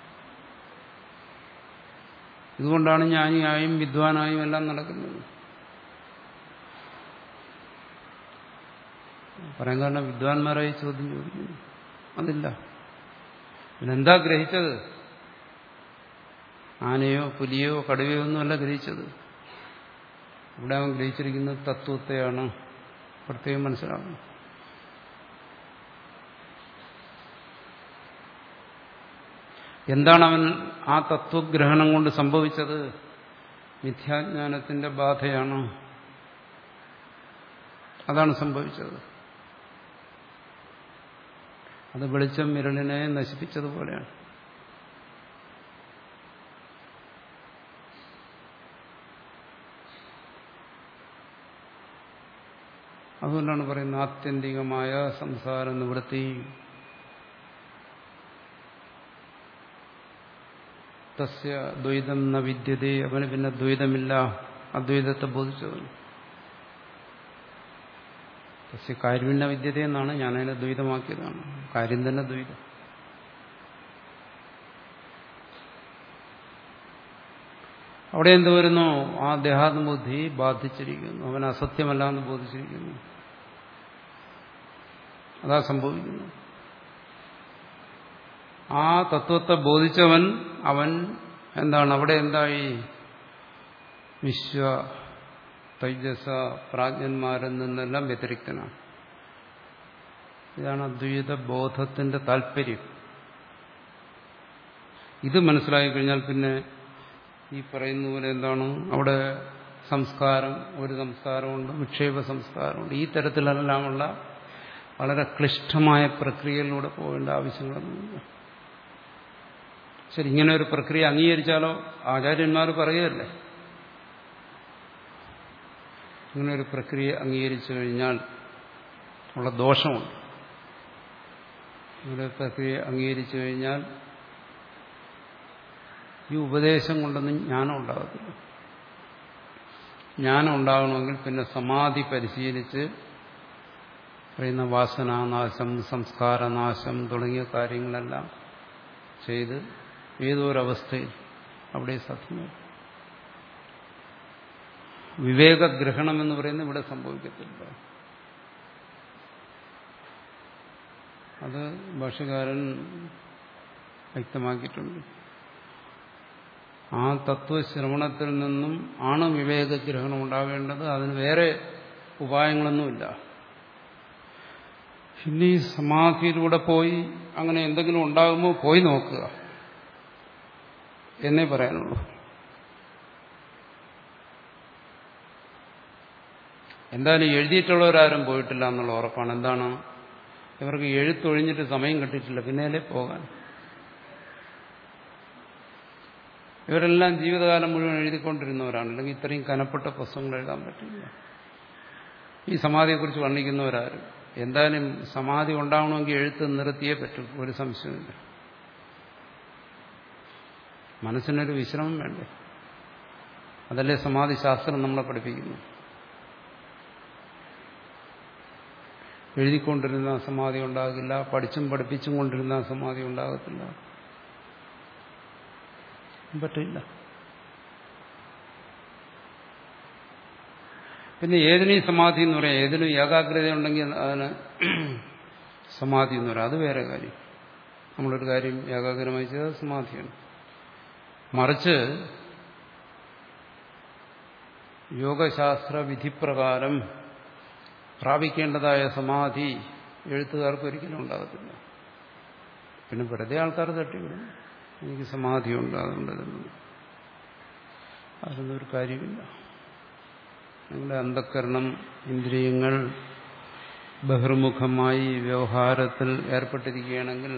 ഇതുകൊണ്ടാണ് ജ്ഞാനിയായും വിദ്വാനായും എല്ലാം നടക്കുന്നത് പറയാൻ കാരണം വിദ്വാൻമാരായി ചോദ്യം ചോദിക്കുന്നു അതില്ല പിന്നെന്താ ഗ്രഹിച്ചത് ആനയോ പുലിയോ കടുവയോ ഒന്നുമല്ല ഗ്രഹിച്ചത് ഇവിടെ അവൻ ഗ്രഹിച്ചിരിക്കുന്നത് തത്വത്തെയാണ് പ്രത്യേകം മനസ്സിലാക്കണം എന്താണ് അവൻ ആ തത്വഗ്രഹണം കൊണ്ട് സംഭവിച്ചത് മിഥ്യാജ്ഞാനത്തിന്റെ ബാധയാണ് അതാണ് സംഭവിച്ചത് അത് വെളിച്ചം ഇരളിനെ നശിപ്പിച്ചതുപോലെയാണ് അതുകൊണ്ടാണ് പറയുന്നത് ആത്യന്തികമായ സംസാര നിവൃത്തി തസ്യ ദ്വൈതം ന വിദ്യതേ അവന് പിന്നെ ദ്വൈതമില്ല അദ്വൈതത്തെ ബോധിച്ചവന് തസ്യ കാര്യമില്ല വിദ്യത എന്നാണ് ഞാനതിനെ ദ്വൈതമാക്കിയതാണ് കാര്യം തന്നെ ദ്വൈതം അവിടെ എന്ത് വരുന്നു ആ ദേഹാത്മബുദ്ധി ബാധിച്ചിരിക്കുന്നു അവൻ അസത്യമല്ല എന്ന് ബോധിച്ചിരിക്കുന്നു അതാ സംഭവിക്കുന്നു ആ തത്വത്തെ ബോധിച്ചവൻ അവൻ എന്താണ് അവിടെ എന്തായി വിശ്വ തൈജസ പ്രാജ്ഞന്മാരിൽ നിന്നെല്ലാം വ്യതിരിക്തനാണ് ഇതാണ് അദ്വൈത ബോധത്തിന്റെ താല്പര്യം ഇത് മനസ്സിലായി കഴിഞ്ഞാൽ പിന്നെ ഈ പറയുന്ന പോലെ എന്താണ് അവിടെ സംസ്കാരം ഒരു സംസ്കാരമുണ്ട് വിക്ഷേപ സംസ്കാരമുണ്ട് ഈ തരത്തിലെല്ലാമുള്ള വളരെ ക്ലിഷ്ടമായ പ്രക്രിയയിലൂടെ പോകേണ്ട ആവശ്യങ്ങളൊന്നുമില്ല ശരി ഇങ്ങനെ ഒരു പ്രക്രിയ അംഗീകരിച്ചാലോ ആചാര്യന്മാർ പറയുകയല്ലേ ഇങ്ങനെ ഒരു പ്രക്രിയ അംഗീകരിച്ചു കഴിഞ്ഞാൽ ഉള്ള ദോഷമുണ്ട് ഇങ്ങനെ പ്രക്രിയ അംഗീകരിച്ചു കഴിഞ്ഞാൽ ഈ ഉപദേശം കൊണ്ടൊന്നും ജ്ഞാനം ഉണ്ടാകത്തില്ല ജ്ഞാനം ഉണ്ടാകണമെങ്കിൽ പിന്നെ സമാധി പരിശീലിച്ച് പറയുന്ന വാസനാനാശം സംസ്കാരനാശം തുടങ്ങിയ കാര്യങ്ങളെല്ലാം ചെയ്ത് ഏതൊരവസ്ഥയിൽ അവിടെ സാധ്യമാണ് വിവേകഗ്രഹണം എന്ന് പറയുന്നത് ഇവിടെ സംഭവിക്കത്തില്ല അത് ഭാഷകാരൻ വ്യക്തമാക്കിയിട്ടുണ്ട് ആ തത്വശ്രവണത്തിൽ നിന്നും ആണ് വിവേകഗ്രഹണം ഉണ്ടാവേണ്ടത് അതിന് വേറെ ഉപായങ്ങളൊന്നുമില്ല ഇനി സമാധിയിലൂടെ പോയി അങ്ങനെ എന്തെങ്കിലും ഉണ്ടാകുമോ പോയി നോക്കുക എന്നേ പറയാനുള്ളൂ എന്തായാലും എഴുതിയിട്ടുള്ളവരാരും പോയിട്ടില്ല എന്നുള്ള ഉറപ്പാണ് എന്താണ് ഇവർക്ക് എഴുത്തൊഴിഞ്ഞിട്ട് സമയം കിട്ടിയിട്ടില്ല പിന്നേലേ പോകാൻ ഇവരെല്ലാം ജീവിതകാലം മുഴുവൻ എഴുതിക്കൊണ്ടിരുന്നവരാണ് അല്ലെങ്കിൽ ഇത്രയും കനപ്പെട്ട പുസ്തകങ്ങൾ എഴുതാൻ പറ്റില്ല ഈ സമാധിയെക്കുറിച്ച് വർണ്ണിക്കുന്നവരാരും എന്തായാലും സമാധി ഉണ്ടാവണമെങ്കിൽ എഴുത്ത് നിർത്തിയേ പറ്റൂ ഒരു സംശയമില്ല മനസ്സിനൊരു വിശ്രമം വേണ്ടേ അതല്ലേ സമാധി ശാസ്ത്രം നമ്മളെ പഠിപ്പിക്കുന്നു എഴുതിക്കൊണ്ടിരുന്ന സമാധി ഉണ്ടാകില്ല പഠിച്ചും പഠിപ്പിച്ചും കൊണ്ടിരുന്ന സമാധി ഉണ്ടാകത്തില്ല പറ്റില്ല പിന്നെ ഏതിനും സമാധി എന്ന് പറയാം ഏതിനും ഏകാഗ്രത ഉണ്ടെങ്കിൽ അതിന് സമാധി എന്ന് പറയാം അത് വേറെ കാര്യം നമ്മളൊരു കാര്യം ഏകാഗ്രമായി ചെയ്താൽ സമാധിയാണ് മറിച്ച് യോഗശാസ്ത്ര വിധിപ്രകാരം പ്രാപിക്കേണ്ടതായ സമാധി എഴുത്തുകാർക്ക് ഒരിക്കലും ഉണ്ടാകത്തില്ല പിന്നെ വെറുതെ ആൾക്കാർ തട്ടിവിടും എനിക്ക് സമാധിയുണ്ട് അതുകൊണ്ട് ഇതൊന്നും അതൊന്നും ഒരു കാര്യമില്ല നിങ്ങളുടെ അന്ധക്കരണം ഇന്ദ്രിയങ്ങൾ ബഹിർമുഖമായി വ്യവഹാരത്തിൽ ഏർപ്പെട്ടിരിക്കുകയാണെങ്കിൽ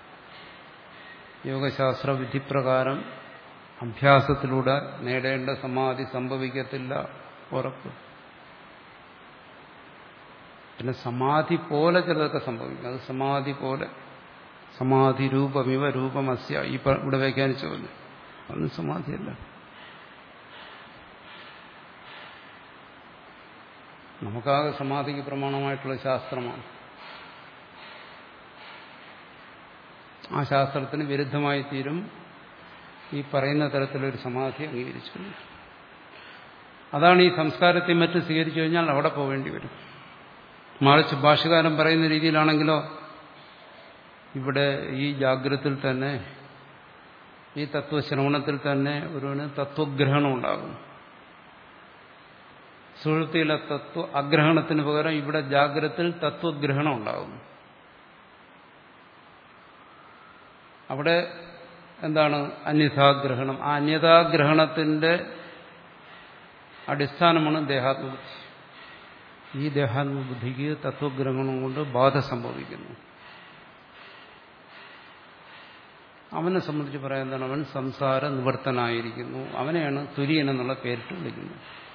യോഗശാസ്ത്ര വിധിപ്രകാരം അഭ്യാസത്തിലൂടെ നേടേണ്ട സമാധി സംഭവിക്കത്തില്ല ഉറപ്പ് പിന്നെ സമാധി പോലെ ചിലതൊക്കെ സംഭവിക്കും അത് സമാധി പോലെ സമാധി രൂപമിവ രൂപമസ്യ ഈ ഇവിടെ വ്യാഖ്യാനിച്ചതല്ലേ അതൊന്നും സമാധിയല്ല നമുക്കാകെ സമാധിക്ക് പ്രമാണമായിട്ടുള്ള ശാസ്ത്രമാണ് ആ ശാസ്ത്രത്തിന് വിരുദ്ധമായി തീരും ഈ പറയുന്ന തരത്തിലൊരു സമാധി അംഗീകരിച്ചു അതാണ് ഈ സംസ്കാരത്തെ മറ്റും സ്വീകരിച്ചു കഴിഞ്ഞാൽ അവിടെ പോവേണ്ടി വരും മറിച്ച് ഭാഷകാരൻ പറയുന്ന രീതിയിലാണെങ്കിലോ ഇവിടെ ഈ ജാഗ്രതത്തിൽ തന്നെ ഈ തത്വശ്രവണത്തിൽ തന്നെ ഒരുവന് തത്വഗ്രഹണം ഉണ്ടാകും സുഹൃത്തിയിലെ തത്വ അഗ്രഹണത്തിന് പകരം ഇവിടെ ജാഗ്രതത്തിൽ തത്വഗ്രഹണം ഉണ്ടാകും അവിടെ എന്താണ് അന്യഥാഗ്രഹണം ആ അന്യതാഗ്രഹണത്തിന്റെ അടിസ്ഥാനമാണ് ദേഹാത്മബുദ്ധി ഈ ദേഹാത്മബുദ്ധിക്ക് തത്വഗ്രഹണം കൊണ്ട് ബാധ സംഭവിക്കുന്നു അവനെ സംബന്ധിച്ച് പറയാൻ എന്താണ് അവൻ സംസാര നിവർത്തനായിരിക്കുന്നു അവനെയാണ് തുര്യൻ എന്നുള്ള പേരിട്ട് വിളിക്കുന്നത്